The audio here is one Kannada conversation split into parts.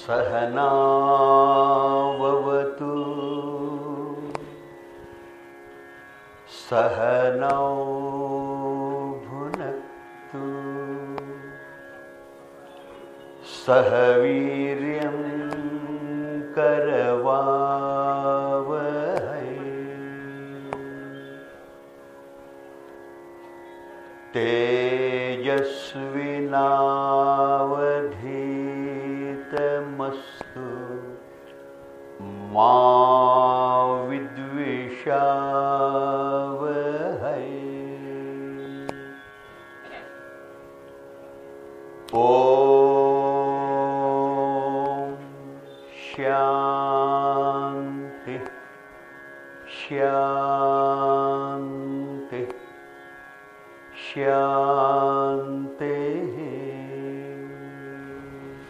सहनावतु सहनौ भुनक्तु सह वीर्यं करवावहै तेजस्विनावधीतमस्तु मा विद्विषावहै ॐ शान्ति शान्ति शान्तिः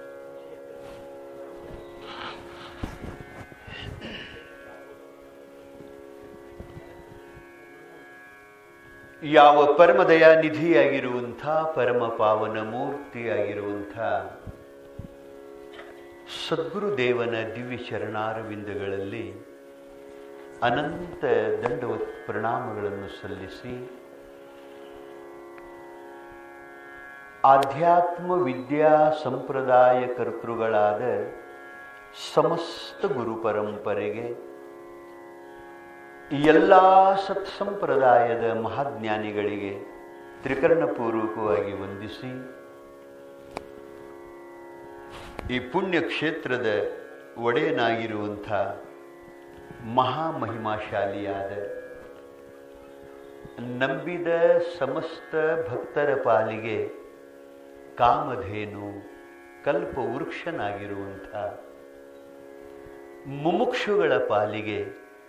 ಯಾವ ಪರಮದಯ ನಿಧಿಯಾಗಿರುವಂಥ ಪರಮ ಪಾವನ ಮೂರ್ತಿಯಾಗಿರುವಂಥ ಸದ್ಗುರು ದೇವನ ದಿವ್ಯ ಚರಣಾರವಿಂದಗಳಲ್ಲಿ ಅನಂತ ದಂಡವತ್ ಪ್ರಣಾಮಗಳನ್ನು ಸಲ್ಲಿಸಿ ಆಧ್ಯಾತ್ಮ ವಿದ್ಯಾ ಸಂಪ್ರದಾಯ ಕರ್ತೃಗಳಾದ ಸಮಸ್ತ ಗುರು ಪರಂಪರೆಗೆ ಎಲ್ಲ ಸತ್ಸಂಪ್ರದಾಯದ ಮಹಾಜ್ಞಾನಿಗಳಿಗೆ ತ್ರಿಕರಣಪೂರ್ವಕವಾಗಿ ವಂದಿಸಿ ಈ ಪುಣ್ಯ ಕ್ಷೇತ್ರದ ಒಡೆಯನಾಗಿರುವಂಥ ಮಹಾಮಹಿಮಾಶಾಲಿಯಾದ ನಂಬಿದ ಸಮಸ್ತ ಭಕ್ತರ ಪಾಲಿಗೆ ಕಾಮಧೇನು ಕಲ್ಪ ವೃಕ್ಷನಾಗಿರುವಂಥ ಮುಮುಕ್ಷುಗಳ ಪಾಲಿಗೆ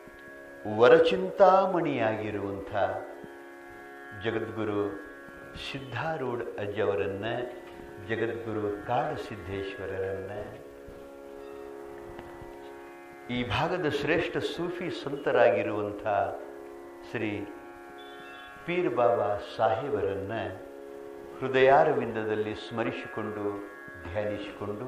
ವರಚಿಂತಾಮಣಿಯಾಗಿರುವಂಥ ಜಗದ್ಗುರು ಸಿದ್ಧಾರೂಢ ಅಜ್ಜವರನ್ನ ಜಗದ್ಗುರು ಕಾಡಸಿದ್ದೇಶ್ವರರನ್ನ ಈ ಭಾಗದ ಶ್ರೇಷ್ಠ ಸೂಫಿ ಸಂತರಾಗಿರುವಂಥ ಶ್ರೀ ಪೀರ್ ಬಾಬಾ ಸಾಹೇಬರನ್ನ ಹೃದಯಾರವಿಂದದಲ್ಲಿ ಸ್ಮರಿಸಿಕೊಂಡು ಧ್ಯಾನಿಸಿಕೊಂಡು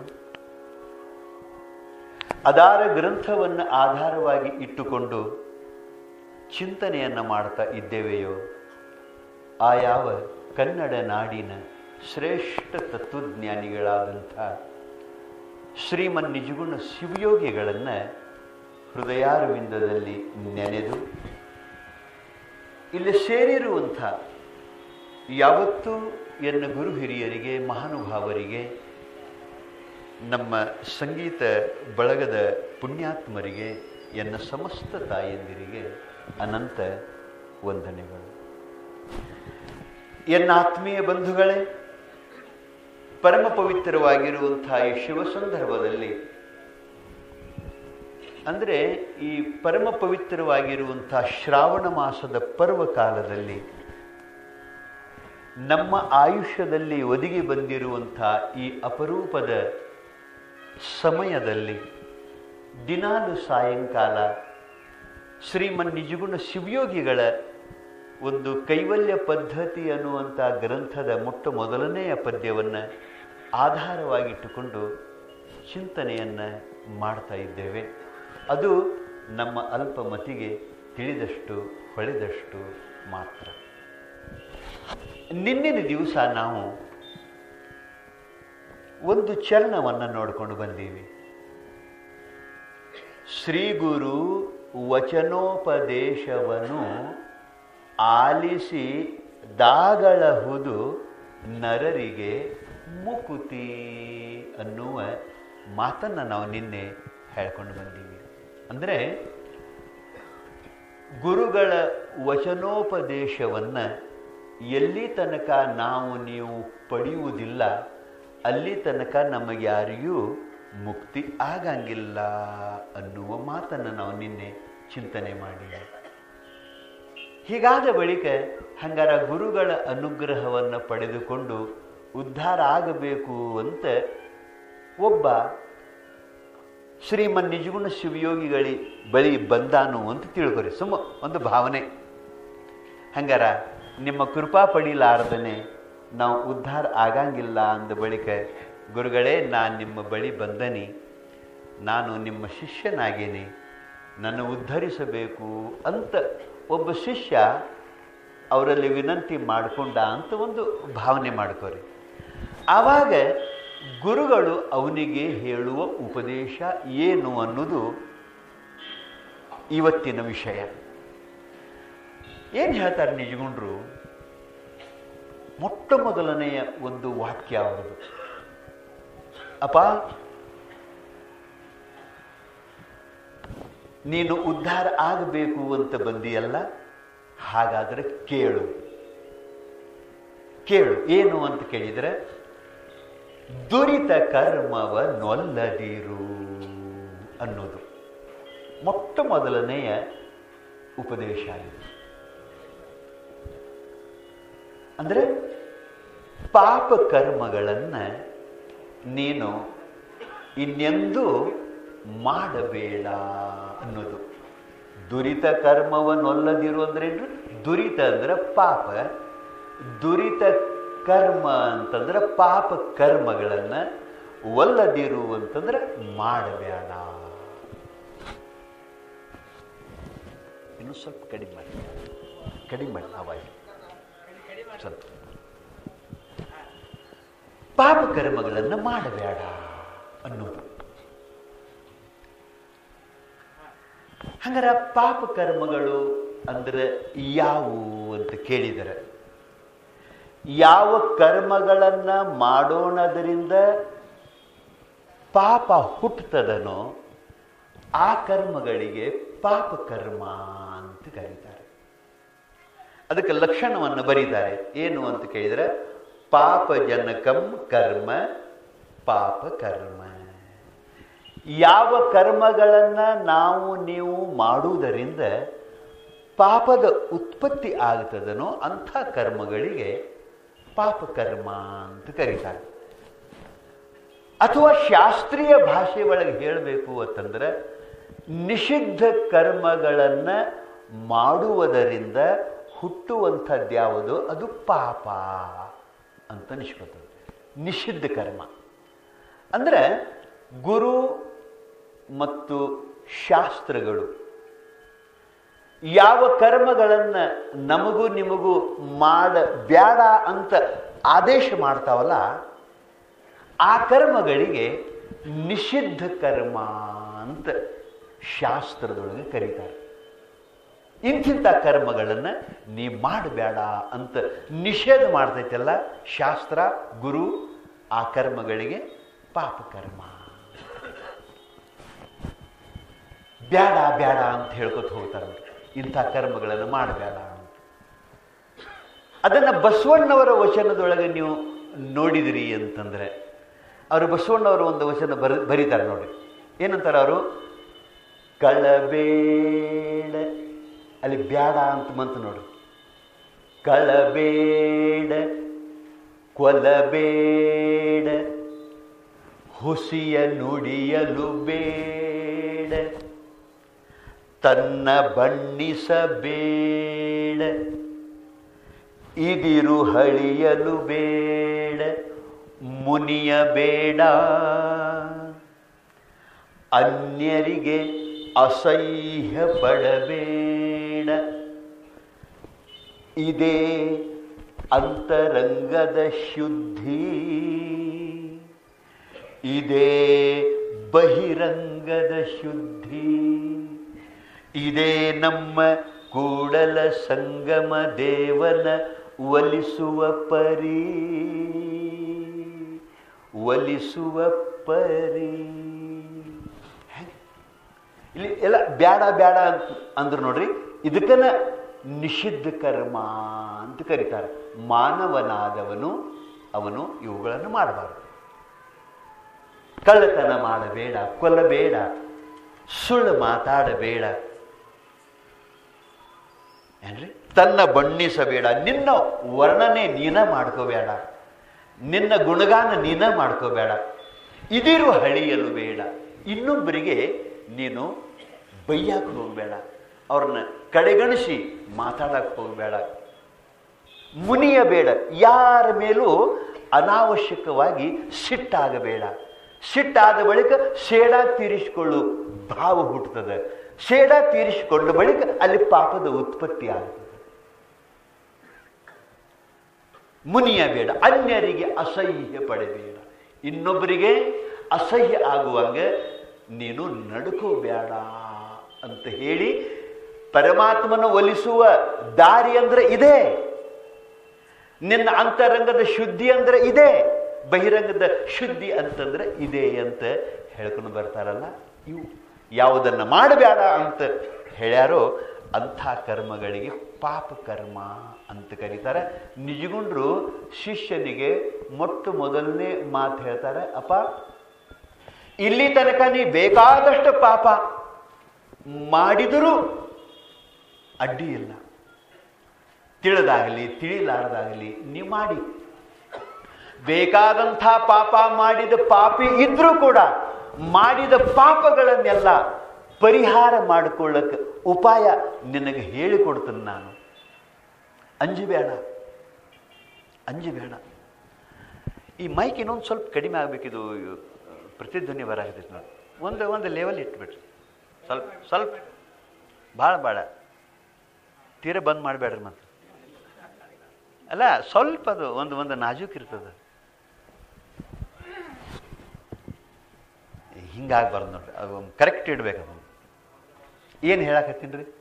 ಅದಾರ ಗ್ರಂಥವನ್ನು ಆಧಾರವಾಗಿ ಇಟ್ಟುಕೊಂಡು ಚಿಂತನೆಯನ್ನು ಮಾಡ್ತಾ ಇದ್ದೇವೆಯೋ ಆ ಯಾವ ಕನ್ನಡ ನಾಡಿನ ಶ್ರೇಷ್ಠ ತತ್ವಜ್ಞಾನಿಗಳಾದಂಥ ಶ್ರೀಮನ್ ನಿಜಗುಣ ಶಿವಯೋಗಿಗಳನ್ನು ಹೃದಯಾರವಿಂದದಲ್ಲಿ ನೆನೆದು ಇಲ್ಲಿ ಸೇರಿರುವಂಥ ಯಾವತ್ತೂ ಎನ್ನ ಗುರು ಹಿರಿಯರಿಗೆ ಮಹಾನುಭಾವರಿಗೆ ನಮ್ಮ ಸಂಗೀತ ಬಳಗದ ಪುಣ್ಯಾತ್ಮರಿಗೆ ಎನ್ನ ಸಮಸ್ತ ತಾಯಂದಿರಿಗೆ ಅನಂತ ವಂದನೆಗಳು ಎನ್ನ ಆತ್ಮೀಯ ಬಂಧುಗಳೇ ಪರಮ ಪವಿತ್ರವಾಗಿರುವಂತಹ ಈ ಶಿವ ಸಂದರ್ಭದಲ್ಲಿ ಅಂದರೆ ಈ ಪರಮ ಪವಿತ್ರವಾಗಿರುವಂತಹ ಶ್ರಾವಣ ಮಾಸದ ಪರ್ವ ಕಾಲದಲ್ಲಿ ನಮ್ಮ ಆಯುಷ್ಯದಲ್ಲಿ ಒದಗಿ ಬಂದಿರುವಂಥ ಈ ಅಪರೂಪದ ಸಮಯದಲ್ಲಿ ದಿನಾಲು ಸಾಯಂಕಾಲ ಶ್ರೀಮನ್ ನಿಜಗುಣ ಶಿವಯೋಗಿಗಳ ಒಂದು ಕೈವಲ್ಯ ಪದ್ಧತಿ ಅನ್ನುವಂಥ ಗ್ರಂಥದ ಮೊಟ್ಟ ಮೊದಲನೆಯ ಪದ್ಯವನ್ನು ಆಧಾರವಾಗಿಟ್ಟುಕೊಂಡು ಚಿಂತನೆಯನ್ನು ಮಾಡ್ತಾ ಇದ್ದೇವೆ ಅದು ನಮ್ಮ ಅಲ್ಪ ಮತಿಗೆ ತಿಳಿದಷ್ಟು ಹೊಳೆದಷ್ಟು ಮಾತ್ರ ನಿನ್ನಿನ ದಿವಸ ನಾವು ಒಂದು ಚರಣವನ್ನು ನೋಡಿಕೊಂಡು ಬಂದೀವಿ ಶ್ರೀ ಗುರು ವಚನೋಪದೇಶವನ್ನು ಆಲಿಸಿ ದಾಗಳಹುದು ನರರಿಗೆ ಮುಕುತಿ ಅನ್ನುವ ಮಾತನ್ನು ನಾವು ನಿನ್ನೆ ಹೇಳ್ಕೊಂಡು ಬಂದೀವಿ ಅಂದರೆ ಗುರುಗಳ ವಚನೋಪದೇಶವನ್ನು ಎಲ್ಲಿ ತನಕ ನಾವು ನೀವು ಪಡೆಯುವುದಿಲ್ಲ ಅಲ್ಲಿ ತನಕ ನಮಗೆ ಯಾರಿಗೂ ಮುಕ್ತಿ ಆಗಂಗಿಲ್ಲ ಅನ್ನುವ ಮಾತನ್ನು ನಾವು ನಿನ್ನೆ ಚಿಂತನೆ ಮಾಡಿದೆ ಹೀಗಾದ ಬಳಿಕ ಹಂಗಾರ ಗುರುಗಳ ಅನುಗ್ರಹವನ್ನು ಪಡೆದುಕೊಂಡು ಉದ್ಧಾರ ಆಗಬೇಕು ಅಂತ ಒಬ್ಬ ಶ್ರೀಮನ್ ನಿಜಗುಣ ಶಿವಯೋಗಿಗಳಿ ಬಳಿ ಬಂದಾನು ಅಂತ ತಿಳ್ಕೊರಿ ಸುಮ್ಮ ಒಂದು ಭಾವನೆ ಹಂಗಾರ ನಿಮ್ಮ ಕೃಪಾ ಪಡೀಲಾರ್ದನೆ ನಾವು ಉದ್ಧಾರ ಆಗಂಗಿಲ್ಲ ಅಂದ ಬಳಿಕ ಗುರುಗಳೇ ನಾನು ನಿಮ್ಮ ಬಳಿ ಬಂದನಿ ನಾನು ನಿಮ್ಮ ಶಿಷ್ಯನಾಗೇನೆ ನನ್ನ ಉದ್ಧರಿಸಬೇಕು ಅಂತ ಒಬ್ಬ ಶಿಷ್ಯ ಅವರಲ್ಲಿ ವಿನಂತಿ ಮಾಡಿಕೊಂಡ ಅಂತ ಒಂದು ಭಾವನೆ ಮಾಡ್ಕೋರಿ ಆವಾಗ ಗುರುಗಳು ಅವನಿಗೆ ಹೇಳುವ ಉಪದೇಶ ಏನು ಅನ್ನೋದು ಇವತ್ತಿನ ವಿಷಯ ಏನು ಹೇಳ್ತಾರೆ ನಿಜಗುಂಡ್ರು ಮೊಟ್ಟ ಮೊದಲನೆಯ ಒಂದು ವಾಕ್ಯ ಅವರದು ಅಪ್ಪ ನೀನು ಉದ್ಧಾರ ಆಗಬೇಕು ಅಂತ ಬಂದಿಯಲ್ಲ ಹಾಗಾದರೆ ಕೇಳು ಕೇಳು ಏನು ಅಂತ ಕೇಳಿದರೆ ದುರಿತ ಕರ್ಮವ ನೊಲ್ಲದಿರು ಅನ್ನೋದು ಮೊಟ್ಟ ಮೊದಲನೆಯ ಉಪದೇಶ ಇದು ಅಂದರೆ ಪಾಪ ಕರ್ಮಗಳನ್ನು ನೀನು ಇನ್ನೆಂದೂ ಮಾಡಬೇಡ ಅನ್ನೋದು ದುರಿತ ಕರ್ಮವನ್ನೊಲ್ಲದಿರು ಅಂದ್ರೇನು ದುರಿತ ಅಂದ್ರೆ ಪಾಪ ದುರಿತ ಕರ್ಮ ಅಂತಂದ್ರೆ ಪಾಪ ಕರ್ಮಗಳನ್ನು ಒಲ್ಲದಿರು ಅಂತಂದ್ರೆ ಮಾಡಬೇಡ ಇನ್ನು ಸ್ವಲ್ಪ ಕಡಿಮೆ ಮಾಡಿ ಕಡಿಮೆ ಮಾಡಿ ಆವಾಜ್ ಸ್ವಲ್ಪ ಪಾಪ ಕರ್ಮಗಳನ್ನು ಮಾಡಬೇಡ ಅನ್ನೋದು ಹಂಗಾರೆ ಪಾಪ ಕರ್ಮಗಳು ಅಂದ್ರೆ ಯಾವುವು ಅಂತ ಕೇಳಿದರೆ ಯಾವ ಕರ್ಮಗಳನ್ನು ಮಾಡೋಣದರಿಂದ ಪಾಪ ಹುಟ್ಟುತ್ತದನೋ ಆ ಕರ್ಮಗಳಿಗೆ ಪಾಪ ಕರ್ಮ ಅಂತ ಕರೀತಾರೆ ಅದಕ್ಕೆ ಲಕ್ಷಣವನ್ನು ಬರೀತಾರೆ ಏನು ಅಂತ ಕೇಳಿದರೆ ಪಾಪಜನಕಂ ಕರ್ಮ ಪಾಪ ಕರ್ಮ ಯಾವ ಕರ್ಮಗಳನ್ನು ನಾವು ನೀವು ಮಾಡುವುದರಿಂದ ಪಾಪದ ಉತ್ಪತ್ತಿ ಆಗ್ತದನೋ ಅಂಥ ಕರ್ಮಗಳಿಗೆ ಪಾಪ ಕರ್ಮ ಅಂತ ಕರೀತಾರೆ ಅಥವಾ ಶಾಸ್ತ್ರೀಯ ಭಾಷೆ ಒಳಗೆ ಹೇಳಬೇಕು ಅಂತಂದ್ರೆ ನಿಷಿದ್ಧ ಕರ್ಮಗಳನ್ನು ಮಾಡುವುದರಿಂದ ಹುಟ್ಟುವಂಥದ್ಯಾವುದು ಅದು ಪಾಪ ಅಂತ ನಿಷ್ಕೊತದೆ ನಿಷಿದ್ಧ ಕರ್ಮ ಅಂದರೆ ಗುರು ಮತ್ತು ಶಾಸ್ತ್ರಗಳು ಯಾವ ಕರ್ಮಗಳನ್ನು ನಮಗೂ ನಿಮಗೂ ಮಾಡ ಬ್ಯಾಡ ಅಂತ ಆದೇಶ ಮಾಡ್ತಾವಲ್ಲ ಆ ಕರ್ಮಗಳಿಗೆ ನಿಷಿದ್ಧ ಕರ್ಮ ಅಂತ ಶಾಸ್ತ್ರದೊಳಗೆ ಕರೀತಾರೆ ಇಂಥಿಂಥ ಕರ್ಮಗಳನ್ನು ನೀ ಮಾಡಬೇಡ ಅಂತ ನಿಷೇಧ ಮಾಡ್ತೈತಲ್ಲ ಶಾಸ್ತ್ರ ಗುರು ಆ ಕರ್ಮಗಳಿಗೆ ಪಾಪ ಕರ್ಮ ಬ್ಯಾಡ ಬ್ಯಾಡ ಅಂತ ಹೇಳ್ಕೊತ ಹೋಗ್ತಾರೆ ಅವ್ರು. ಇಂಥ ಕರ್ಮಗಳನ್ನು ಮಾಡಬೇಡ ಅಂತ ಅದನ್ನು ಬಸವಣ್ಣವರ ವಚನದೊಳಗೆ ನೀವು ನೋಡಿದಿರಿ ಅಂತಂದರೆ ಅವರು ಬಸವಣ್ಣವರ ಒಂದು ವಚನ ಬರ ಬರೀತಾರೆ ನೋಡಿ ಏನಂತಾರೆ ಅವರು ಕಳಬೇಡ ಅಲ್ಲಿ ಬ್ಯಾಡ ಅಂತ ಬಂತು ನೋಡು ಕಳಬೇಡ ಕೊಲಬೇಡ ಹುಸಿಯ ನುಡಿಯಲು ಬೇಡ ತನ್ನ ಬಣ್ಣಿಸಬೇಡ ಇದಿರು ಹಳಿಯಲು ಬೇಡ ಮುನಿಯ ಬೇಡ ಅನ್ಯರಿಗೆ ಅಸಹ್ಯ ಪಡಬೇಡ ಇದೇ ಅಂತರಂಗದ ಶುದ್ಧಿ ಇದೇ ಬಹಿರಂಗದ ಶುದ್ಧಿ ಇದೇ ನಮ್ಮ ಕೂಡಲ ಸಂಗಮ ದೇವನ ಒಲಿಸುವ ಪರಿ ಒಲಿಸುವ ಪರಿ ಹೆಂಗೆ? ಇಲ್ಲಿ ಎಲ್ಲ ಬ್ಯಾಡ ಬ್ಯಾಡ ಅಂತ ಅಂದ್ರು ನೋಡ್ರಿ ಇದಕ್ಕನ ನಿಷಿದ್ಧ ಕರ್ಮ ಅಂತ ಕರೀತಾರೆ ಮಾನವನಾದವನು ಅವನು ಇವುಗಳನ್ನು ಮಾಡಬಾರದು ಕಳ್ಳತನ ಮಾಡಬೇಡ ಕೊಲ್ಲಬೇಡ ಸುಳ್ಳು ಮಾತಾಡಬೇಡ ಏನ್ರಿ ತನ್ನ ಬಣ್ಣಿಸಬೇಡ ನಿನ್ನ ವರ್ಣನೆ ನೀನ ಮಾಡ್ಕೋಬೇಡ ನಿನ್ನ ಗುಣಗಾನ ನೀನ ಮಾಡ್ಕೋಬೇಡ ಇದಿರು ಹಳಿಯಲು ಬೇಡ ಇನ್ನೊಬ್ಬರಿಗೆ ನೀನು ಬೈಯಕ್ಕೆ ಹೋಗಬೇಡ ಅವ್ರನ್ನ ಕಡೆಗಣಿಸಿ ಮಾತಾಡಕ್ಕೆ ಹೋಗಬೇಡ ಮುನಿಯ ಬೇಡ ಯಾರ ಮೇಲೂ ಅನಾವಶ್ಯಕವಾಗಿ ಸಿಟ್ಟಾಗಬೇಡ ಸಿಟ್ಟಾದ ಬಳಿಕ ಸೇಡ ತೀರಿಸಿಕೊಳ್ಳು ಭಾವ ಹುಟ್ಟುತ್ತದೆ ಸೇಡ ತೀರಿಸಿಕೊಂಡ ಬಳಿಕ ಅಲ್ಲಿ ಪಾಪದ ಉತ್ಪತ್ತಿ ಆಗುತ್ತದೆ ಮುನಿಯ ಬೇಡ ಅನ್ಯರಿಗೆ ಅಸಹ್ಯ ಪಡಬೇಡ ಇನ್ನೊಬ್ಬರಿಗೆ ಅಸಹ್ಯ ಆಗುವಾಗ ನೀನು ನಡ್ಕೋಬೇಡ ಅಂತ ಹೇಳಿ ಪರಮಾತ್ಮನ ಒಲಿಸುವ ದಾರಿ ಅಂದ್ರೆ ಇದೆ ನಿನ್ನ ಅಂತರಂಗದ ಶುದ್ಧಿ ಅಂದ್ರೆ ಇದೆ ಬಹಿರಂಗದ ಶುದ್ಧಿ ಅಂತಂದ್ರೆ ಇದೆ ಅಂತ ಹೇಳ್ಕೊಂಡು ಬರ್ತಾರಲ್ಲ ಇವು ಯಾವುದನ್ನ ಮಾಡಬೇಡ ಅಂತ ಹೇಳ್ಯಾರೋ ಅಂಥ ಕರ್ಮಗಳಿಗೆ ಪಾಪ ಕರ್ಮ ಅಂತ ಕರೀತಾರೆ ನಿಜಗುಂಡ್ರು ಶಿಷ್ಯನಿಗೆ ಮೊಟ್ಟ ಮೊದಲನೇ ಮಾತು ಹೇಳ್ತಾರೆ ಅಪ್ಪ ಇಲ್ಲಿ ತನಕ ನೀ ಬೇಕಾದಷ್ಟು ಪಾಪ ಮಾಡಿದರೂ ಅಡ್ಡಿ ಇಲ್ಲ ತಿಳಿದಾಗಲಿ ತಿಳಿಲಾರದಾಗಲಿ ನೀವು ಮಾಡಿ ಬೇಕಾದಂಥ ಪಾಪ ಮಾಡಿದ ಪಾಪಿ ಇದ್ರೂ ಕೂಡ ಮಾಡಿದ ಪಾಪಗಳನ್ನೆಲ್ಲ ಪರಿಹಾರ ಮಾಡಿಕೊಳ್ಳಕ್ಕೆ ಉಪಾಯ ನಿನಗೆ ಹೇಳಿಕೊಡ್ತೀನಿ ನಾನು ಅಂಜಬೇಡ ಅಂಜಬೇಡ ಈ ಮೈಕ್ ಇನ್ನೊಂದು ಸ್ವಲ್ಪ ಕಡಿಮೆ ಆಗಬೇಕಿದು ಪ್ರತಿಧ್ವನಿ ಬರಾಕತ್ತೈತೆ ನೋಡಿ ಒಂದು ಒಂದು ಲೆವೆಲ್ ಇಟ್ಬಿಟ್ರಿ ಸ್ವಲ್ಪ ಸ್ವಲ್ಪ ಭಾಳ ಭಾಳ ತೀರ ಬಂದ್ ಮಾಡಬೇಡ್ರಿ ಮತ್ತೆ ಅಲ್ಲ ಸ್ವಲ್ಪ ಅದು ಒಂದು ಒಂದು ನಾಜೂಕ್ ಇರ್ತದೆ ಹಿಂಗಾಗ್ಬಾರ್ದು ನೋಡ್ರಿ ಅದು ಕರೆಕ್ಟ್ ಇಡ್ಬೇಕು ಅದು ಏನು ಹೇಳಕತ್ತೀನಿ ರೀ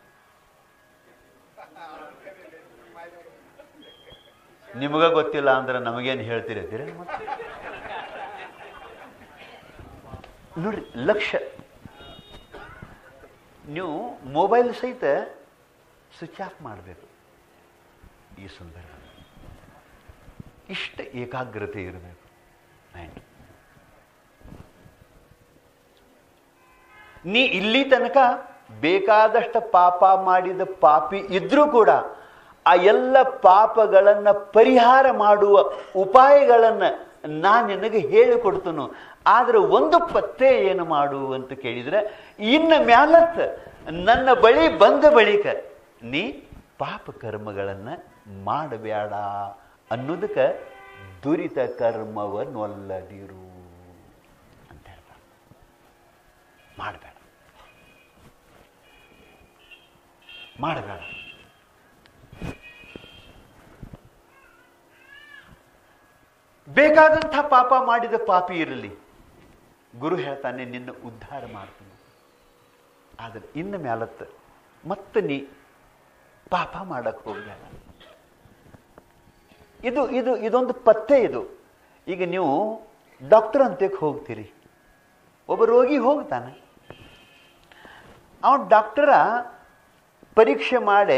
ನಿಮಗ ಗೊತ್ತಿಲ್ಲ ಅಂದ್ರೆ ನಮಗೇನು ಹೇಳ್ತಿರತ್ತೀರಿ ಮತ್ತೆ ನೋಡ್ರಿ ಲಕ್ಷ್ಯ ನೀವು ಮೊಬೈಲ್ ಸಹಿತ ಸ್ವಿಚ್ ಆಫ್ ಮಾಡಬೇಕು ಈ ಸಂದರ್ಭ ಇಷ್ಟ ಏಕಾಗ್ರತೆ ಇರಬೇಕು ಮೈಂಡ್ ನೀ ಇಲ್ಲಿ ತನಕ ಬೇಕಾದಷ್ಟು ಪಾಪ ಮಾಡಿದ ಪಾಪಿ ಇದ್ರೂ ಕೂಡ ಆ ಎಲ್ಲ ಪಾಪಗಳನ್ನು ಪರಿಹಾರ ಮಾಡುವ ಉಪಾಯಗಳನ್ನು ನಾನು ನಿನಗೆ ಹೇಳಿಕೊಡ್ತನು ಆದ್ರೆ ಒಂದು ಪತ್ತೆ ಏನು ಮಾಡು ಅಂತ ಕೇಳಿದ್ರೆ ಇನ್ನು ಮ್ಯಾಲತ್ ನನ್ನ ಬಳಿ ಬಂದ ಬಳಿಕ ನೀ ಪಾಪ ಕರ್ಮಗಳನ್ನು ಮಾಡಬೇಡ ಅನ್ನೋದಕ್ಕೆ ದುರಿತ ಕರ್ಮವನ್ನೊಲ್ಲದಿರು ಅಂತ ಹೇಳ್ತಾರೆ ಮಾಡಬೇಡ ಮಾಡಬೇಡ ಬೇಕಾದಂಥ ಪಾಪ ಮಾಡಿದ ಪಾಪಿ ಇರಲಿ ಗುರು ಹೇಳ್ತಾನೆ ನಿನ್ನ ಉದ್ಧಾರ ಮಾಡ್ತಾನೆ ಆದರೆ ಇನ್ನು ಮ್ಯಾಲತ್ತ ಮತ್ತೆ ನೀ ಪಾಪ ಮಾಡಕ್ಕೆ ಹೋಗ್ಬೇಡ ಇದು ಇದು ಇದೊಂದು ಪತ್ತೆ ಇದು ಈಗ ನೀವು ಡಾಕ್ಟರ್ ಅಂತಕ್ಕೆ ಹೋಗ್ತೀರಿ ಒಬ್ಬ ರೋಗಿ ಹೋಗ್ತಾನೆ ಅವನು ಡಾಕ್ಟರ ಪರೀಕ್ಷೆ ಮಾಡಿ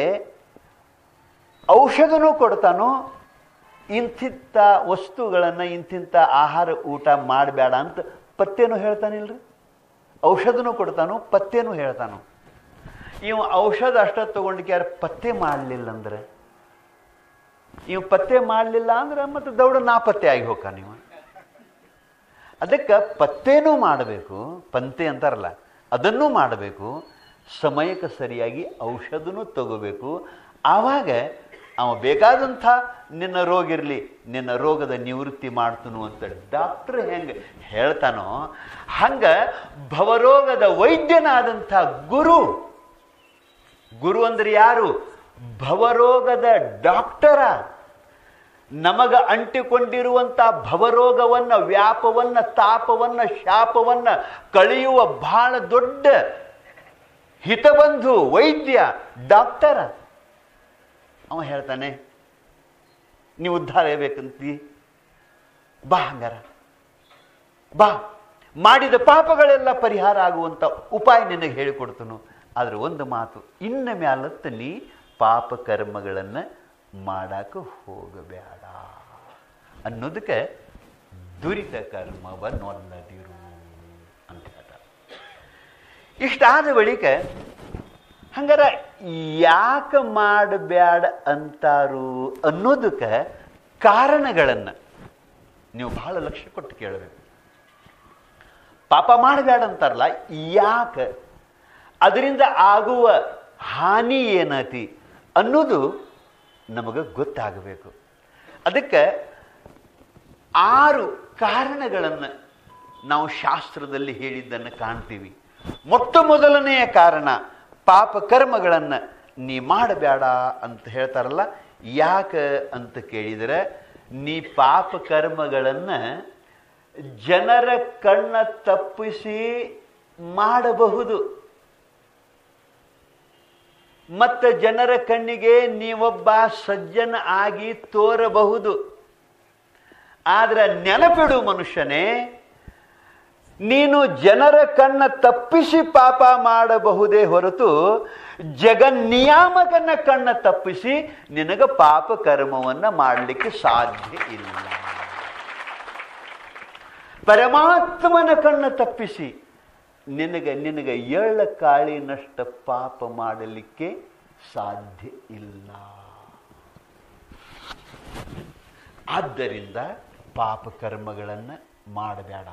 ಔಷಧನೂ ಕೊಡ್ತಾನೋ ಇಂಥಿಂಥ ವಸ್ತುಗಳನ್ನು ಇಂಥಿಂಥ ಆಹಾರ ಊಟ ಮಾಡಬೇಡ ಅಂತ ಪತ್ತೇನು ಹೇಳ್ತಾನಿಲ್ರಿ ಔಷಧನೂ ಕೊಡ್ತಾನೋ ಪತ್ತೇನು ಹೇಳ್ತಾನೋ ಇವು ಔಷಧ ಅಷ್ಟ ತಗೊಂಡಿಕ್ಕೆ ಯಾರು ಪತ್ತೆ ಮಾಡಲಿಲ್ಲ ಅಂದ್ರೆ ಇವು ಪತ್ತೆ ಮಾಡಲಿಲ್ಲ ಅಂದ್ರೆ ಮತ್ತೆ ದೌಡ ನಾಪತ್ತೆ ಆಗಿ ಹೋಗ ನೀವು ಅದಕ್ಕೆ ಪತ್ತೇನೂ ಮಾಡಬೇಕು ಪಂತೆ ಅಂತಾರಲ್ಲ ಅದನ್ನೂ ಮಾಡಬೇಕು ಸಮಯಕ್ಕೆ ಸರಿಯಾಗಿ ಔಷಧನೂ ತಗೋಬೇಕು ಆವಾಗ ಅವ ಬೇಕಾದಂಥ ನಿನ್ನ ರೋಗ ಇರಲಿ ನಿನ್ನ ರೋಗದ ನಿವೃತ್ತಿ ಮಾಡ್ತನು ಅಂತ ಡಾಕ್ಟ್ರ್ ಹೆಂಗೆ ಹೇಳ್ತಾನೋ ಹಂಗ ಭವರೋಗದ ವೈದ್ಯನಾದಂಥ ಗುರು ಗುರು ಅಂದ್ರೆ ಯಾರು ಭವರೋಗದ ಡಾಕ್ಟರ ನಮಗ ಅಂಟಿಕೊಂಡಿರುವಂಥ ಭವರೋಗವನ್ನ ವ್ಯಾಪವನ್ನ ತಾಪವನ್ನ ಶಾಪವನ್ನ ಕಳೆಯುವ ಬಹಳ ದೊಡ್ಡ ಹಿತಬಂಧು ವೈದ್ಯ ಡಾಕ್ಟರ ಅವ ಹೇಳ್ತಾನೆ ನೀವು ಉದ್ಧಾರ ಆಗ್ಬೇಕಂತಿ ಬಾ ಹಂಗಾರ ಬಾ ಮಾಡಿದ ಪಾಪಗಳೆಲ್ಲ ಪರಿಹಾರ ಆಗುವಂಥ ಉಪಾಯ ನಿನಗೆ ಹೇಳಿಕೊಡ್ತನು ಆದ್ರೆ ಒಂದು ಮಾತು ಇನ್ನ ಮ್ಯಾಲತ್ತ ನೀ ಪಾಪ ಕರ್ಮಗಳನ್ನು ಮಾಡಾಕ ಹೋಗಬೇಡ ಅನ್ನೋದಕ್ಕೆ ದುರಿತ ಕರ್ಮವನ್ನೊಲ್ಲದಿರು ಅಂತ ಹೇಳ್ತಾರೆ ಇಷ್ಟಾದ ಬಳಿಕ ಹಂಗಾರ ಯಾಕೆ ಮಾಡಬೇಡ ಅಂತಾರು ಅನ್ನೋದಕ್ಕೆ ಕಾರಣಗಳನ್ನು ನೀವು ಬಹಳ ಲಕ್ಷ್ಯ ಕೊಟ್ಟು ಕೇಳಬೇಕು ಪಾಪ ಮಾಡಬೇಡ ಅಂತಾರಲ್ಲ ಯಾಕೆ ಅದರಿಂದ ಆಗುವ ಹಾನಿ ಏನತಿ ಅನ್ನೋದು ನಮಗೆ ಗೊತ್ತಾಗಬೇಕು ಅದಕ್ಕೆ ಆರು ಕಾರಣಗಳನ್ನು ನಾವು ಶಾಸ್ತ್ರದಲ್ಲಿ ಹೇಳಿದ್ದನ್ನು ಕಾಣ್ತೀವಿ ಮೊಟ್ಟ ಮೊದಲನೆಯ ಕಾರಣ ಪಾಪ ಕರ್ಮಗಳನ್ನು ನೀ ಮಾಡಬೇಡ ಅಂತ ಹೇಳ್ತಾರಲ್ಲ ಯಾಕೆ ಅಂತ ಕೇಳಿದರೆ ನೀ ಪಾಪ ಕರ್ಮಗಳನ್ನು ಜನರ ಕಣ್ಣ ತಪ್ಪಿಸಿ ಮಾಡಬಹುದು ಮತ್ತು ಜನರ ಕಣ್ಣಿಗೆ ನೀವೊಬ್ಬ ಸಜ್ಜನ ಆಗಿ ತೋರಬಹುದು ಆದ್ರೆ ನೆನಪಿಡು ಮನುಷ್ಯನೇ ನೀನು ಜನರ ಕಣ್ಣ ತಪ್ಪಿಸಿ ಪಾಪ ಮಾಡಬಹುದೇ ಹೊರತು ಜಗನ್ನಿಯಾಮಕನ ಕಣ್ಣ ತಪ್ಪಿಸಿ ನಿನಗ ಪಾಪ ಕರ್ಮವನ್ನ ಮಾಡಲಿಕ್ಕೆ ಸಾಧ್ಯ ಇಲ್ಲ ಪರಮಾತ್ಮನ ಕಣ್ಣ ತಪ್ಪಿಸಿ ನಿನಗೆ ನಿನಗೆ ಎಳ್ಳ ಕಾಳಿನಷ್ಟ ಪಾಪ ಮಾಡಲಿಕ್ಕೆ ಸಾಧ್ಯ ಇಲ್ಲ ಆದ್ದರಿಂದ ಪಾಪ ಕರ್ಮಗಳನ್ನು ಮಾಡಬೇಡ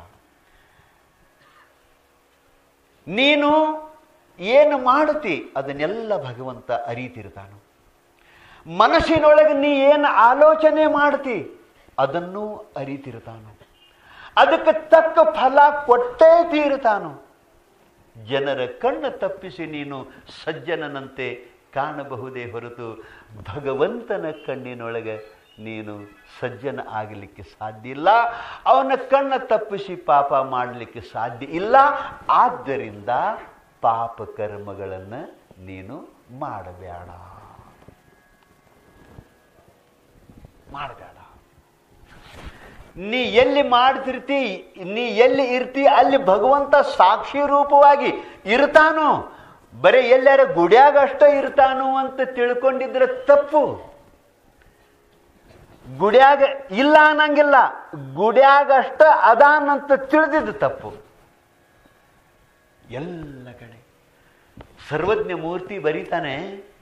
ನೀನು ಏನು ಮಾಡುತ್ತಿ ಅದನ್ನೆಲ್ಲ ಭಗವಂತ ಅರಿತಿರ್ತಾನು ಮನಸ್ಸಿನೊಳಗೆ ನೀ ಏನು ಆಲೋಚನೆ ಮಾಡ್ತಿ ಅದನ್ನೂ ಅರಿತಿರ್ತಾನು ಅದಕ್ಕೆ ತಕ್ಕ ಫಲ ಕೊಟ್ಟೇ ತೀರುತ್ತಾನು ಜನರ ಕಣ್ಣು ತಪ್ಪಿಸಿ ನೀನು ಸಜ್ಜನನಂತೆ ಕಾಣಬಹುದೇ ಹೊರತು ಭಗವಂತನ ಕಣ್ಣಿನೊಳಗೆ ನೀನು ಸಜ್ಜನ ಆಗಲಿಕ್ಕೆ ಸಾಧ್ಯ ಇಲ್ಲ ಅವನ ಕಣ್ಣ ತಪ್ಪಿಸಿ ಪಾಪ ಮಾಡಲಿಕ್ಕೆ ಸಾಧ್ಯ ಇಲ್ಲ ಆದ್ದರಿಂದ ಪಾಪ ಕರ್ಮಗಳನ್ನು ನೀನು ಮಾಡಬೇಡ ಮಾಡಬೇಡ ನೀ ಎಲ್ಲಿ ಮಾಡ್ತಿರ್ತಿ ನೀ ಎಲ್ಲಿ ಇರ್ತಿ ಅಲ್ಲಿ ಭಗವಂತ ಸಾಕ್ಷಿ ರೂಪವಾಗಿ ಇರ್ತಾನು ಬರೀ ಎಲ್ಲಾರ ಗುಡ್ಯಾಗ ಅಷ್ಟ ಇರ್ತಾನು ಅಂತ ತಿಳ್ಕೊಂಡಿದ್ರೆ ತಪ್ಪು ಗುಡ್ಯಾಗ ಇಲ್ಲ ಅನ್ನಂಗಿಲ್ಲ ಗುಡ್ಯಾಗಷ್ಟ ಅದಾನಂತ ತಿಳಿದಿದ್ದು ತಪ್ಪು ಎಲ್ಲ ಕಡೆ ಸರ್ವಜ್ಞ ಮೂರ್ತಿ ಬರೀತಾನೆ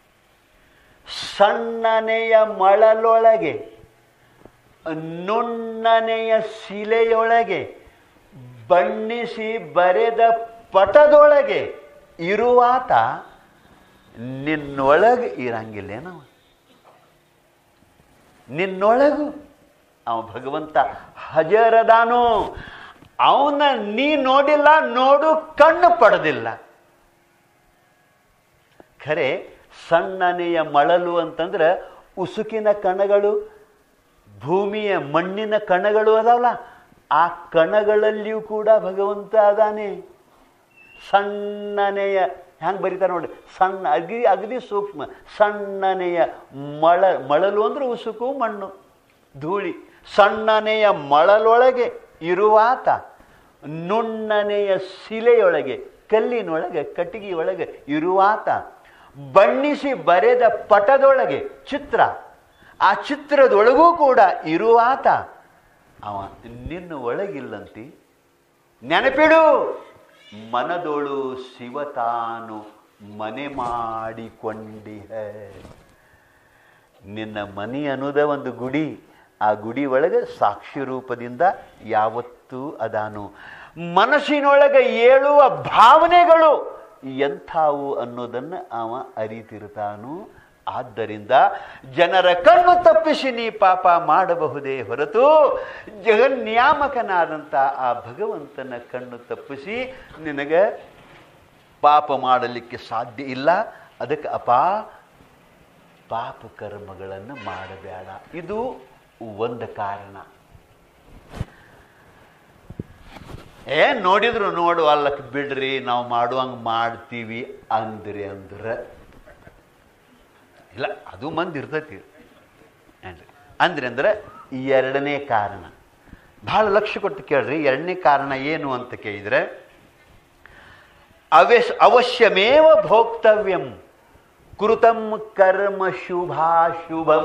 ಸಣ್ಣನೆಯ ಮಳಲೊಳಗೆ ನುಣ್ಣನೆಯ ಶಿಲೆಯೊಳಗೆ ಬಣ್ಣಿಸಿ ಬರೆದ ಪಟದೊಳಗೆ ಇರುವಾತ ನಿನ್ನೊಳಗೆ ಇರಂಗಿಲ್ಲೇನವ ನಿನ್ನೊಳಗು ಅವ ಭಗವಂತ ಹಜರದಾನು ಅವನ ನೀ ನೋಡಿಲ್ಲ ನೋಡು ಕಣ್ಣು ಪಡೆದಿಲ್ಲ ಖರೆ ಸಣ್ಣನೆಯ ಮಳಲು ಅಂತಂದ್ರೆ ಉಸುಕಿನ ಕಣಗಳು ಭೂಮಿಯ ಮಣ್ಣಿನ ಕಣಗಳು ಅದಾವಲ್ಲ ಆ ಕಣಗಳಲ್ಲಿಯೂ ಕೂಡ ಭಗವಂತ ಅದಾನೆ ಸಣ್ಣನೆಯ ಹೆಂಗೆ ಬರೀತಾರೆ ನೋಡಿ ಸಣ್ಣ ಅಗದಿ ಅಗದಿ ಸೂಕ್ಷ್ಮ ಸಣ್ಣನೆಯ ಮಳ ಮಳಲು ಅಂದ್ರೆ ಉಸುಕು ಮಣ್ಣು ಧೂಳಿ ಸಣ್ಣನೆಯ ಮಳಲೊಳಗೆ ಇರುವಾತ ನುಣ್ಣನೆಯ ಶಿಲೆಯೊಳಗೆ ಕಲ್ಲಿನೊಳಗೆ ಕಟ್ಟಿಗೆಯೊಳಗೆ ಇರುವಾತ ಬಣ್ಣಿಸಿ ಬರೆದ ಪಟದೊಳಗೆ ಚಿತ್ರ ಆ ಚಿತ್ರದೊಳಗೂ ಕೂಡ ಇರುವಾತ ಅವ ನಿನ್ನ ಒಳಗಿಲ್ಲಂತಿ ನೆನಪಿಡು ಮನದೊಳು ಶಿವತಾನು ಮನೆ ಮಾಡಿಕೊಂಡಿಹ ನಿನ್ನ ಮನೆ ಅನ್ನೋದ ಒಂದು ಗುಡಿ ಆ ಗುಡಿ ಒಳಗೆ ಸಾಕ್ಷಿ ರೂಪದಿಂದ ಯಾವತ್ತೂ ಅದಾನು ಮನಸ್ಸಿನೊಳಗೆ ಏಳುವ ಭಾವನೆಗಳು ಎಂಥವು ಅನ್ನೋದನ್ನು ಅವ ಅರಿತಿರ್ತಾನು ಆದ್ದರಿಂದ ಜನರ ಕಣ್ಣು ತಪ್ಪಿಸಿ ನೀ ಪಾಪ ಮಾಡಬಹುದೇ ಹೊರತು ಜಗನ್ಯಾಮಕನಾದಂಥ ಆ ಭಗವಂತನ ಕಣ್ಣು ತಪ್ಪಿಸಿ ನಿನಗೆ ಪಾಪ ಮಾಡಲಿಕ್ಕೆ ಸಾಧ್ಯ ಇಲ್ಲ ಅದಕ್ಕೆ ಅಪಾ ಪಾಪ ಕರ್ಮಗಳನ್ನು ಮಾಡಬೇಡ ಇದು ಒಂದು ಕಾರಣ ಏ ನೋಡಿದ್ರು ನೋಡು ಅಲ್ಲಕ್ಕೆ ಬಿಡ್ರಿ ನಾವು ಮಾಡುವಂಗೆ ಮಾಡ್ತೀವಿ ಅಂದ್ರಿ ಅಂದ್ರೆ ಇಲ್ಲ ಅದು ಮಂದಿ ಇರ್ತೈತಿ ಏನ್ರಿ ಅಂದ್ರೆ ಅಂದ್ರೆ ಎರಡನೇ ಕಾರಣ ಬಹಳ ಲಕ್ಷ್ಯ ಕೊಟ್ಟು ಕೇಳ್ರಿ ಎರಡನೇ ಕಾರಣ ಏನು ಅಂತ ಕೇಳಿದ್ರೆ ಅವಶ್ಯ ಅವಶ್ಯಮೇವ ಭೋಕ್ತವ್ಯಂ ಕೃತಂ ಕರ್ಮ ಶುಭಾಶುಭಂ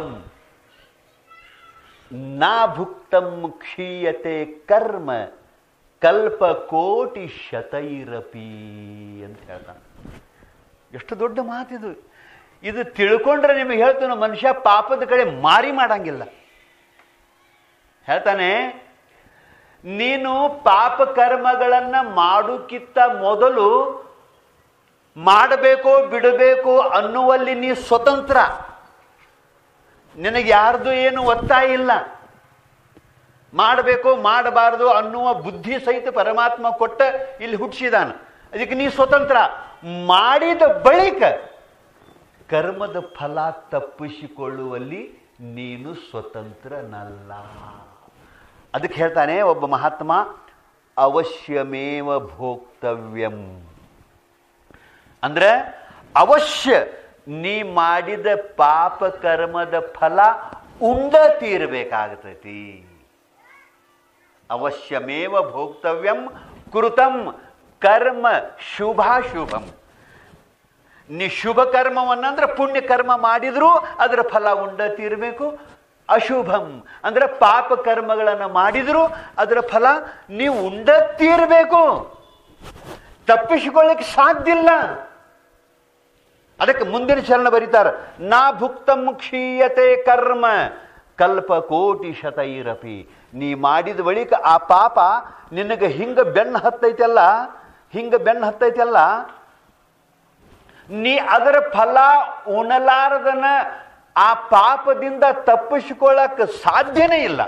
ನಾ ಭುಕ್ತಂ ಕ್ಷೀಯತೆ ಕರ್ಮ ಕಲ್ಪ ಕೋಟಿ ಶತೈರಪಿ ಅಂತ ಹೇಳ್ತಾನೆ ಎಷ್ಟು ದೊಡ್ಡ ಮಾತಿದು ಇದು ತಿಳ್ಕೊಂಡ್ರೆ ನಿಮಗೆ ಹೇಳ್ತಾನೆ ಮನುಷ್ಯ ಪಾಪದ ಕಡೆ ಮಾರಿ ಮಾಡಂಗಿಲ್ಲ ಹೇಳ್ತಾನೆ ನೀನು ಪಾಪ ಕರ್ಮಗಳನ್ನು ಮಾಡೋಕ್ಕಿಂತ ಮೊದಲು ಮಾಡಬೇಕೋ ಬಿಡಬೇಕೋ ಅನ್ನುವಲ್ಲಿ ನೀ ಸ್ವತಂತ್ರ ನಿನಗೆ ಯಾರ್ದು ಏನು ಒತ್ತಾಯ ಇಲ್ಲ ಮಾಡಬೇಕು ಮಾಡಬಾರದು ಅನ್ನುವ ಬುದ್ಧಿ ಸಹಿತ ಪರಮಾತ್ಮ ಕೊಟ್ಟ ಇಲ್ಲಿ ಹುಟ್ಟಿಸಿದಾನ ಅದಕ್ಕೆ ನೀ ಸ್ವತಂತ್ರ ಮಾಡಿದ ಬಳಿಕ ಕರ್ಮದ ಫಲ ತಪ್ಪಿಸಿಕೊಳ್ಳುವಲ್ಲಿ ನೀನು ಸ್ವತಂತ್ರನಲ್ಲ ಅದಕ್ಕೆ ಹೇಳ್ತಾನೆ ಒಬ್ಬ ಮಹಾತ್ಮ ಅವಶ್ಯಮೇವ ಭೋಕ್ತವ್ಯಂ ಅಂದ್ರೆ ಅವಶ್ಯ ನೀ ಮಾಡಿದ ಪಾಪ ಕರ್ಮದ ಫಲ ಉಂಡ ತೀರಬೇಕಾಗತೈತಿ ಅವಶ್ಯಮೇವ ಭೋಕ್ತವ್ಯಂ ಕೃತಂ ಕರ್ಮ ಶುಭಾಶುಭಂ ನೀ ಶುಭ ಕರ್ಮವನ್ನಂದ್ರೆ ಪುಣ್ಯ ಕರ್ಮ ಮಾಡಿದ್ರೂ ಅದರ ಫಲ ಉಂಡ ತೀರಬೇಕು ಅಶುಭಂ ಅಂದ್ರೆ ಪಾಪ ಕರ್ಮಗಳನ್ನು ಮಾಡಿದ್ರು ಅದರ ಫಲ ನೀವು ಉಂಡ ತೀರಬೇಕು ತಪ್ಪಿಸಿಕೊಳ್ಳಕ್ಕೆ ಸಾಧ್ಯ ಇಲ್ಲ ಅದಕ್ಕೆ ಮುಂದಿನ ಚರಣ ಬರೀತಾರೆ ನಾ ಭುಕ್ತಂ ಕ್ಷೀಯತೆ ಕರ್ಮ ಕಲ್ಪ ಕೋಟಿ ಶತೈರಪಿ ನೀ ಮಾಡಿದ ಬಳಿಕ ಆ ಪಾಪ ನಿನಗೆ ಹಿಂಗ ಬೆನ್ನು ಹತ್ತೈತಲ್ಲ ಹಿಂಗ ಬೆನ್ನು ಹತ್ತೈತಲ್ಲ ನೀ ಅದರ ಫಲ ಉಣಲಾರದನ ಆ ಪಾಪದಿಂದ ತಪ್ಪಿಸಿಕೊಳ್ಳಕ್ಕೆ ಸಾಧ್ಯನೇ ಇಲ್ಲ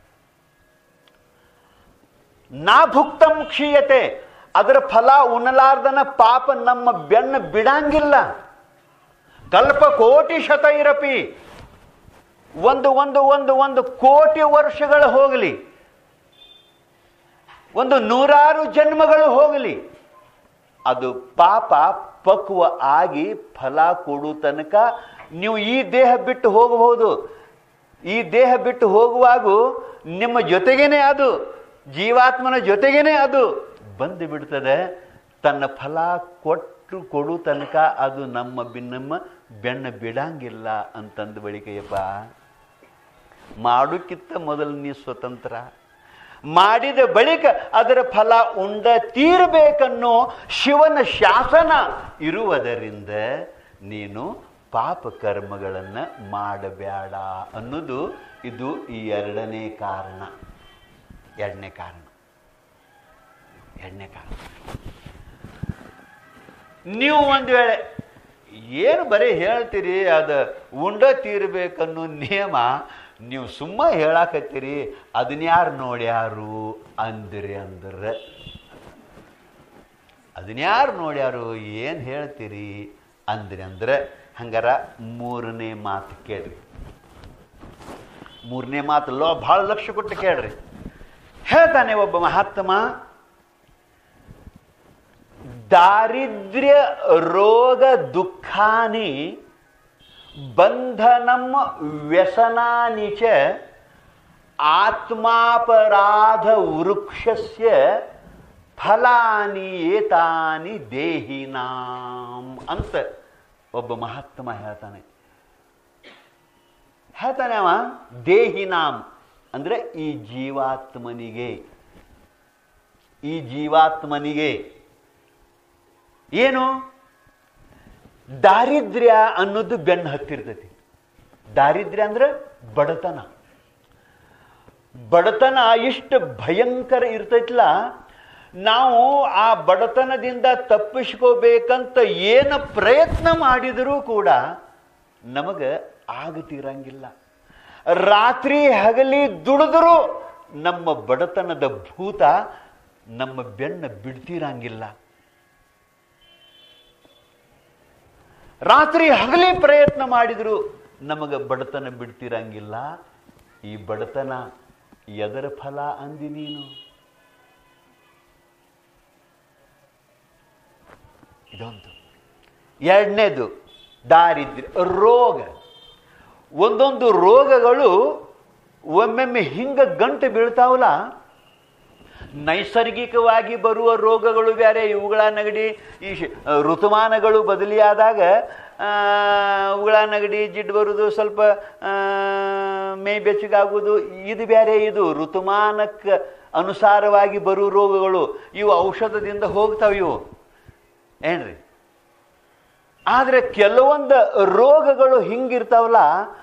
ನಾ ಭುಕ್ತಂ ಕ್ಷೀಯತೆ ಅದರ ಫಲ ಉಣಲಾರ್ದನ ಪಾಪ ನಮ್ಮ ಬೆನ್ನು ಬಿಡಂಗಿಲ್ಲ ಕಲ್ಪ ಕೋಟಿ ಶತೈರಪಿ ಒಂದು ಒಂದು ಒಂದು ಒಂದು ಕೋಟಿ ವರ್ಷಗಳು ಹೋಗಲಿ ಒಂದು ನೂರಾರು ಜನ್ಮಗಳು ಹೋಗಲಿ ಅದು ಪಾಪ ಪಕ್ವ ಆಗಿ ಫಲ ಕೊಡು ತನಕ ನೀವು ಈ ದೇಹ ಬಿಟ್ಟು ಹೋಗಬಹುದು ಈ ದೇಹ ಬಿಟ್ಟು ಹೋಗುವಾಗ ನಿಮ್ಮ ಜೊತೆಗೇನೆ ಅದು ಜೀವಾತ್ಮನ ಜೊತೆಗೇನೆ ಅದು ಬಂದು ಬಿಡ್ತದೆ ತನ್ನ ಫಲ ಕೊಟ್ಟು ಕೊಡು ತನಕ ಅದು ನಮ್ಮ ಬಿ ನಮ್ಮ ಬೆನ್ನ ಬಿಡಂಗಿಲ್ಲ ಅಂತಂದ ಬಳಿಕೆಯಪ್ಪ ಮಾಡೋಕ್ಕಿಂತ ಮೊದಲು ನೀ ಸ್ವತಂತ್ರ ಮಾಡಿದ ಬಳಿಕ ಅದರ ಫಲ ಉಂಡ ತೀರಬೇಕನ್ನೋ ಶಿವನ ಶಾಸನ ಇರುವುದರಿಂದ ನೀನು ಪಾಪ ಕರ್ಮಗಳನ್ನು ಮಾಡಬೇಡ ಅನ್ನೋದು ಇದು ಈ ಎರಡನೇ ಕಾರಣ ಎರಡನೇ ಕಾರಣ ಎರಡನೇ ಕಾರಣ ನೀವು ಒಂದು ವೇಳೆ ಏನು ಬರೀ ಹೇಳ್ತೀರಿ ಅದು ಉಂಡ ತೀರ್ಬೇಕನ್ನೋ ನಿಯಮ ನೀವು ಸುಮ್ಮ ಹೇಳಾಕತ್ತೀರಿ ಅದನ್ಯಾರು ನೋಡ್ಯಾರು ಅಂದ್ರಿ ಅಂದ್ರೆ ಅದನ್ಯಾರು ನೋಡ್ಯಾರು ಏನು ಹೇಳ್ತೀರಿ ಅಂದ್ರಿ ಅಂದ್ರೆ ಹಂಗಾರ ಮೂರನೇ ಮಾತು ಕೇಳ್ರಿ ಮೂರನೇ ಮಾತು ಲೋ ಭಾಳ ಲಕ್ಷ್ಯ ಕೊಟ್ಟು ಕೇಳ್ರಿ ಹೇಳ್ತಾನೆ ಒಬ್ಬ ಮಹಾತ್ಮ ದಾರಿದ್ರ್ಯ ರೋಗ ದುಃಖಾನಿ ಬಂಧನಂ ವ್ಯಸನಾನಿ ಚ ಆತ್ಮಾಪರಾಧ ವೃಕ್ಷಸ್ಯ ಫಲಾನಿ ಏತಾನಿ ದೇಹಿನಾಂ ಅಂತ ಒಬ್ಬ ಮಹಾತ್ಮ ಹೇಳ್ತಾನೆ ಹೇಳ್ತಾನೆ ಅವ ದೇಹಿನಾಂ ಅಂದ್ರೆ ಈ ಜೀವಾತ್ಮನಿಗೆ ಈ ಜೀವಾತ್ಮನಿಗೆ ಏನು ದಾರಿದ್ರ್ಯ ಅನ್ನೋದು ಬೆನ್ನು ಹತ್ತಿರ್ತೈತಿ ದಾರಿದ್ರ್ಯ ಅಂದ್ರೆ ಬಡತನ ಬಡತನ ಎಷ್ಟು ಭಯಂಕರ ಇರ್ತೈತ್ಲ ನಾವು ಆ ಬಡತನದಿಂದ ತಪ್ಪಿಸ್ಕೋಬೇಕಂತ ಏನು ಪ್ರಯತ್ನ ಮಾಡಿದರೂ ಕೂಡ ನಮಗೆ ಆಗತಿರಂಗಿಲ್ಲ ರಾತ್ರಿ ಹಗಲಿ ದುಡಿದರೂ ನಮ್ಮ ಬಡತನದ ಭೂತ ನಮ್ಮ ಬೆನ್ನ ಬಿಡ್ತಿರಂಗಿಲ್ಲ ರಾತ್ರಿ ಹಗಲಿ ಪ್ರಯತ್ನ ಮಾಡಿದ್ರು ನಮಗೆ ಬಡತನ ಬಿಡ್ತಿರಂಗಿಲ್ಲ ಈ ಬಡತನ ಎದರ ಫಲ ಅಂದಿ ನೀನು ಇದೊಂದು ಎರಡನೇದು ದಾರಿದ್ರ್ಯ ರೋಗ ಒಂದೊಂದು ರೋಗಗಳು ಒಮ್ಮೊಮ್ಮೆ ಹಿಂಗ ಗಂಟು ಬೀಳ್ತಾವಲ್ಲ ನೈಸರ್ಗಿಕವಾಗಿ ಬರುವ ರೋಗಗಳು ಬೇರೆ ಇವುಗಳ ನಗಡಿ ಈ ಶ್- ಋತುಮಾನಗಳು ಬದಲಿಯಾದಾಗ ಆ, ಉಗುಳ ನಗಡಿ ಜಿಡ್ಡು ಬರುವುದು ಸ್ವಲ್ಪ ಆ, ಮೈ ಬೆಚ್ಚಗಾಗುವುದು ಇದು ಬೇರೆ ಇದು ಋತುಮಾನಕ್ಕೆ ಅನುಸಾರವಾಗಿ ಬರುವ ರೋಗಗಳು ಇವು ಔಷಧದಿಂದ ಹೋಗ್ತಾವೆ ಇವು ಏನ್ರಿ ಆದರೆ ಕೆಲವೊಂದು ರೋಗಗಳು ಹಿಂಗಿರ್ತಾವಲ್ಲ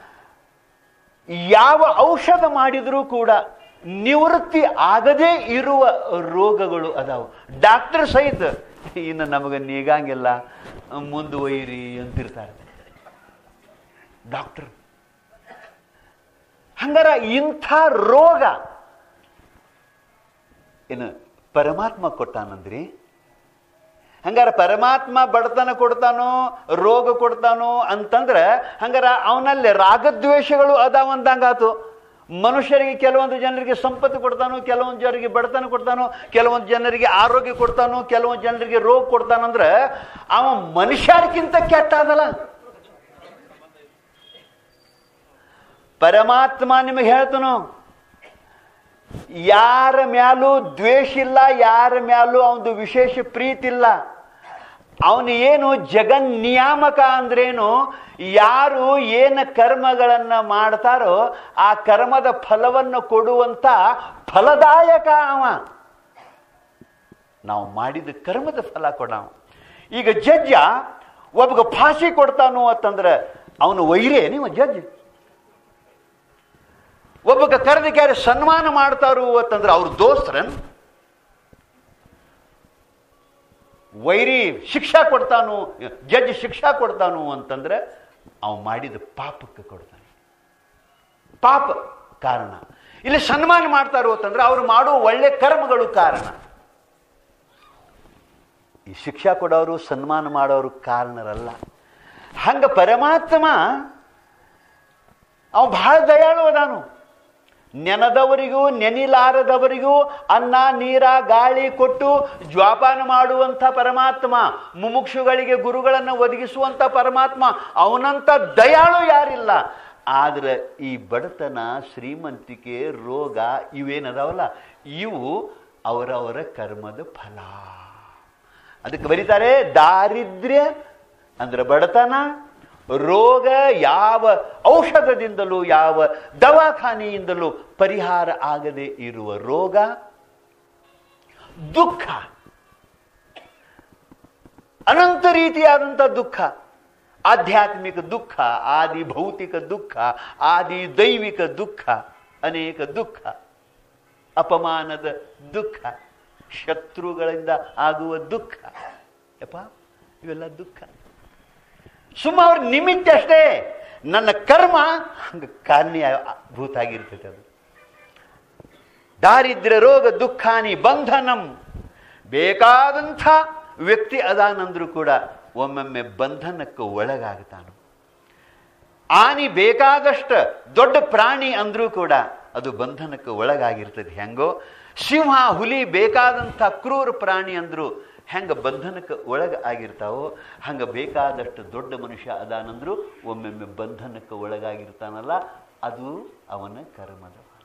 ಯಾವ ಔಷಧ ಮಾಡಿದರೂ ಕೂಡ ನಿವೃತ್ತಿ ಆಗದೇ ಇರುವ ರೋಗಗಳು ಅದಾವು ಡಾಕ್ಟರ್ ಸಹಿತ ಇನ್ನು ನಮಗೆ ನೀಗಂಗಿಲ್ಲ ಮುಂದುವೈರಿ ಅಂತಿರ್ತಾರೆ ಡಾಕ್ಟರ್ ಹಂಗಾರ ಇಂಥ ರೋಗ ಏನು ಪರಮಾತ್ಮ ಕೊಟ್ಟಾನಂದ್ರಿ ಹಂಗಾರ ಪರಮಾತ್ಮ ಬಡತನ ಕೊಡ್ತಾನೋ ರೋಗ ಕೊಡ್ತಾನೋ ಅಂತಂದ್ರೆ ಹಂಗಾರ ಅವನಲ್ಲಿ ರಾಗದ್ವೇಷಗಳು ಅದಾವಂದಂಗಾತು ಮನುಷ್ಯರಿಗೆ ಕೆಲವೊಂದು ಜನರಿಗೆ ಸಂಪತ್ತು ಕೊಡ್ತಾನೋ ಕೆಲವೊಂದು ಜನರಿಗೆ ಬಡತನ ಕೊಡ್ತಾನೋ ಕೆಲವೊಂದು ಜನರಿಗೆ ಆರೋಗ್ಯ ಕೊಡ್ತಾನೋ ಕೆಲವೊಂದು ಜನರಿಗೆ ರೋಗ ಕೊಡ್ತಾನಂದ್ರೆ ಅವ ಮನುಷ್ಯರಿಗಿಂತ ಕೆಟ್ಟ ಅದಲ್ಲ ಪರಮಾತ್ಮ ನಿಮಗೆ ಹೇಳ್ತಾನೋ ಯಾರ ಮ್ಯಾಲೂ ದ್ವೇಷ ಇಲ್ಲ ಯಾರ ಮ್ಯಾಲೂ ಅವನದು ವಿಶೇಷ ಪ್ರೀತಿ ಇಲ್ಲ ಅವನು ಏನು ಜಗನ್ ನಿಯಾಮಕ ಅಂದ್ರೇನು ಯಾರು ಏನ ಕರ್ಮಗಳನ್ನ ಮಾಡ್ತಾರೋ ಆ ಕರ್ಮದ ಫಲವನ್ನು ಕೊಡುವಂತ ಫಲದಾಯಕ ಅವ ನಾವು ಮಾಡಿದ ಕರ್ಮದ ಫಲ ಕೊಡವ ಈಗ ಜಡ್ಜ ಒಬ್ಬಗ ಫಾಸಿ ಕೊಡ್ತಾನು ಅಂತಂದ್ರೆ ಅವನು ವೈರೇ ನೀವು ಜಡ್ಜ್ ಒಬ್ಬಗ ಕರೆದ ಕ್ಯಾರೆ ಸನ್ಮಾನ ಮಾಡ್ತಾರು ಅಂತಂದ್ರೆ ಅವ್ರ ದೋಸ್ತ್ರನ್ ವೈರಿ ಶಿಕ್ಷಾ ಕೊಡ್ತಾನು ಜಡ್ಜ್ ಶಿಕ್ಷಾ ಕೊಡ್ತಾನು ಅಂತಂದ್ರೆ ಅವ ಮಾಡಿದ ಪಾಪಕ್ಕೆ ಕೊಡ್ತಾನೆ ಪಾಪ ಕಾರಣ ಇಲ್ಲಿ ಸನ್ಮಾನ ಮಾಡ್ತಾರು ಅಂತಂದ್ರೆ ಅವ್ರು ಮಾಡುವ ಒಳ್ಳೆ ಕರ್ಮಗಳು ಕಾರಣ ಈ ಶಿಕ್ಷಾ ಕೊಡೋರು ಸನ್ಮಾನ ಮಾಡೋರು ಕಾರಣರಲ್ಲ ಹಂಗ ಪರಮಾತ್ಮ ಅವ ಬಹಳ ದಯಾಳು ಅದಾನು ನೆನದವರಿಗೂ ನೆನಿಲಾರದವರಿಗೂ ಅನ್ನ ನೀರ ಗಾಳಿ ಕೊಟ್ಟು ಜ್ವಾಪಾನ ಮಾಡುವಂಥ ಪರಮಾತ್ಮ ಮುಮುಕ್ಷುಗಳಿಗೆ ಗುರುಗಳನ್ನು ಒದಗಿಸುವಂಥ ಪರಮಾತ್ಮ ಅವನಂತ ದಯಾಳು ಯಾರಿಲ್ಲ ಆದ್ರೆ ಈ ಬಡತನ ಶ್ರೀಮಂತಿಕೆ ರೋಗ ಇವೇನದಾವಲ್ಲ ಇವು ಅವರವರ ಕರ್ಮದ ಫಲ ಅದಕ್ಕೆ ಬರೀತಾರೆ ದಾರಿದ್ರ್ಯ ಅಂದ್ರೆ ಬಡತನ ರೋಗ ಯಾವ ಔಷಧದಿಂದಲೂ ಯಾವ ದವಾಖಾನೆಯಿಂದಲೂ ಪರಿಹಾರ ಆಗದೆ ಇರುವ ರೋಗ ದುಃಖ ಅನಂತ ರೀತಿಯಾದಂಥ ದುಃಖ ಆಧ್ಯಾತ್ಮಿಕ ದುಃಖ ಆದಿ ಭೌತಿಕ ದುಃಖ ಆದಿ ದೈವಿಕ ದುಃಖ ಅನೇಕ ದುಃಖ ಅಪಮಾನದ ದುಃಖ ಶತ್ರುಗಳಿಂದ ಆಗುವ ದುಃಖ ಯಪ್ಪ ಇವೆಲ್ಲ ದುಃಖ ಸುಮ್ಮ ಅವ್ರ ನಿಮಿತ್ತ ಅಷ್ಟೇ ನನ್ನ ಕರ್ಮ ಹಂಗ ಕಾರಣೀಭೂತ ಆಗಿರ್ತೈತೆ ಅದು ದಾರಿದ್ರ್ಯ ರೋಗ ದುಃಖಾನಿ ಬಂಧನಂ ಬೇಕಾದಂಥ ವ್ಯಕ್ತಿ ಅದಾನಂದ್ರೂ ಕೂಡ ಒಮ್ಮೊಮ್ಮೆ ಬಂಧನಕ್ಕೆ ಒಳಗಾಗ್ತಾನು ಆನಿ ಬೇಕಾದಷ್ಟ ದೊಡ್ಡ ಪ್ರಾಣಿ ಅಂದ್ರೂ ಕೂಡ ಅದು ಬಂಧನಕ್ಕೆ ಒಳಗಾಗಿರ್ತದೆ ಹೆಂಗೋ ಸಿಂಹ ಹುಲಿ ಬೇಕಾದಂಥ ಕ್ರೂರ ಪ್ರಾಣಿ ಅಂದ್ರು ಹೆಂಗ ಬಂಧನಕ್ಕೆ ಒಳಗ ಆಗಿರ್ತಾವೋ ಹಂಗ ಬೇಕಾದಷ್ಟು ದೊಡ್ಡ ಮನುಷ್ಯ ಅದಾನಂದ್ರು ಒಮ್ಮೊಮ್ಮೆ ಬಂಧನಕ್ಕೆ ಒಳಗಾಗಿರ್ತಾನಲ್ಲ ಅದು ಅವನ ಕರ್ಮದ ಫಲ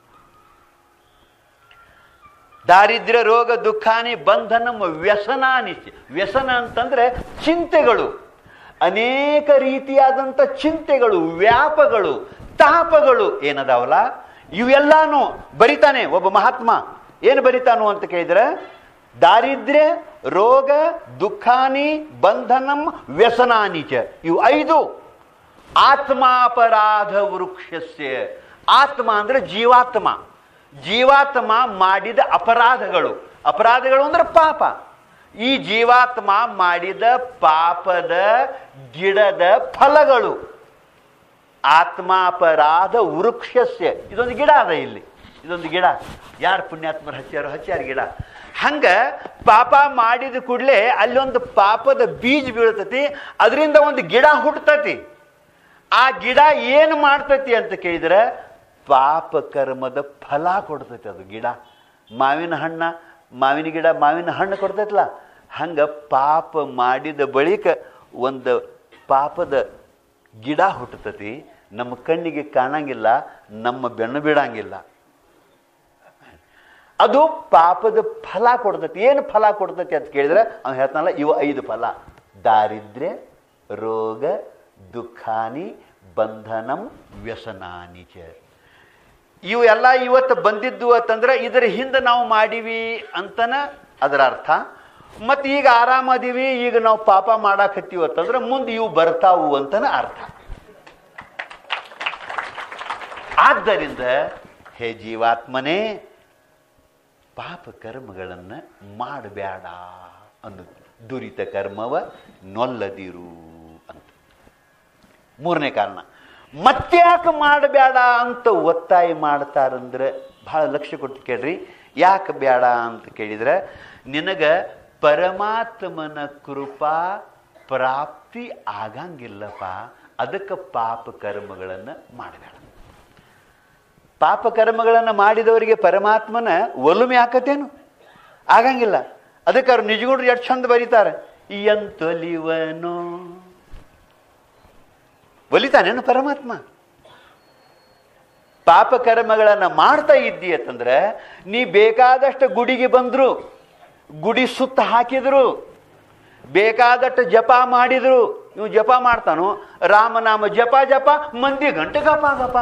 ದಾರಿದ್ರ್ಯ ರೋಗ ದುಃಖಾನಿ ಬಂಧನಂ ವ್ಯಸನಾನಿ ವ್ಯಸನ ಅಂತಂದ್ರೆ ಚಿಂತೆಗಳು ಅನೇಕ ರೀತಿಯಾದಂಥ ಚಿಂತೆಗಳು ವ್ಯಾಪಗಳು ತಾಪಗಳು ಏನದಾವಲ್ಲ ಇವೆಲ್ಲಾನು ಬರಿತಾನೆ ಒಬ್ಬ ಮಹಾತ್ಮ ಏನು ಬರಿತಾನು ಅಂತ ಕೇಳಿದ್ರೆ ದಾರಿದ್ರ್ಯ ರೋಗ ದುಃಖಾನಿ ಬಂಧನಂ ವ್ಯಸನಾನಿ ಚ ಇವು ಐದು ಆತ್ಮಾಪರಾಧ ವೃಕ್ಷಸ್ಯ ಆತ್ಮ ಅಂದ್ರೆ ಜೀವಾತ್ಮ ಜೀವಾತ್ಮ ಮಾಡಿದ ಅಪರಾಧಗಳು ಅಪರಾಧಗಳು ಅಂದ್ರೆ ಪಾಪ ಈ ಜೀವಾತ್ಮ ಮಾಡಿದ ಪಾಪದ ಗಿಡದ ಫಲಗಳು ಆತ್ಮಾಪರಾಧ ವೃಕ್ಷಸ್ಯ ಇದೊಂದು ಗಿಡ ಅದ ಇಲ್ಲಿ ಇದೊಂದು ಗಿಡ ಯಾರು ಪುಣ್ಯಾತ್ಮರು ಹಚ್ಚಾರೋ ಹಚ್ಚಾರ ಗಿಡ ಹಂಗ ಪಾಪ ಮಾಡಿದ ಕೂಡಲೇ ಅಲ್ಲೊಂದು ಪಾಪದ ಬೀಜ ಬೀಳ್ತತಿ ಅದರಿಂದ ಒಂದು ಗಿಡ ಹುಟ್ಟತತಿ ಆ ಗಿಡ ಏನು ಮಾಡ್ತತಿ ಅಂತ ಕೇಳಿದ್ರೆ ಪಾಪ ಕರ್ಮದ ಫಲ ಕೊಡ್ತೈತಿ ಅದು ಗಿಡ ಮಾವಿನ ಹಣ್ಣ ಮಾವಿನ ಗಿಡ ಮಾವಿನ ಹಣ್ಣು ಕೊಡ್ತೈತಲ್ಲ ಹಂಗ ಪಾಪ ಮಾಡಿದ ಬಳಿಕ ಒಂದು ಪಾಪದ ಗಿಡ ಹುಟ್ಟತತಿ ನಮ್ಮ ಕಣ್ಣಿಗೆ ಕಾಣಂಗಿಲ್ಲ ನಮ್ಮ ಬೆನ್ನು ಬಿಡಂಗಿಲ್ಲ ಅದು ಪಾಪದ ಫಲ ಕೊಡ್ತೈತಿ ಏನು ಫಲ ಕೊಡ್ತೈತಿ ಅಂತ ಕೇಳಿದ್ರೆ ಅವ್ನು ಹೇಳ್ತಾನಲ್ಲ ಇವು ಐದು ಫಲ ದಾರಿದ್ರ್ಯ ರೋಗ ದುಃಖಾನಿ ಬಂಧನಂ ವ್ಯಸನಾನಿ ಚ ಇವು ಎಲ್ಲ ಇವತ್ತು ಬಂದಿದ್ದು ಅಂತಂದ್ರೆ ಇದರ ಹಿಂದೆ ನಾವು ಮಾಡೀವಿ ಅಂತನ ಅದರ ಅರ್ಥ ಮತ್ತು ಈಗ ಆರಾಮದೀವಿ ಈಗ ನಾವು ಪಾಪ ಮಾಡಾಕತ್ತೀವಿ ಅಂತಂದ್ರೆ ಮುಂದೆ ಇವು ಬರ್ತಾವು ಅಂತನ ಅರ್ಥ ಆದ್ದರಿಂದ ಹೇ ಜೀವಾತ್ಮನೇ ಪಾಪ ಕರ್ಮಗಳನ್ನು ಮಾಡಬೇಡ ಅನ್ನೋದು ದುರಿತ ಕರ್ಮವ ನೊಲ್ಲದಿರು ಅಂತ ಮೂರನೇ ಕಾರಣ ಮತ್ತ್ಯಾಕೆ ಮಾಡಬೇಡ ಅಂತ ಒತ್ತಾಯ ಮಾಡ್ತಾರಂದ್ರೆ ಬಹಳ ಲಕ್ಷ್ಯ ಕೊಟ್ಟು ಕೇಳ್ರಿ ಯಾಕೆ ಬೇಡ ಅಂತ ಕೇಳಿದ್ರೆ ನಿನಗ ಪರಮಾತ್ಮನ ಕೃಪಾ ಪ್ರಾಪ್ತಿ ಆಗಂಗಿಲ್ಲಪ್ಪ ಅದಕ್ಕೆ ಪಾಪ ಕರ್ಮಗಳನ್ನು ಮಾಡಬೇಡ ಪಾಪ ಕರ್ಮಗಳನ್ನು ಮಾಡಿದವರಿಗೆ ಪರಮಾತ್ಮನ ಒಲುಮೆ ಆಕತೇನು ಆಗಂಗಿಲ್ಲ ಅದಕ್ಕೆ ಅವ್ರು ನಿಜಗುಂಡ್ರು ಎಷ್ಟು ಚಂದ ಬರೀತಾರೆ ಎಂತೊಲಿವನೋ ಒಲಿತಾನೇನು ಪರಮಾತ್ಮ ಪಾಪ ಕರ್ಮಗಳನ್ನು ಮಾಡ್ತಾ ಇದ್ದಿ ಅಂತಂದ್ರೆ ನೀ ಬೇಕಾದಷ್ಟು ಗುಡಿಗೆ ಬಂದ್ರು ಗುಡಿ ಸುತ್ತ ಹಾಕಿದ್ರು ಬೇಕಾದಷ್ಟು ಜಪ ಮಾಡಿದ್ರು ನೀವು ಜಪ ಮಾಡ್ತಾನು ರಾಮನಾಮ ಜಪ ಜಪ ಮಂದಿ ಗಂಟೆ ಗಪ ಗಪ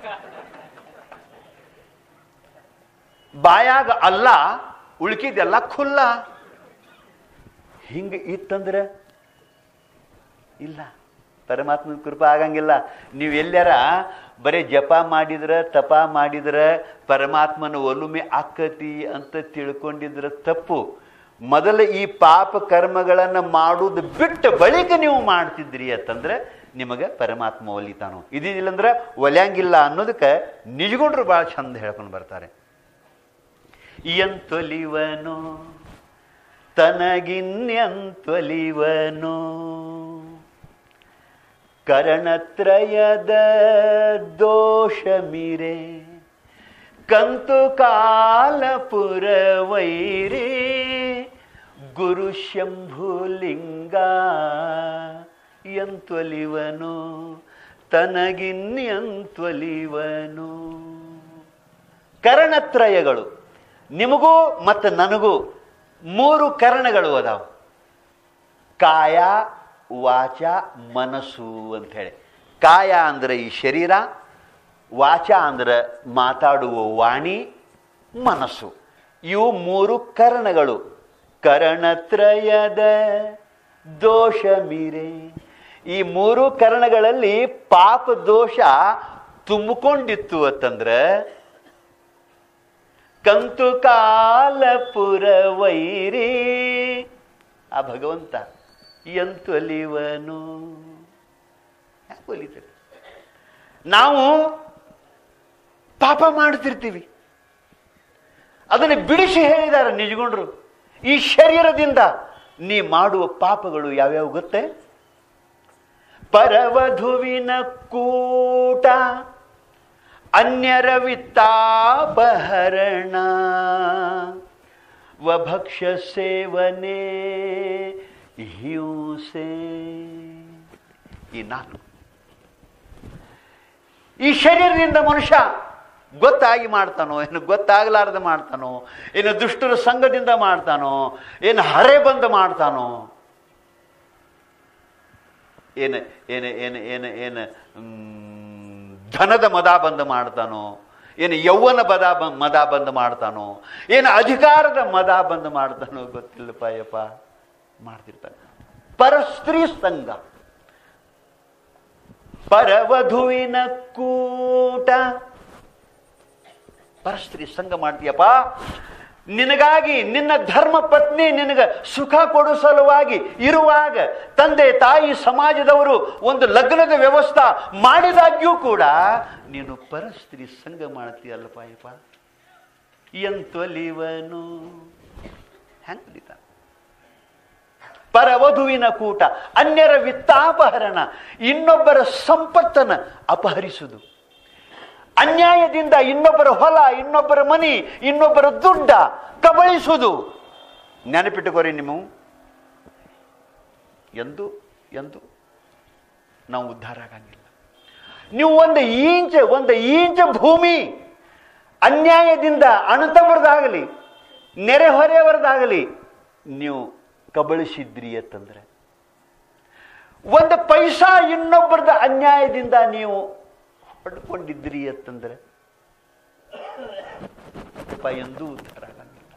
ಬಾಯಾಗ ಅಲ್ಲ ಉಳ್ಕಿದೆಲ್ಲ ಖುಲ್ಲ ಹಿಂಗೆ ಇತ್ತಂದ್ರೆ ಇಲ್ಲ ಪರಮಾತ್ಮನ ಕೃಪಾ ಆಗಂಗಿಲ್ಲ ನೀವು ಎಲ್ಲಾರ ಬರೀ ಜಪ ಮಾಡಿದ್ರ ತಪ ಮಾಡಿದ್ರ ಪರಮಾತ್ಮನ ಒಲುಮೆ ಆಕತಿ ಅಂತ ತಿಳ್ಕೊಂಡಿದ್ರ ತಪ್ಪು ಮೊದಲ ಈ ಪಾಪ ಕರ್ಮಗಳನ್ನು ಮಾಡುವುದು ಬಿಟ್ಟ ಬಳಿಕ ನೀವು ಮಾಡ್ತಿದ್ರಿ ಅಂತಂದ್ರೆ ನಿಮಗೆ ಪರಮಾತ್ಮ ಒಲಿತಾನು ಇದಿಲ್ಲಂದ್ರೆ ಒಲ್ಯಾಂಗಿಲ್ಲ ಅನ್ನೋದಕ್ಕೆ ನಿಜಗೊಂಡ್ರು ಭಾಳ ಚಂದ ಹೇಳ್ಕೊಂಡು ಬರ್ತಾರೆ ಎಂತೊಲಿವನು ತನಗಿನ್ಯಂತೊಲಿವನು ಕರಣತ್ರಯದ ದೋಷ ಮಿರೆ ಕಂತು ಕಾಲಪುರ ವೈರಿ ಗುರು ಶಂಭುಲಿಂಗ ಎಂತೊಲಿವನು ತನಗಿನ್ಯಂತೊಲಿವನು ಕರಣತ್ರಯಗಳು ನಿಮಗೂ ಮತ್ತು ನನಗೂ ಮೂರು ಕರಣಗಳು ಅದಾವ ಕಾಯ ವಾಚ ಮನಸ್ಸು ಅಂತ ಹೇಳಿ ಕಾಯ ಅಂದ್ರೆ ಈ ಶರೀರ ವಾಚ ಅಂದ್ರೆ ಮಾತಾಡುವ ವಾಣಿ ಮನಸ್ಸು ಇವು ಮೂರು ಕರಣಗಳು ಕರಣತ್ರಯದ ದೋಷ ಮೀರೆ ಈ ಮೂರು ಕರಣಗಳಲ್ಲಿ ಪಾಪ ದೋಷ ತುಂಬಿಕೊಂಡಿತ್ತು ಅಂತಂದ್ರೆ ಕಂತು ಕಾಲಪುರ ವೈರಿ ಆ ಭಗವಂತ ಎಂತೊಲಿವನು ಯಾಕೆ ಒಲಿತಾರೆ ನಾವು ಪಾಪ ಮಾಡ್ತಿರ್ತೀವಿ ಅದನ್ನು ಬಿಡಿಸಿ ಹೇಳಿದ್ದಾರೆ ನಿಜಗೊಂಡ್ರು ಈ ಶರೀರದಿಂದ ನೀ ಮಾಡುವ ಪಾಪಗಳು ಯಾವ್ಯಾವ ಗೊತ್ತೇ ಪರವಧುವಿನ ಕೂಟ ಅನ್ಯರ ವಿತ್ತಾಪಹರಣ ವಭಕ್ಷ ಸೇವನೆ ಹಿಂಸೆ ಈ ನಾಲ್ಕು ಈ ಶರೀರದಿಂದ ಮನುಷ್ಯ ಗೊತ್ತಾಗಿ ಮಾಡ್ತಾನೋ ಏನು ಗೊತ್ತಾಗಲಾರ್ದೆ ಮಾಡ್ತಾನೋ ಏನು ದುಷ್ಟರ ಸಂಘದಿಂದ ಮಾಡ್ತಾನೋ ಏನು ಹರೆ ಬಂದು ಮಾಡ್ತಾನೋ ಏನು ಏನು ಏನು ಏನು ಏನು ಮ್, ಧನದ ಮದ ಬಂದು ಮಾಡ್ತಾನೋ ಏನು ಯೌವನ ಬದ ಬ- ಮದ ಬಂದು ಮಾಡ್ತಾನೋ ಏನು ಅಧಿಕಾರದ ಮದ ಬಂದು ಮಾಡ್ತಾನೋ ಗೊತ್ತಿಲ್ಲಪ್ಪ ಯಪ್ಪ ಮಾಡ್ತಿರ್ತಾನೆ ಪರಸ್ತ್ರೀ ಸಂಘ ಪರವಧುವಿನ ಕೂಟ ಪರಸ್ತ್ರೀ ಸಂಘ ಮಾಡ್ತೀಯಪ್ಪ ನಿನಗಾಗಿ ನಿನ್ನ ಧರ್ಮ ಪತ್ನಿ ನಿನಗ ಸುಖ ಕೊಡೋ ಸಲುವಾಗಿ ಇರುವಾಗ ತಂದೆ ತಾಯಿ ಸಮಾಜದವರು ಒಂದು ಲಗ್ನದ ವ್ಯವಸ್ಥೆ ಮಾಡಿದಾಗ್ಯೂ ಕೂಡ ನೀನು ಪರಸ್ತ್ರೀ ಸಂಘ ಮಾಡ್ತೀಯಲ್ಲಪ್ಪ ಯಪ್ಪ ಎಂತೊಲಿವನು ಹೆಂಗ್ ಕಲಿತ ಪರವಧುವಿನ ಕೂಟ ಅನ್ಯರ ವಿತ್ತಾಪಹರಣ ಇನ್ನೊಬ್ಬರ ಸಂಪತ್ತನ್ನ ಅಪಹರಿಸುವುದು ಅನ್ಯಾಯದಿಂದ ಇನ್ನೊಬ್ಬರ ಹೊಲ ಇನ್ನೊಬ್ಬರ ಮನಿ ಇನ್ನೊಬ್ಬರ ದುಡ್ಡ ಕಬಳಿಸುವುದು ನೆನಪಿಟ್ಟುಕೋರಿ ನೀವು ಎಂದು ಎಂದು ನಾವು ಉದ್ಧಾರ ಆಗಂಗಿಲ್ಲ ನೀವು ಒಂದು ಇಂಚ್ ಒಂದು ಇಂಚ್ ಭೂಮಿ ಅನ್ಯಾಯದಿಂದ ಅಣತವರದಾಗಲಿ ನೆರೆಹೊರೆಯವರದಾಗಲಿ ನೀವು ಕಬಳಿಸಿದ್ರಿ ಅಂತಂದ್ರೆ ಒಂದು ಪೈಸಾ ಇನ್ನೊಬ್ಬರದ ಅನ್ಯಾಯದಿಂದ ನೀವು ಪಡ್ಕೊಂಡಿದ್ರಿ ಅಂತಂದ್ರೆ ಅಪ್ಪ ಎಂದೂ ಉದ್ಧಾರ ಆಗಂಗಿಲ್ಲ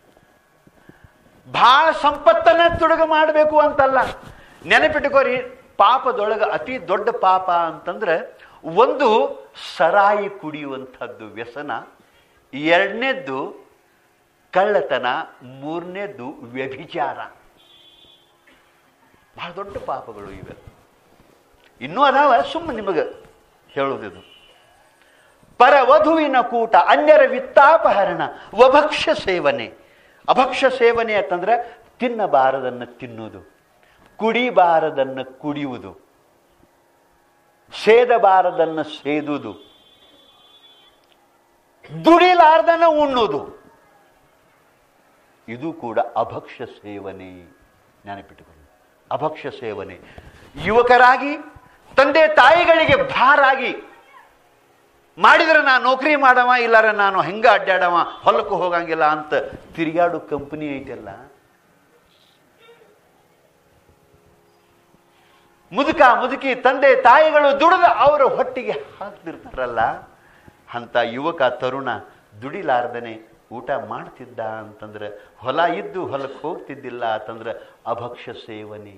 ಬಹಳ ಸಂಪತ್ತನ್ನ ತುಡುಗ ಮಾಡಬೇಕು ಅಂತಲ್ಲ ನೆನಪಿಟ್ಟುಕೋರಿ ಪಾಪದೊಳಗೆ ಅತಿ ದೊಡ್ಡ ಪಾಪ ಅಂತಂದ್ರೆ ಒಂದು ಸರಾಯಿ ಕುಡಿಯುವಂಥದ್ದು ವ್ಯಸನ ಎರಡನೇದ್ದು ಕಳ್ಳತನ ಮೂರನೇದ್ದು ವ್ಯಭಿಚಾರ ಬಹಳ ದೊಡ್ಡ ಪಾಪಗಳು ಇವೆ ಇನ್ನೂ ಅದಾವ ಸುಮ್ಮನೆ ನಿಮಗೆ ಹೇಳುವುದಿದು ಪರವಧುವಿನ ಕೂಟ ಅನ್ಯರ ವಿತ್ತಾಪಹರಣ ವಭಕ್ಷ್ಯ ಸೇವನೆ ಅಭಕ್ಷ್ಯ ಸೇವನೆ ಅಂತಂದ್ರೆ ತಿನ್ನಬಾರದನ್ನು ತಿನ್ನುವುದು ಕುಡಿಬಾರದನ್ನು ಕುಡಿಯುವುದು ಸೇದಬಾರದನ್ನು ಸೇದುವುದು ದುಡಿಲಾರ್ದನ ಉಣ್ಣುವುದು ಇದು ಕೂಡ ಅಭಕ್ಷ್ಯ ಸೇವನೆ ನೆನಪಿಟ್ಟುಕೊಳ್ಳಿ ಅಭಕ್ಷ್ಯ ಸೇವನೆ ಯುವಕರಾಗಿ ತಂದೆ ತಾಯಿಗಳಿಗೆ ಭಾರಾಗಿ ಮಾಡಿದ್ರೆ ನಾನು ನೌಕರಿ ಮಾಡವ ಇಲ್ಲಾರ ನಾನು ಹೆಂಗ ಅಡ್ಡಾಡವ ಹೊಲಕ್ಕೂ ಹೋಗಂಗಿಲ್ಲ ಅಂತ ತಿರುಗಾಡು ಕಂಪನಿ ಐತಲ್ಲ ಮುದುಕ ಮುದುಕಿ ತಂದೆ ತಾಯಿಗಳು ದುಡಿದ ಅವರ ಹೊಟ್ಟಿಗೆ ಹಾಕ್ತಿರ್ತಾರಲ್ಲ ಅಂತ ಯುವಕ ತರುಣ ದುಡಿಲಾರ್ದನೆ ಊಟ ಮಾಡ್ತಿದ್ದ ಅಂತಂದ್ರೆ ಹೊಲ ಇದ್ದು ಹೊಲಕ್ಕೆ ಹೋಗ್ತಿದ್ದಿಲ್ಲ ಅಂತಂದ್ರೆ ಅಭಕ್ಷ್ಯ ಸೇವನೆ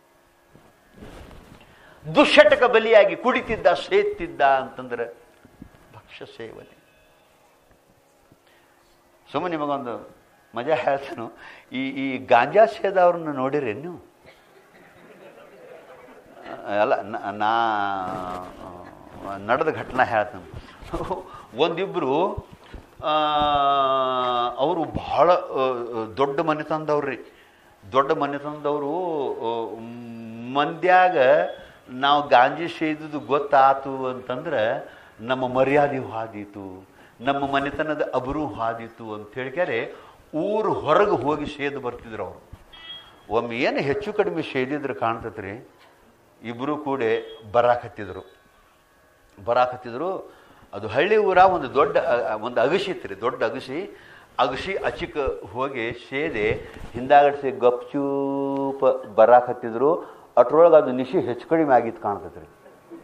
ದುಶ್ಚಟಕ ಬಲಿಯಾಗಿ ಕುಡಿತಿದ್ದ ಸೇತ್ತಿದ್ದ ಅಂತಂದ್ರೆ ಭಕ್ಷ್ಯ ಸೇವನೆ ಸುಮ್ಮನೆ ನಿಮಗೊಂದು ಮಜಾ ಹೇಳ್ತಾನು ಈ ಈ ಗಾಂಜಾ ಸೇದವ್ರನ್ನ ನೋಡಿರೇನು ಅಲ್ಲ ನ- ನಾ ನಡೆದ ಘಟನಾ ಹೇಳ್ತಾನೆ ಒಂದಿಬ್ಬರು ಅವರು ಬಹಳ ಆ, ದೊಡ್ಡ ಮನೆತನದವ್ರಿ ದೊಡ್ಡ ಮನೆತನದವರು ಆ, ಮಂದ್ಯಾಗ ನಾವು ಗಾಂಜಿ ಸೇದುದು ಗೊತ್ತಾತು ಅಂತಂದ್ರೆ ನಮ್ಮ ಮರ್ಯಾದೆ ಹಾದೀತು ನಮ್ಮ ಮನೆತನದ ಅಬರು ಹಾದೀತು ಅಂತ ಹೇಳ್ಕ್ಯಾರೆ ಊರು ಹೊರಗೆ ಹೋಗಿ ಸೇದು ಬರ್ತಿದ್ರು ಅವರು ಒಮ್ಮೆ ಏನು ಹೆಚ್ಚು ಕಡಿಮೆ ಸೇದಿದ್ರೆ ಕಾಣ್ತತ್ರಿ ಇಬ್ಬರು ಕೂಡ ಬರಾಕತ್ತಿದ್ರು ಬರಾಕತ್ತಿದ್ರು ಅದು ಹಳ್ಳಿ ಊರ ಒಂದು ದೊಡ್ಡ ಅ- ಅ- ಒಂದು ಅಗಸಿ ಇತ್ತು ರೀ ದೊಡ್ಡ ಅಗಸಿ ಅಗಸಿ ಅಚಿಕ ಹೋಗಿ ಸೇದೆ ಹಿಂದಾಗಡಿಸಿ ಗಪ್ಚೂಪ ಬರಾಕತ್ತಿದ್ರು ಅಟ್ರೊಳಗೆ ಅದು ನಿಶಿ ಹೆಚ್ಚು ಕಡಿಮೆ ಆಗಿತ್ತು ಕಾಣ್ತೈತೆ ರೀ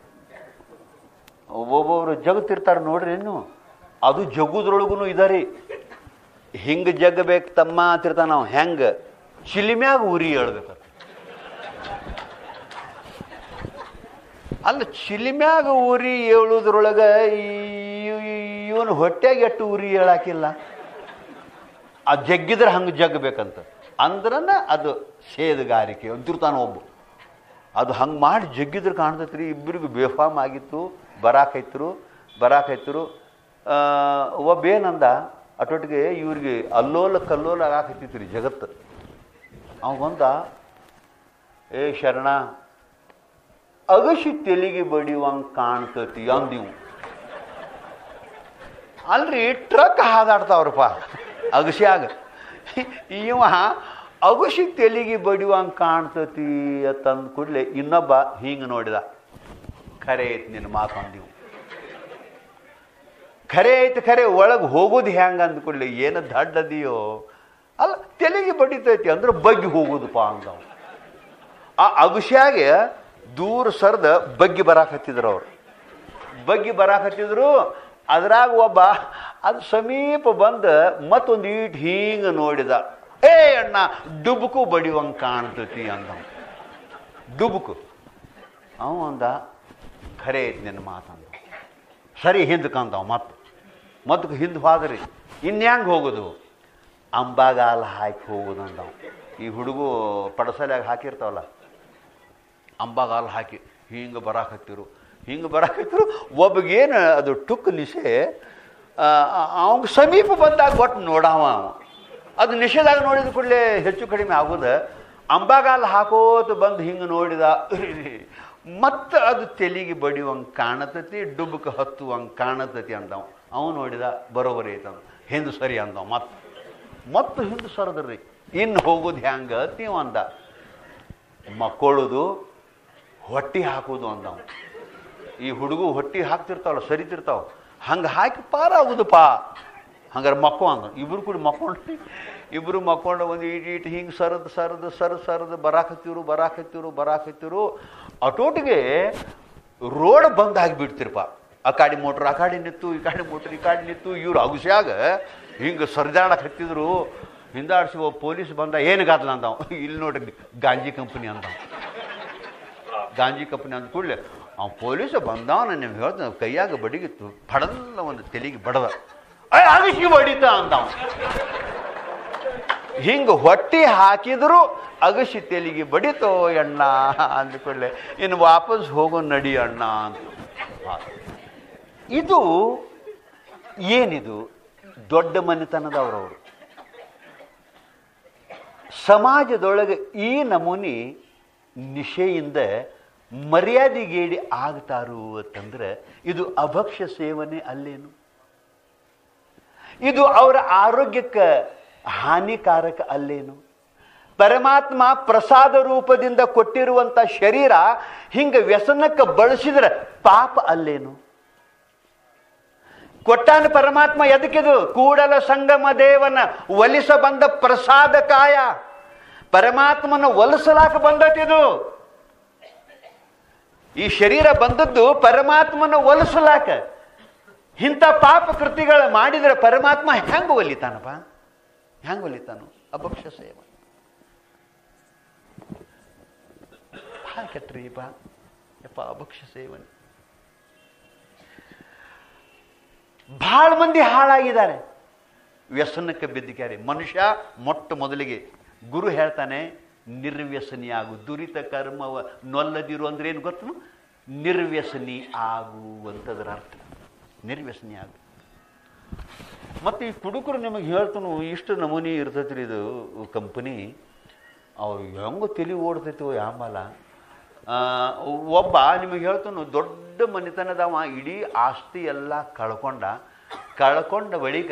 ಒಬ್ಬೊಬ್ಬರು ಜಗತ್ತಿರ್ತಾರೆ ನೋಡ್ರಿ ಇನ್ನು ಅದು ಜಗುದ್ರೊಳಗೂ ಇದಾರಿ ಹಿಂಗೆ ಜಗ್ಬೇಕು ತಮ್ಮ ಅಂತಿರ್ತಾನ ನಾವು ಹೆಂಗೆ ಚಿಲಿಮ್ಯಾಗ ಉರಿ ಹೇಳ್ಬೇಕಂತ ಅಲ್ಲ ಚಿಲಿಮ್ಯಾಗ ಉರಿ ಏಳುದ್ರೊಳಗೆ ಇವನು ಹೊಟ್ಟೆಗೆ ಎಷ್ಟು ಉರಿ ಹೇಳಾಕಿಲ್ಲ ಆ ಜಗ್ಗಿದ್ರೆ ಹಂಗೆ ಜಗ್ಬೇಕಂತ ಅಂದ್ರನ ಅದು ಸೇದುಗಾರಿಕೆ ಅಂತಿರ್ತಾನ ಒಬ್ಬ ಅದು ಹಂಗೆ ಮಾಡಿ ಜಗ್ಗಿದ್ರೆ ಕಾಣ್ತೈತೆ ರೀ ಇಬ್ಬರಿಗೂ ಬೇಫಾಮ್ ಆಗಿತ್ತು ಬರಾಕೈತರು ಬರಾಕೈತರು ಆ, ಒಬ್ಬ ಏನಂದ ಅಟೊಟ್ಟಿಗೆ ಇವ್ರಿಗೆ ಅಲ್ಲೋಲ ಕಲ್ಲೋಲ ಆಗಾಕತ್ತಿತ್ತು ರೀ ಜಗತ್ತು ಅವಂದ ಏ ಶರಣ ಅಗಸಿ ತೆಲಿಗೆ ಬಡಿವಂಗೆ ಕಾಣ್ತತಿ ಅಂದಿವು ಅಲ್ರಿ ಟ್ರಕ್ ಹಾದಾಡ್ತಾವ್ರಪ್ಪ ಅಗಸ್ಯಾಗ ಇವ ಅಗಸಿ ತೆಲಿಗೆ ಬಡಿವಂಗೆ ಕಾಣ್ತತಿ ಅಂತಂದ ಕೂಡಲೇ ಇನ್ನೊಬ್ಬ ಹಿಂಗೆ ನೋಡಿದ ಖರೆ ಐತಿ ನಿನ್ನ ಮಾತು ಅಂದಿವು ಖರೆ ಐತಿ ಖರೆ ಒಳಗೆ ಹೋಗೋದು ಹೆಂಗ ಅಂದ್ಕೊಳ್ಳಿ ಏನು ದಡ್ಡದಿಯೋ ಅಲ್ಲ ತೆಲಿಗೆ ಬಡಿತೈತಿ ಅಂದ್ರೆ ಬಗ್ಗಿ ಹೋಗೋದಪ್ಪ ಅಂದವ ಆ ಅಗಸ್ಯಾಗೆ ದೂರ ಸರ್ದ ಬಗ್ಗಿ ಬರಾಕತ್ತಿದ್ರು ಅವ್ರು ಬಗ್ಗಿ ಬರಾಕತ್ತಿದ್ರು ಅದ್ರಾಗ ಒಬ್ಬ ಅದು ಸಮೀಪ ಬಂದ ಮತ್ತೊಂದು ಈಟ್ ಹಿಂಗ ನೋಡಿದ ಏ ಅಣ್ಣ ಡುಬುಕು ಬಡಿವಂಗೆ ಕಾಣ್ತತಿ ಅಂದ ಡುಬುಕು ಅವ ಅಂದ ಖರೆ ಐತಿ ನಿನ್ನ ಮಾತಂದ ಸರಿ ಹಿಂದಕ್ಕೆ ಅಂದವ ಮತ್ತೆ ಮತ್ತೆ ಹಿಂದೆ ಹೋದ್ರಿ ಇನ್ಯಾಂಗೆ ಹೋಗೋದು ಅಂಬಾಗಾಲ ಹಾಕಿ ಹೋಗೋದು ಅಂದವ ಈ ಹುಡುಗು ಪಡಸಲ್ಯಾಗ ಹಾಕಿರ್ತಾವಲ್ಲ ಅಂಬಾಗಾಲ್ ಹಾಕಿ ಹಿಂಗೆ ಬರಾಕತ್ತಿರು ಹಿಂಗೆ ಬರಾಕತ್ತಿರು ಒಬ್ಬಗೇನು ಅದು ಟುಕ್ ನಿಶೆ ಅವಂಗೆ ಸಮೀಪ ಬಂದಾಗ ಒಟ್ಟು ನೋಡಾವ ಅವ ಅದು ನಿಷೇಧಾಗ ನೋಡಿದ ಕೂಡಲೇ ಹೆಚ್ಚು ಕಡಿಮೆ ಆಗೋದ ಅಂಬಾಗಾಲ್ ಹಾಕೋತ ಬಂದು ಹಿಂಗೆ ನೋಡಿದ ಮತ್ತೆ ಅದು ತೆಲಿಗೆ ಬಡಿಯುವಂಗೆ ಕಾಣತತಿ ಡುಬ್ಬಕ್ಕೆ ಹತ್ತುವಂಗೆ ಕಾಣತತಿ ಅಂದವ ಅವ ನೋಡಿದ ಬರೋಬರಿ ಐತವ ಹಿಂದೆ ಸರಿ ಅಂದವ ಮತ್ತೆ ಮತ್ತೆ ಹಿಂದೆ ಸರದ್ರಿ ಇನ್ನು ಹೋಗೋದು ಹೆಂಗೆ ನೀವು ಅಂದ ಮಕ್ಕೊಳ್ಳೋದು ಹೊಟ್ಟಿ ಹಾಕೋದು ಅಂದವ ಈ ಹುಡುಗು ಹೊಟ್ಟಿ ಹಾಕ್ತಿರ್ತಾವಲ್ಲ ಸರಿತಿರ್ತಾವ ಹಂಗೆ ಹಾಕಿ ಪಾರ ಆಗುದಪ್ಪ ಹಂಗಾರೆ ಮಕ್ಕೋ ಅಂದ ಇಬ್ರು ಕೂಡ ಮಕ್ಕೊಂಡು ಇಬ್ರು ಮಕ್ಕೊಂಡು ಒಂದು ಈಟ್ ಈಟ್ ಹಿಂಗೆ ಸರದು ಸರದು ಸರದು ಸರದು ಬರಾಕತ್ತಿರು ಬರಾಕತ್ತಿರು ಬರಾಕತ್ತಿರು ಅಟೋಟಿಗೆ ರೋಡ್ ಬಂದ್ ಆಗಿಬಿಡ್ತಿರಪ್ಪ ಆ ಕಾಡಿ ಮೋಟ್ರ್ ಆ ಕಾಡಿ ನಿತ್ತು ಈ ಕಾಡಿ ಮೋಟ್ರ್ ಈ ಕಾಡಿ ನಿತ್ತು ಇವ್ರು ಅಗಸ್ಯಾಗ ಹಿಂಗೆ ಸರಿದಾಡಕ್ಕೆ ಹತ್ತಿದ್ರು ಹಿಂದಾಡ್ಸಿ ಒಬ್ಬ ಪೊಲೀಸ್ ಬಂದ ಏನು ಗಾದ್ಲ ಅಂದವ ಇಲ್ಲಿ ನೋಡ್ರಿ ಗಾಂಜಿ ಕಂಪನಿ ಅಂದವ ಗಾಂಜಿ ಕಂಪನಿ ಅಂದ ಕೂಡಲೇ ಅವ ಪೊಲೀಸ ಬಂದವನ ನೀವು ಹೇಳ್ದ ಕೈಯಾಗ ಬಡಿಗಿತ್ತು ಪಡಲ್ಲ ಒಂದು ತೆಲಿಗೆ ಬಡದ ಅಯ್ಯ ಅಗಸಿ ಬಡಿತ ಅಂದವ ಹಿಂಗೆ ಹೊಟ್ಟಿ ಹಾಕಿದ್ರು ಅಗಸಿ ತೆಲಿಗೆ ಬಡಿತೋ ಅಣ್ಣ ಅಂದ ಕೂಡಲೇ ಇನ್ನು ವಾಪಸ್ ಹೋಗೋ ನಡಿ ಅಣ್ಣ ಅಂತ ಹಾ. ಇದು ಏನಿದು ದೊಡ್ಡ ಮನೆತನದವರವರು ಸಮಾಜದೊಳಗೆ ಈ ನಮೂನಿ ನಿಶೆಯಿಂದ ಮರ್ಯಾದೆಗೇಡಿ ಆಗ್ತಾರು ಅಂತಂದ್ರೆ ಇದು ಅಭಕ್ಷ್ಯ ಸೇವನೆ ಅಲ್ಲೇನು ಇದು ಅವರ ಆರೋಗ್ಯಕ್ಕೆ ಹಾನಿಕಾರಕ ಅಲ್ಲೇನು ಪರಮಾತ್ಮ ಪ್ರಸಾದ ರೂಪದಿಂದ ಕೊಟ್ಟಿರುವಂತ ಶರೀರ ಹಿಂಗ ವ್ಯಸನಕ್ಕೆ ಬಳಸಿದ್ರೆ ಪಾಪ ಅಲ್ಲೇನು ಕೊಟ್ಟಾನ ಪರಮಾತ್ಮ ಎದಕ್ಕಿದು ಕೂಡಲ ಸಂಗಮ ದೇವನ ಒಲಿಸ ಬಂದ ಪ್ರಸಾದ ಕಾಯ ಪರಮಾತ್ಮನ ಒಲಿಸಲಾಕ ಬಂದತಿದು ಈ ಶರೀರ ಬಂದದ್ದು ಪರಮಾತ್ಮನ ಒಲಿಸಲಾಕ ಇಂಥ ಪಾಪ ಕೃತಿಗಳ ಮಾಡಿದ್ರೆ ಪರಮಾತ್ಮ ಹೆಂಗ ಒಲಿತಾನಪ್ಪ ಹೆಂಗ ಒಲಿತಾನು ಅಭಕ್ಷ್ಯ ಸೇವ ಭಾಳ ಕೆಟ್ರಿ ಬಾ ಯಪ್ಪ ಅಭಕ್ಷ್ಯ ಸೇವನೆ ಬಹಳ ಮಂದಿ ಹಾಳಾಗಿದ್ದಾರೆ ವ್ಯಸನಕ್ಕೆ ಬಿದ್ದಿದ್ದಾರೆ ಮನುಷ್ಯ ಮೊಟ್ಟ ಮೊದಲಿಗೆ ಗುರು ಹೇಳ್ತಾನೆ ನಿರ್ವ್ಯಸನಿಯಾಗು ದುರಿತ ಕರ್ಮವ ನೊಲ್ಲದಿರು ಅಂದ್ರೆ ಏನು ಗೊತ್ತು ನಿರ್ವ್ಯಸನಿ ಆಗು ಅಂತದರ ಅರ್ಥ ನಿರ್ವ್ಯಸನಿ ಆಗು ಮತ್ತು ಈ ಕುಡುಕರು ನಿಮಗೆ ಹೇಳ್ತಾನು ಇಷ್ಟು ನಮೂನಿ ಇರ್ತೈತ್ರಿ ಇದು ಕಂಪನಿ ಅವ್ರು ಹೆಂಗೋ ತಲೆ ಓಡ್ತೈತೋ ಯಾಂಬಲ ಆ, ಒಬ್ಬ ನಿಮಗೆ ಹೇಳ್ತಾನು ದೊಡ್ಡ ಮನೆತನದವ ಇಡೀ ಆಸ್ತಿ ಎಲ್ಲ ಕಳ್ಕೊಂಡ ಕಳ್ಕೊಂಡ ಬಳಿಕ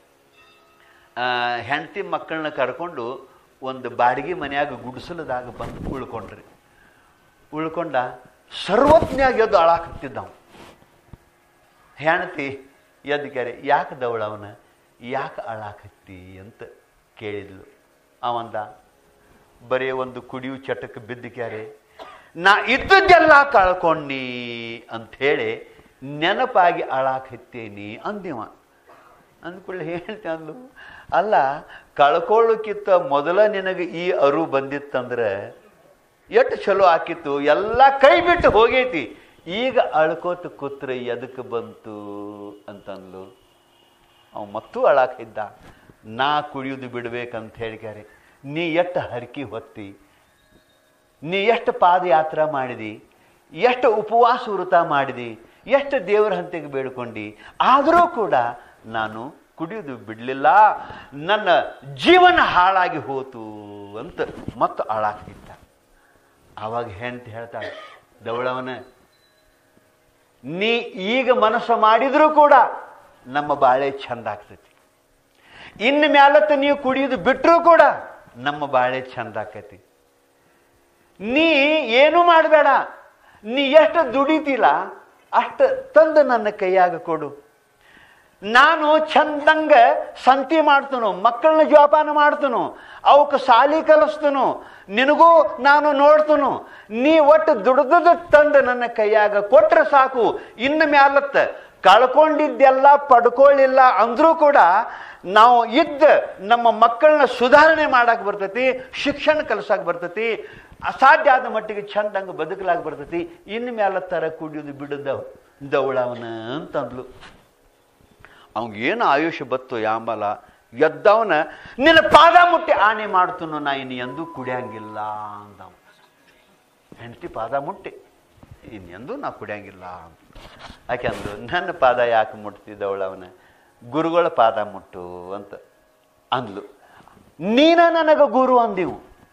ಹೆಂಡತಿ ಮಕ್ಕಳನ್ನ ಕರ್ಕೊಂಡು ಒಂದು ಬಾಡಿಗೆ ಮನ್ಯಾಗ ಗುಡಿಸಲದಾಗ ಬಂದು ಉಳ್ಕೊಂಡ್ರಿ ಉಳ್ಕೊಂಡ ಸರ್ವಜ್ಞಾಗ ಎದ್ದು ಅಳಾಕತ್ತಿದ್ದ ಅವ ಹೆಂಡತಿ ಎದ್ಕರೆ ಯಾಕೆ ದವಳವನ ಯಾಕೆ ಅಳಾಕತ್ತಿ ಅಂತ ಕೇಳಿದ್ಲು ಅವಂದ ಬರೀ ಒಂದು ಕುಡಿಯು ಚಟಕ್ಕೆ ಬಿದ್ದಿಕ್ಯಾರೆ ನಾ ಇದ್ದದ್ದೆಲ್ಲ ಕಳ್ಕೊಂಡಿ ಅಂಥೇಳಿ ನೆನಪಾಗಿ ಅಳಾಕತ್ತೇನಿ ಅಂದಿವ ಅಂದ್ಕೊಳ್ಳಿ ಹೇಳ್ತೆ ಅಂದ್ಲು ಅಲ್ಲ ಕಳ್ಕೊಳ್ಳೋಕ್ಕಿಂತ ಮೊದಲ ನಿನಗೆ ಈ ಅರು ಬಂದಿತ್ತಂದ್ರೆ ಎಷ್ಟು ಚಲೋ ಆಕಿತ್ತು ಎಲ್ಲ ಕೈ ಬಿಟ್ಟು ಹೋಗೈತಿ ಈಗ ಅಳ್ಕೋತ ಕೂತ್ರೆ ಎದಕ್ಕೆ ಬಂತು ಅಂತಂದ್ಲು ಅವ ಮತ್ತೂ ಅಳಾಕಿದ್ದ ನಾ ಕುಡಿಯೋದು ಬಿಡ್ಬೇಕಂತ ಹೇಳಿಕ್ಯಾರೆ ನೀ ಎಷ್ಟು ಹರಕಿ ಹೊತ್ತಿ ನೀ ಎಷ್ಟು ಪಾದಯಾತ್ರೆ ಮಾಡಿದಿ ಎಷ್ಟು ಉಪವಾಸ ವೃತ ಮಾಡಿದಿ ಎಷ್ಟು ದೇವರ ಹಂತೆಗೆ ಬೇಡ್ಕೊಂಡಿ ಆದರೂ ಕೂಡ ನಾನು ಕುಡಿಯೋದು ಬಿಡಲಿಲ್ಲ ನನ್ನ ಜೀವನ ಹಾಳಾಗಿ ಹೋತು ಅಂತ ಮತ್ತು ಹಾಳಾಗ್ತಿದ್ದ ಆವಾಗ ಹೆಂಡತಿ ಹೇಳ್ತಾಳೆ ದವಳವನ ನೀ ಈಗ ಮನಸ್ಸು ಮಾಡಿದರೂ ಕೂಡ ನಮ್ಮ ಬಾಳೆ ಚಂದ ಆಗ್ತೈತಿ ಇನ್ನು ಮ್ಯಾಲತ್ತು ನೀವು ಕುಡಿಯೋದು ಬಿಟ್ಟರೂ ಕೂಡ ನಮ್ಮ ಬಾಳೆ ಚಂದ ಆಕೈತಿ ನೀ ಏನು ಮಾಡಬೇಡ ನೀ ಎಷ್ಟು ದುಡಿತಿಲ್ಲ ಅಷ್ಟು ತಂದು ನನ್ನ ಕೈಯಾಗ ಕೊಡು ನಾನು ಚಂದಂಗ ಸಂತಿ ಮಾಡ್ತನು ಮಕ್ಕಳನ್ನ ಜೋಪಾನ ಮಾಡ್ತನು ಅವಕ್ಕೆ ಸಾಲಿ ಕಲಿಸ್ತನು ನಿನಗೂ ನಾನು ನೋಡ್ತನು ನೀ ಒಟ್ಟು ದುಡ್ದದ ತಂದು ನನ್ನ ಕೈಯಾಗ ಕೊಟ್ರೆ ಸಾಕು ಇನ್ನು ಮ್ಯಾಲತ್ತ ಕಳ್ಕೊಂಡಿದ್ದೆಲ್ಲ ಪಡ್ಕೊಳ್ಳಿಲ್ಲ ಅಂದ್ರೂ ಕೂಡ ನಾವು ಇದ್ದ ನಮ್ಮ ಮಕ್ಕಳನ್ನ ಸುಧಾರಣೆ ಮಾಡಕ್ ಬರ್ತೈತಿ ಶಿಕ್ಷಣ ಕಲಿಸಕ್ ಬರ್ತೈತಿ ಅಸಾಧ್ಯ ಆದ ಮಟ್ಟಿಗೆ ಚಂದಂಗ ಬದುಕಲಾಗ ಬರ್ತೈತಿ ಇನ್ನು ಮ್ಯಾಲ ತರ ಕುಡಿಯೋದು ಬಿಡದ ದವಳವನ ಅಂತಂದ್ಲು ಏನು ಆಯುಷ್ಯ ಬತ್ತು ಯಾಂಬಲ ಎದ್ದವನ ನಿನ್ನ ಪಾದ ಮುಟ್ಟಿ ಆಣೆ ಮಾಡ್ತನು ನಾ ಇನ್ನು ಎಂದೂ ಕುಡಿಯಂಗಿಲ್ಲ ಅಂದವ ಹೆಂಡತಿ ಪಾದ ಮುಟ್ಟಿ ಇನ್ನೆಂದೂ ನಾ ಕುಡಿಯಂಗಿಲ್ಲ ಅಂತ ಯಾಕೆಂದ್ರು ನನ್ನ ಪಾದ ಯಾಕೆ ಮುಟ್ತಿದ್ದವಳು ಅವನ ಗುರುಗಳ ಪಾದ ಮುಟ್ಟು ಅಂತ ಅಂದ್ಲು ನೀನ ನನಗ ಗುರು ಅಂದಿವು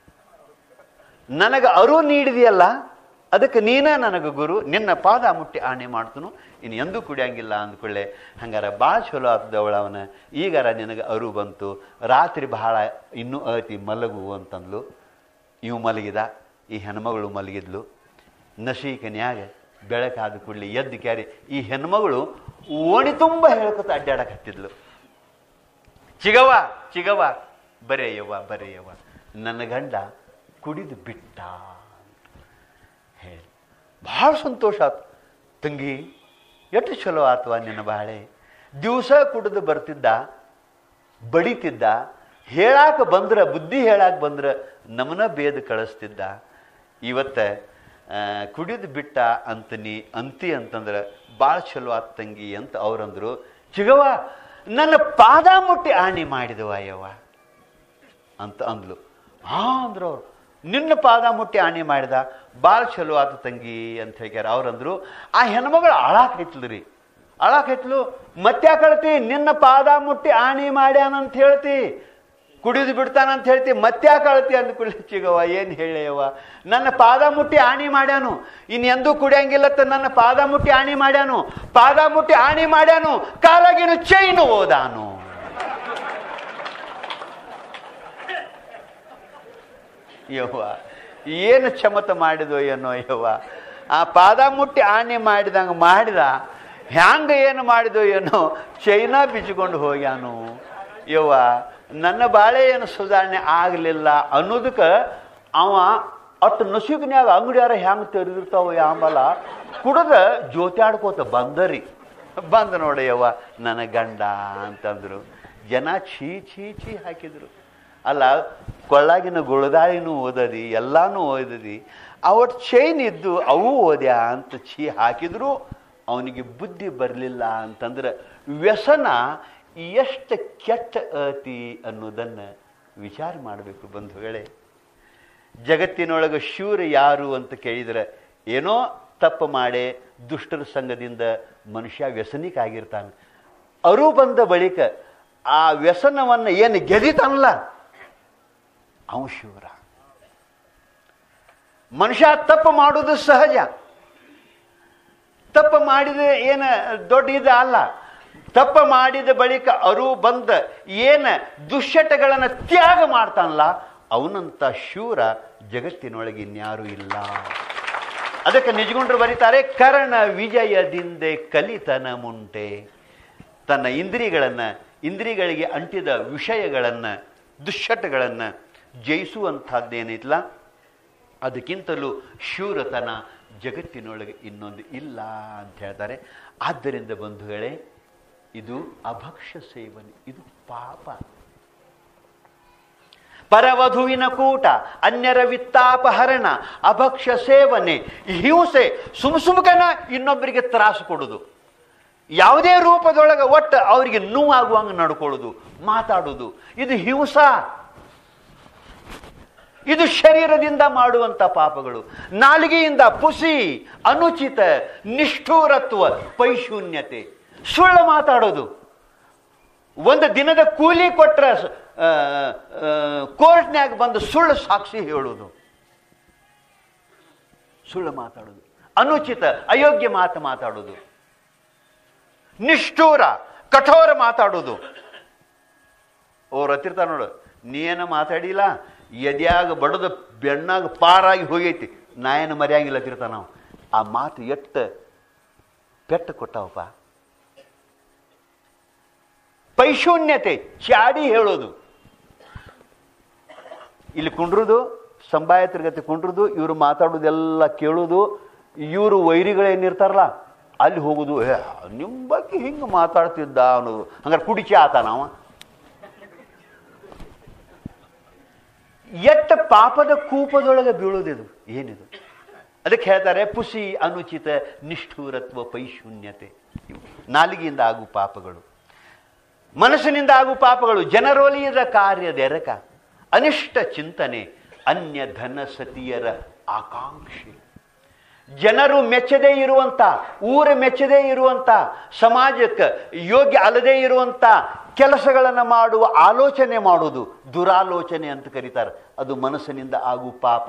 ನನಗೆ ಅರು ನೀಡಿದೆಯಲ್ಲ ಅದಕ್ಕೆ ನೀನೇ ನನಗೆ ಗುರು ನಿನ್ನ ಪಾದ ಮುಟ್ಟಿ ಆಣೆ ಮಾಡ್ತನು ಇನ್ನು ಎಂದೂ ಕುಡಿಯಂಗಿಲ್ಲ ಅಂದ್ಕೊಳ್ಳೆ ಹಂಗಾರ ಭಾಳ ಚಲೋ ಆಗ್ತದವಳ ಅವನ ಈಗಾರ ನಿನಗೆ ಅರು ಬಂತು ರಾತ್ರಿ ಬಹಳ ಇನ್ನೂ ಅತಿ ಮಲಗು ಅಂತಂದ್ಲು ಇವು ಮಲಗಿದ ಈ ಹೆಣ್ಮಗಳು ಮಲಗಿದ್ಲು ನಸಿ ಕನ್ಯಾಗ ಬೆಳಕಾದ ಕೂಡಲಿ ಎದ್ದು ಕ್ಯಾರಿ ಈ ಹೆಣ್ಮಗಳು ಓಣಿ ತುಂಬ ಹೇಳ್ಕೊತ ಅಡ್ಡಾಡಕ್ ಹತ್ತಿದ್ಲು ಚಿಗವ ಚಿಗವ ಬರೆಯವ್ವ ಬರೆಯವ್ವ ನನ್ನ ಗಂಡ ಕುಡಿದು ಬಿಟ್ಟ ಹೇಳಿ ಭಾಳ ಸಂತೋಷ ಆತು ತಂಗಿ ಎಷ್ಟು ಚಲೋ ಆತ್ವ ನಿನ್ನ ಬಾಳೆ ದಿವಸ ಕುಡಿದು ಬರ್ತಿದ್ದ ಬಡಿತಿದ್ದ ಹೇಳಾಕ ಬಂದ್ರ ಬುದ್ಧಿ ಹೇಳಾಕ ಬಂದ್ರ ನಮನ ಬೇದ ಕಳಿಸ್ತಿದ್ದ ಇವತ್ತ ಆ, ಕುಡಿದು ಬಿಟ್ಟ ಅಂತ ನೀ ಅಂತಿ ಅಂತಂದ್ರೆ ಭಾಳ ಚಲೋ ಆತ್ ತಂಗಿ ಅಂತ ಅವ್ರಂದ್ರು ಚಿಗವ ನನ್ನ ಪಾದ ಮುಟ್ಟಿ ಆಣಿ ಮಾಡಿದವ ಯವ್ವ ಅಂತ ಅಂದ್ಲು ಹಾ ಅಂದ್ರು ಅವ್ರು ನಿನ್ನ ಪಾದ ಮುಟ್ಟಿ ಆಣಿ ಮಾಡಿದ ಭಾಳ ಚಲೋ ಆತ ತಂಗಿ ಅಂತ ಹೇಳ್ಯಾರ ಅವ್ರಂದ್ರು ಆ ಹೆಣ್ಮಗಳು ಅಳಾಕೈತ್ಲು ರೀ ಅಳಾಕೈತ್ಲು ಮತ್ತ್ಯಾಕ್ ಅಳ್ತಿ ನಿನ್ನ ಪಾದ ಮುಟ್ಟಿ ಆಣಿ ಮಾಡ್ಯಾನಂತ ಹೇಳ್ತಿ ಕುಡಿದು ಬಿಡ್ತಾನಂತ ಹೇಳ್ತಿ ಮತ್ತ್ಯಾಕ್ ಅಳ್ತಿ ಅಂದ್ಕೊಳ್ಳಿ ಚಿಗವ್ವ ಏನು ಹೇಳಯ್ಯವ್ವ ನನ್ನ ಪಾದ ಮುಟ್ಟಿ ಆಣಿ ಮಾಡ್ಯಾನು ಇನ್ ಎಂದೂ ಕುಡಿಯಂಗಿಲ್ಲತ್ತ ನನ್ನ ಪಾದ ಮುಟ್ಟಿ ಆಣಿ ಮಾಡ್ಯಾನು ಪಾದ ಮುಟ್ಟಿ ಆಣಿ ಮಾಡ್ಯಾನು ಕಾಲಾಗಿನ ಚೈನು ಓದಾನು ಯವ್ವ ಏನು ಚಮತ ಮಾಡಿದೋ ಏನೋ ಯವ್ವ ಆ ಪಾದ ಮುಟ್ಟಿ ಆಣೆ ಮಾಡಿದಂಗೆ ಮಾಡಿದ ಹ್ಯಾಂಗ ಏನು ಮಾಡಿದೋ ಏನೋ ಚೈನಾ ಬಿಚ್ಕೊಂಡು ಹೋಗ್ಯಾನು ಯವ್ವ ನನ್ನ ಬಾಳೆ ಏನು ಸುಧಾರಣೆ ಆಗಲಿಲ್ಲ ಅನ್ನೋದಕ್ಕೆ ಅವ ಅಟ್ಟು ನಸುಕಿನ್ಯಾಗ ಅಂಗಡಿಯಾರ ಹ್ಯಾಂಗ ತೆರೆದಿರ್ತಾವ ಯಾಂಬಲ ಕುಡದ ಜೋತ್ಯಾಡ್ಕೋತ ಬಂದರಿ ಬಂದ ನೋಡಯ್ಯವ್ವ ನನ್ನ ಗಂಡ ಅಂತಂದ್ರು ಜನ ಛೀ ಛೀ ಛೀ ಹಾಕಿದ್ರು ಅಲ್ಲ ಕೊಳ್ಳಾಗಿನ ಗುಳದಾಳಿನೂ ಓದದಿ ಎಲ್ಲಾನು ಓದದಿ ಅವಟ್ ಚೈನ್ ಇದ್ದು ಅವು ಓದ್ಯಾ ಅಂತ ಛೀ ಹಾಕಿದ್ರು ಅವನಿಗೆ ಬುದ್ಧಿ ಬರಲಿಲ್ಲ ಅಂತಂದ್ರೆ ವ್ಯಸನ ಎಷ್ಟು ಕೆಟ್ಟ ಅತಿ ಅನ್ನೋದನ್ನು ವಿಚಾರ ಮಾಡಬೇಕು ಬಂಧುಗಳೇ ಜಗತ್ತಿನೊಳಗೆ ಶೂರ ಯಾರು ಅಂತ ಕೇಳಿದರೆ ಏನೋ ತಪ್ಪು ಮಾಡೇ ದುಷ್ಟರ ಸಂಘದಿಂದ ಮನುಷ್ಯ ವ್ಯಸನಿಕ ಆಗಿರ್ತಾನೆ ಅರು ಬಂದ ಬಳಿಕ ಆ ವ್ಯಸನವನ್ನು ಏನು ಗೆದಿತಾನಲ್ಲ ಅವ ಶೂರ ಮನುಷ್ಯ ತಪ್ಪು ಮಾಡುವುದು ಸಹಜ ತಪ್ಪು ಮಾಡಿದ ಏನ ದೊಡ್ಡ ಇದು ಅಲ್ಲ ತಪ್ಪು ಮಾಡಿದ ಬಳಿಕ ಅರು ಬಂದ ಏನ ದುಶ್ಚಟಗಳನ್ನು ತ್ಯಾಗ ಮಾಡ್ತಾನಲ್ಲ ಅವನಂತ ಶೂರ ಜಗತ್ತಿನೊಳಗೆ ಇನ್ಯಾರೂ ಇಲ್ಲ ಅದಕ್ಕೆ ನಿಜಗುಂಡ್ರು ಬರೀತಾರೆ ಕರ್ಣ ವಿಜಯದಿಂದೆ ಕಲಿತನ ಮುಂಟೆ ತನ್ನ ಇಂದ್ರಿಯಗಳನ್ನು ಇಂದ್ರಿಯಗಳಿಗೆ ಅಂಟಿದ ವಿಷಯಗಳನ್ನು ದುಶ್ಚಟಗಳನ್ನು ಜಯಿಸುವಂಥದ್ದೇನಿಲ್ಲ ಅದಕ್ಕಿಂತಲೂ ಶೂರತನ ಜಗತ್ತಿನೊಳಗೆ ಇನ್ನೊಂದು ಇಲ್ಲ ಅಂತ ಹೇಳ್ತಾರೆ ಆದ್ದರಿಂದ ಬಂಧುಗಳೇ ಇದು ಅಭಕ್ಷ್ಯ ಸೇವನೆ ಇದು ಪಾಪ ಪರವಧುವಿನ ಕೂಟ ಅನ್ಯರ ವಿತ್ತಾಪಹರಣ ಅಭಕ್ಷ್ಯ ಸೇವನೆ ಹಿಂಸೆ ಸುಮ್ ಸುಮ್ಕನ ಇನ್ನೊಬ್ಬರಿಗೆ ತ್ರಾಸು ಕೊಡುದು ಯಾವುದೇ ರೂಪದೊಳಗೆ ಒಟ್ಟು ಅವರಿಗೆ ನೋವಾಗುವಂಗೆ ನಡ್ಕೊಳ್ಳೋದು ಮಾತಾಡೋದು ಇದು ಹಿಂಸಾ ಇದು ಶರೀರದಿಂದ ಮಾಡುವಂಥ ಪಾಪಗಳು ನಾಲಿಗೆಯಿಂದ ಪುಸಿ ಅನುಚಿತ ನಿಷ್ಠೂರತ್ವ ಪೈಶೂನ್ಯತೆ ಸುಳ್ಳು ಮಾತಾಡೋದು ಒಂದು ದಿನದ ಕೂಲಿ ಕೊಟ್ಟರೆ ಕೋರ್ಟ್ನ್ಯಾಗ ಬಂದು ಸುಳ್ಳು ಸಾಕ್ಷಿ ಹೇಳೋದು ಸುಳ್ಳು ಮಾತಾಡೋದು ಅನುಚಿತ ಅಯೋಗ್ಯ ಮಾತು ಮಾತಾಡೋದು ನಿಷ್ಠೂರ ಕಠೋರ ಮಾತಾಡೋದು ಅವ್ರು ಹತ್ತಿರ್ತಾರ ನೋಡು ನೀನು ಮಾತಾಡಿಲ್ಲ ಎದ್ಯಾಗ ಬಡದ ಬೆಣ್ಣಾಗ ಪಾರಾಗಿ ಹೋಗೈತಿ ನಾ ಏನು ಮರ್ಯಾಂಗಿಲ್ಲ ತಿರ್ತಾನ ನಾವು ಆ ಮಾತು ಎಟ್ಟ ಪೆಟ್ಟು ಕೊಟ್ಟಾವಪ್ಪ ಪೈಶೂನ್ಯತೆ ಚಾಡಿ ಹೇಳೋದು ಇಲ್ಲಿ ಕುಂಡ್ರುದು ಸಂಭಾಯತರ ಗತಿ ಕುಂಡ್ರುದು ಇವರು ಮಾತಾಡೋದೆಲ್ಲ ಕೇಳೋದು ಇವರು ವೈರಿಗಳೇನಿರ್ತಾರಲ್ಲ ಅಲ್ಲಿ ಹೋಗುದು ಏ ನಿಮ್ಮ ಬಗ್ಗೆ ಹಿಂಗೆ ಮಾತಾಡ್ತಿದ್ದ ಅನ್ನೋದು ಹಂಗಾರೆ ಕುಡಿಚಿ ಆತ ನಾವ ಎಟ್ಟ ಪಾಪದ ಕೂಪದೊಳಗೆ ಬೀಳೋದಿದು ಏನಿದು ಅದಕ್ಕೆ ಹೇಳ್ತಾರೆ ಪುಸಿ ಅನುಚಿತ ನಿಷ್ಠೂರತ್ವ ಪೈಶೂನ್ಯತೆ ಇವು ನಾಲಿಗೆಯಿಂದ ಆಗು ಪಾಪಗಳು ಮನಸ್ಸಿನಿಂದ ಆಗು ಪಾಪಗಳು ಜನರೋಲಿಯದ ಕಾರ್ಯದೆರಕ ಅನಿಷ್ಟ ಚಿಂತನೆ ಅನ್ಯ ಧನ ಸತಿಯರ ಆಕಾಂಕ್ಷೆ ಜನರು ಮೆಚ್ಚದೇ ಇರುವಂತ ಊರ ಮೆಚ್ಚದೇ ಇರುವಂತ ಸಮಾಜಕ್ಕೆ ಯೋಗ್ಯ ಅಲ್ಲದೇ ಇರುವಂತ ಕೆಲಸಗಳನ್ನು ಮಾಡುವ ಆಲೋಚನೆ ಮಾಡುವುದು ದುರಾಲೋಚನೆ ಅಂತ ಕರೀತಾರೆ ಅದು ಮನಸ್ಸಿನಿಂದ ಆಗು ಪಾಪ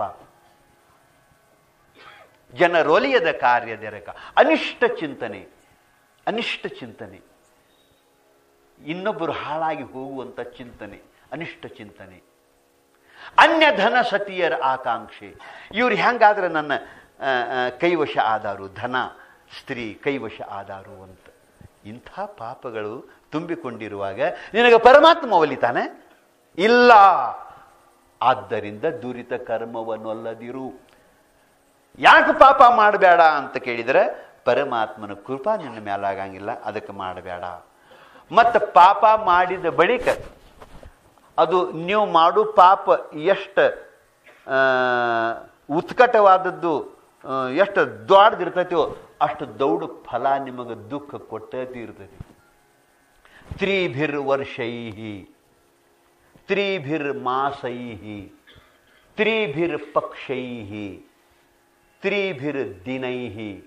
ಜನರೊಲಿಯದ ಕಾರ್ಯದೆರಕ ಅನಿಷ್ಟ ಚಿಂತನೆ ಅನಿಷ್ಟ ಚಿಂತನೆ ಇನ್ನೊಬ್ಬರು ಹಾಳಾಗಿ ಹೋಗುವಂಥ ಚಿಂತನೆ ಅನಿಷ್ಟ ಚಿಂತನೆ ಅನ್ಯ ಧನ ಸತಿಯರ ಆಕಾಂಕ್ಷೆ ಇವ್ರು ಹೆಂಗಾದ್ರೆ ನನ್ನ ಆ, ಆ, ಕೈವಶ ಆದಾರು ಧನ ಸ್ತ್ರೀ ಕೈವಶ ಆದಾರು ಅಂತ ಇಂಥ ಪಾಪಗಳು ತುಂಬಿಕೊಂಡಿರುವಾಗ ನಿನಗೆ ಪರಮಾತ್ಮ ಒಲಿತಾನೆ ಇಲ್ಲ ಆದ್ದರಿಂದ ದುರಿತ ಕರ್ಮವನ್ನೊಲ್ಲದಿರು ಯಾಕೆ ಪಾಪ ಮಾಡಬೇಡ ಅಂತ ಕೇಳಿದರೆ ಪರಮಾತ್ಮನ ಕೃಪಾ ನಿನ್ನ ಮೇಲಾಗಂಗಿಲ್ಲ ಅದಕ್ಕೆ ಮಾಡಬೇಡ ಮತ್ತು ಪಾಪ ಮಾಡಿದ ಬಳಿಕ ಅದು ನೀವು ಮಾಡು ಪಾಪ ಎಷ್ಟು ಉತ್ಕಟವಾದದ್ದು ಆ, ಎಷ್ಟು ದೊಡ್ಡದಿರ್ತೈತೋ ಅಷ್ಟು ದೌಡ ಫಲ ನಿಮಗೆ ದುಃಖ ಕೊಟ್ಟತಿ ಇರ್ತೈತಿ ತ್ರಿಭಿರ್ ವರ್ಷೈ ತ್ರಿಭಿರ್ ಮಾಸೈ ತ್ರಿಭಿರ್ ಪಕ್ಷೈ ತ್ರಿಭಿರ್ ದಿನೈ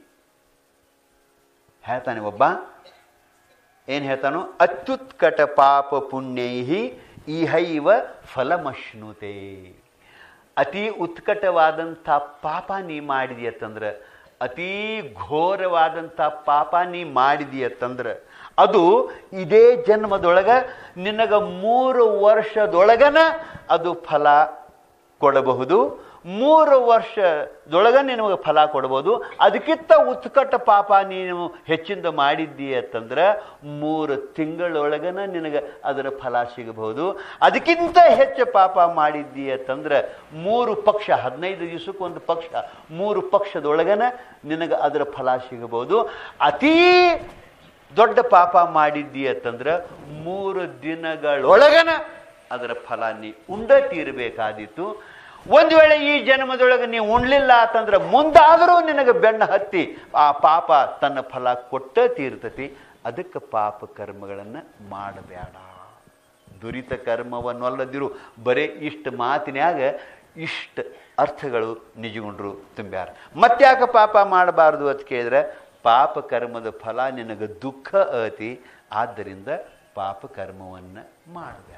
ಹೇಳ್ತಾನೆ ಒಬ್ಬ ಏನು ಹೇಳ್ತಾನೋ ಅತ್ಯುತ್ಕಟ ಪಾಪ ಪುಣ್ಯೈ ಇಹೈವ ಫಲಮಶ್ನುತೆ ಅತಿ ಉತ್ಕಟವಾದಂಥ ಪಾಪ ನೀ ಮಾಡಿದೆಯತ್ತಂದ್ರೆ ಅತೀ ಘೋರವಾದಂಥ ಪಾಪ ನೀ ಮಾಡಿದೆಯತ್ತಂದ್ರೆ ಅದು ಇದೇ ಜನ್ಮದೊಳಗ ನಿನಗ ಮೂರು ವರ್ಷದೊಳಗನ ಅದು ಫಲ ಕೊಡಬಹುದು ಮೂರು ವರ್ಷದೊಳಗ ನಿನಗೆ ಫಲ ಕೊಡಬಹುದು ಅದಕ್ಕಿಂತ ಉತ್ಕಟ ಪಾಪ ನೀನು ಹೆಚ್ಚಿಂದ ಮಾಡಿದ್ದೀ ಅಂತಂದ್ರೆ ಮೂರು ತಿಂಗಳೊಳಗನ ನಿನಗೆ ಅದರ ಫಲ ಸಿಗಬಹುದು ಅದಕ್ಕಿಂತ ಹೆಚ್ಚು ಪಾಪ ಮಾಡಿದ್ದೀ ಅಂತಂದ್ರೆ ಮೂರು ಪಕ್ಷ ಹದಿನೈದು ದಿವಸಕ್ಕೆ ಒಂದು ಪಕ್ಷ ಮೂರು ಪಕ್ಷದೊಳಗನ ನಿನಗೆ ಅದರ ಫಲ ಸಿಗಬಹುದು ಅತೀ ದೊಡ್ಡ ಪಾಪ ಮಾಡಿದ್ದೀ ಅಂತಂದ್ರೆ ಮೂರು ದಿನಗಳೊಳಗನ ಅದರ ಫಲ ನೀ ಉಂಡ ತೀರಬೇಕಾದೀತು ಒಂದು ವೇಳೆ ಈ ಜನ್ಮದೊಳಗೆ ನೀವು ಉಣ್ಲಿಲ್ಲ ಅಂತಂದ್ರೆ ಮುಂದಾದರೂ ನಿನಗೆ ಬೆನ್ನ ಹತ್ತಿ ಆ ಪಾಪ ತನ್ನ ಫಲ ಕೊಟ್ಟ ತೀರ್ತತಿ ಅದಕ್ಕೆ ಪಾಪ ಕರ್ಮಗಳನ್ನು ಮಾಡಬೇಡ ದುರಿತ ಕರ್ಮವನ್ನಲ್ಲದಿರು ಬರೀ ಇಷ್ಟು ಮಾತಿನ್ಯಾಗ ಇಷ್ಟು ಅರ್ಥಗಳು ನಿಜಗೊಂಡ್ರು ತುಂಬ್ಯಾರ ಮತ್ತ್ಯಾಕೆ ಪಾಪ ಮಾಡಬಾರ್ದು ಅಂತ ಕೇಳಿದ್ರೆ ಪಾಪ ಕರ್ಮದ ಫಲ ನಿನಗೆ ದುಃಖ ಅತಿ ಆದ್ದರಿಂದ ಪಾಪ ಕರ್ಮವನ್ನು ಮಾಡಬೇಡ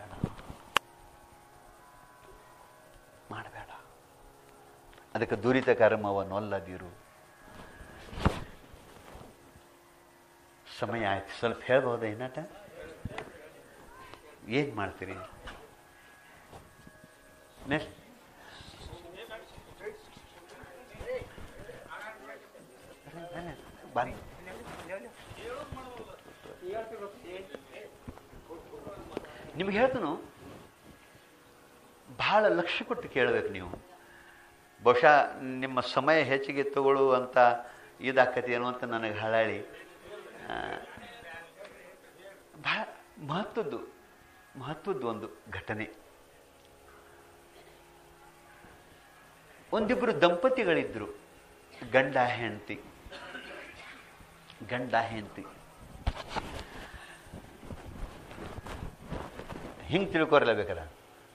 ಮಾಡಬೇಡ ಅದಕ್ಕೆ ದುರಿತ ಕರ್ಮವನ್ನೊಲ್ಲದಿರು ಸಮಯ ಆಯ್ತು ಸ್ವಲ್ಪ ಹೇಳ್ಬೋದಾ ಇನ್ನಟ ಏನು ಮಾಡ್ತೀರಿ ನೆಕ್ಸ್ಟ್ ಬಾರಿ ನಿಮ್ಗೆ ಹೇಳ್ತನು ಬಹಳ ಲಕ್ಷ್ಯ ಕೊಟ್ಟು ಕೇಳಬೇಕು ನೀವು ಬಹುಶಃ ನಿಮ್ಮ ಸಮಯ ಹೆಚ್ಚಿಗೆ ತಗೊಳ್ಳುವಂಥ ಇದಾಕತಿ ಏನು ಅಂತ ನನಗೆ ಹಳಾಳಿ ಬಹಳ ಮಹತ್ವದ್ದು ಮಹತ್ವದ್ದು ಒಂದು ಘಟನೆ ಒಂದಿಬ್ಬರು ದಂಪತಿಗಳಿದ್ರು ಗಂಡ ಹೆಂಡತಿ ಗಂಡ ಹೆಂಡತಿ ಹಿಂಗೆ ತಿಳ್ಕೊರಲ್ಲ ಬೇಕಲ್ಲ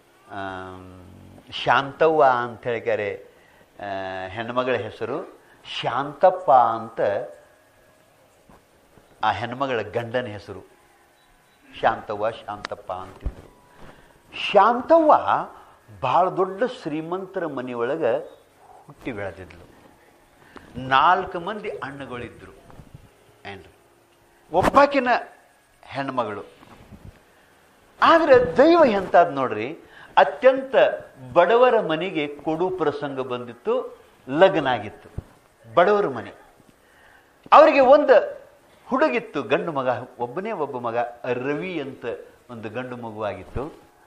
ಶಾಂತವ್ವ ಅಂತ ಹೇಳ್ಕ್ಯಾರೆ ಹೆಣ್ಮಗಳ ಹೆಸರು ಶಾಂತಪ್ಪ ಅಂತ ಆ ಹೆಣ್ಮಗಳ ಗಂಡನ ಹೆಸರು ಶಾಂತವ್ವ ಶಾಂತಪ್ಪ ಅಂತಿದ್ರು ಶಾಂತವ್ವ ಭಾಳ ದೊಡ್ಡ ಶ್ರೀಮಂತರ ಮನೆಯೊಳಗೆ ಹುಟ್ಟಿ ಬೆಳೆದಿದ್ಲು ನಾಲ್ಕು ಮಂದಿ ಅಣ್ಣಗಳಿದ್ರು ಏನ್ರಿ ಒಬ್ಬಾಕಿನ ಹೆಣ್ಮಗಳು ಆದರೆ ದೈವ ಎಂಥದ್ದು ನೋಡ್ರಿ ಅತ್ಯಂತ ಬಡವರ ಮನೆಗೆ ಕೊಡು ಪ್ರಸಂಗ ಬಂದಿತ್ತು ಲಗ್ನ ಆಗಿತ್ತು ಬಡವರ ಮನೆ ಅವರಿಗೆ ಒಂದು ಹುಡುಗಿತ್ತು ಗಂಡು ಮಗ ಒಬ್ಬನೇ ಒಬ್ಬ ಮಗ ರವಿ ಅಂತ ಒಂದು ಗಂಡು ಮಗುವಾಗಿತ್ತು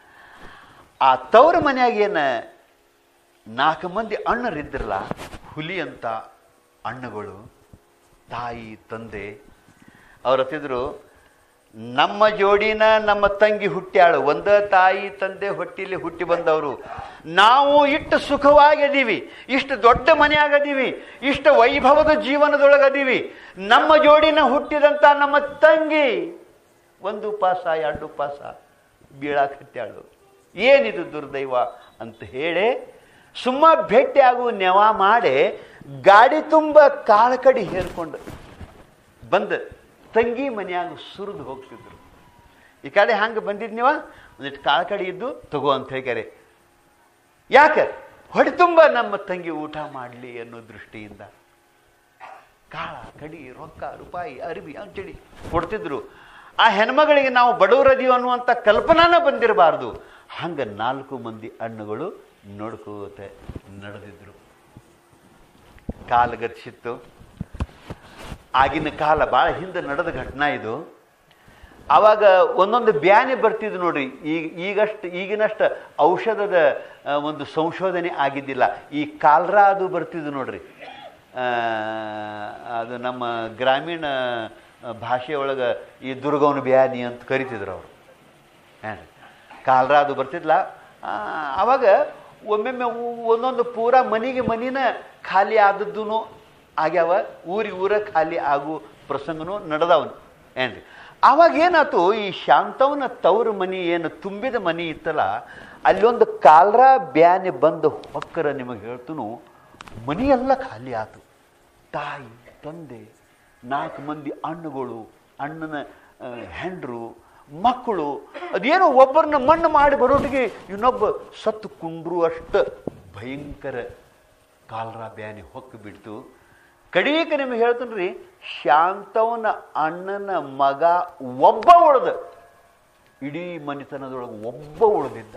ಆ ತವರ ಮನೆಯಾಗ ಏನು ನಾಲ್ಕು ಮಂದಿ ಅಣ್ಣರಿದ್ರಲ್ಲ ಹುಲಿ ಅಂತ ಅಣ್ಣಗಳು ತಾಯಿ ತಂದೆ ಅವ್ರು ಹತ್ತಿದ್ರು ನಮ್ಮ ಜೋಡಿನ ನಮ್ಮ ತಂಗಿ ಹುಟ್ಟ್ಯಾಳು ಒಂದ ತಾಯಿ ತಂದೆ ಹೊಟ್ಟಿಲಿ ಹುಟ್ಟಿ ಬಂದವರು ನಾವು ಇಷ್ಟು ಸುಖವಾಗಿದ್ದೀವಿ ಇಷ್ಟು ದೊಡ್ಡ ಮನೆಯಾಗದೀವಿ ಇಷ್ಟು ವೈಭವದ ಜೀವನದೊಳಗದೀವಿ ನಮ್ಮ ಜೋಡಿನ ಹುಟ್ಟಿದಂಥ ನಮ್ಮ ತಂಗಿ ಒಂದು ಪಾಸ ಎರಡು ಪಾಸ ಬೀಳಾಕತ್ಯಾಳು ಏನಿದು ದುರ್ದೈವ ಅಂತ ಹೇಳಿ ಸುಮ್ಮ ಭೇಟಿಯಾಗುವ ನೆವ ಮಾಡಿ ಗಾಡಿ ತುಂಬ ಕಾಳ ಕಡಿ ಹೇರ್ಕೊಂಡು ಬಂದು ತಂಗಿ ಮನೆಯಾಗ ಸುರಿದು ಹೋಗ್ತಿದ್ರು ಈ ಕಡೆ ಹಂಗೆ ಬಂದಿದ್ ನೀವ ಒಂದಿಟ್ಟು ಕಾಳ ಕಡಿ ಇದ್ದು ತಗೋ ಅಂತ ಹೇಳ್ತಾರೆ ಯಾಕೆ ಹೊಡೆ ತುಂಬ ನಮ್ಮ ತಂಗಿ ಊಟ ಮಾಡಲಿ ಅನ್ನೋ ದೃಷ್ಟಿಯಿಂದ ಕಾಳ ಕಡಿ ರೊಕ್ಕ ರೂಪಾಯಿ ಅರಿವಿ ಅಂತೇಳಿ ಕೊಡ್ತಿದ್ರು ಆ ಹೆಣ್ಮಗಳಿಗೆ ನಾವು ಬಡವರದೀವಿ ಅನ್ನುವಂಥ ಕಲ್ಪನಾನ ಬಂದಿರಬಾರ್ದು ಹಂಗೆ ನಾಲ್ಕು ಮಂದಿ ಹಣ್ಣುಗಳು ನೋಡ್ಕೋತ ನಡೆದಿದ್ರು ಕಾಲು ಗರ್ಚಿತ್ತು ಆಗಿನ ಕಾಲ ಭಾಳ ಹಿಂದೆ ನಡೆದ ಘಟನಾ ಇದು ಆವಾಗ ಒಂದೊಂದು ಬ್ಯಾನೆ ಬರ್ತಿದ್ದು ನೋಡ್ರಿ ಈಗ ಈಗಷ್ಟು ಈಗಿನಷ್ಟು ಔಷಧದ ಆ, ಒಂದು ಸಂಶೋಧನೆ ಆಗಿದ್ದಿಲ್ಲ ಈ ಕಾಲ್ರಾ ಅದು ಬರ್ತಿದ್ದು ನೋಡ್ರಿ ಆ, ಅದು ನಮ್ಮ ಗ್ರಾಮೀಣ ಭಾಷೆಯೊಳಗೆ ಈ ದುರ್ಗವನ ಬ್ಯಾನಿ ಅಂತ ಕರಿತಿದ್ರು ಅವರು ಏನು ಕಾಲ್ರಾ ಅದು ಬರ್ತಿದ್ಲ ಆ, ಆವಾಗ ಒಮ್ಮೆಮ್ಮೆ ಉ- ಒಂದೊಂದು ಪೂರ ಮನೆಗೆ ಮನಿನ ಖಾಲಿ ಆದದ್ದು ಆಗ್ಯಾವ ಊರಿ ಊರ ಖಾಲಿ ಆಗು ಪ್ರಸಂಗನೂ ನಡೆದವನು ಏನ್ರಿ ಆವಾಗ ಏನಾಯ್ತು ಈ ಶಾಂತವನ ತವರು ಮನಿ ಏನು ತುಂಬಿದ ಮನಿ ಇತ್ತಲ್ಲ ಅಲ್ಲೊಂದು ಕಾಲ್ರ ಬ್ಯಾನೆ ಬಂದು ಹೊಕ್ಕರ ನಿಮಗೆ ಹೇಳ್ತನು ಮನೆಯೆಲ್ಲ ಖಾಲಿ ಆತು ತಾಯಿ ತಂದೆ ನಾಲ್ಕು ಮಂದಿ ಅಣ್ಣಗಳು ಅಣ್ಣನ ಆ, ಹೆಂಡ್ರು ಮಕ್ಕಳು ಅದೇನೋ ಒಬ್ಬರನ್ನ ಮಣ್ಣು ಮಾಡಿ ಬರೋಟಿಗೆ ಇನ್ನೊಬ್ಬ ಸತ್ತು ಕುಂಡ್ರು ಅಷ್ಟು ಭಯಂಕರ ಕಾಲ್ರ ಬ್ಯಾನಿ ಹೊಕ್ಕು ಬಿಡ್ತು ಕಡೀಕ ನಿಮಗೆ ಹೇಳ್ತೀನಿ ರೀ ಶಾಂತವನ ಅಣ್ಣನ ಮಗ ಒಬ್ಬ ಉಳ್ದ ಇಡೀ ಮನೆತನದೊಳಗೆ ಒಬ್ಬ ಉಳಿದಿದ್ದ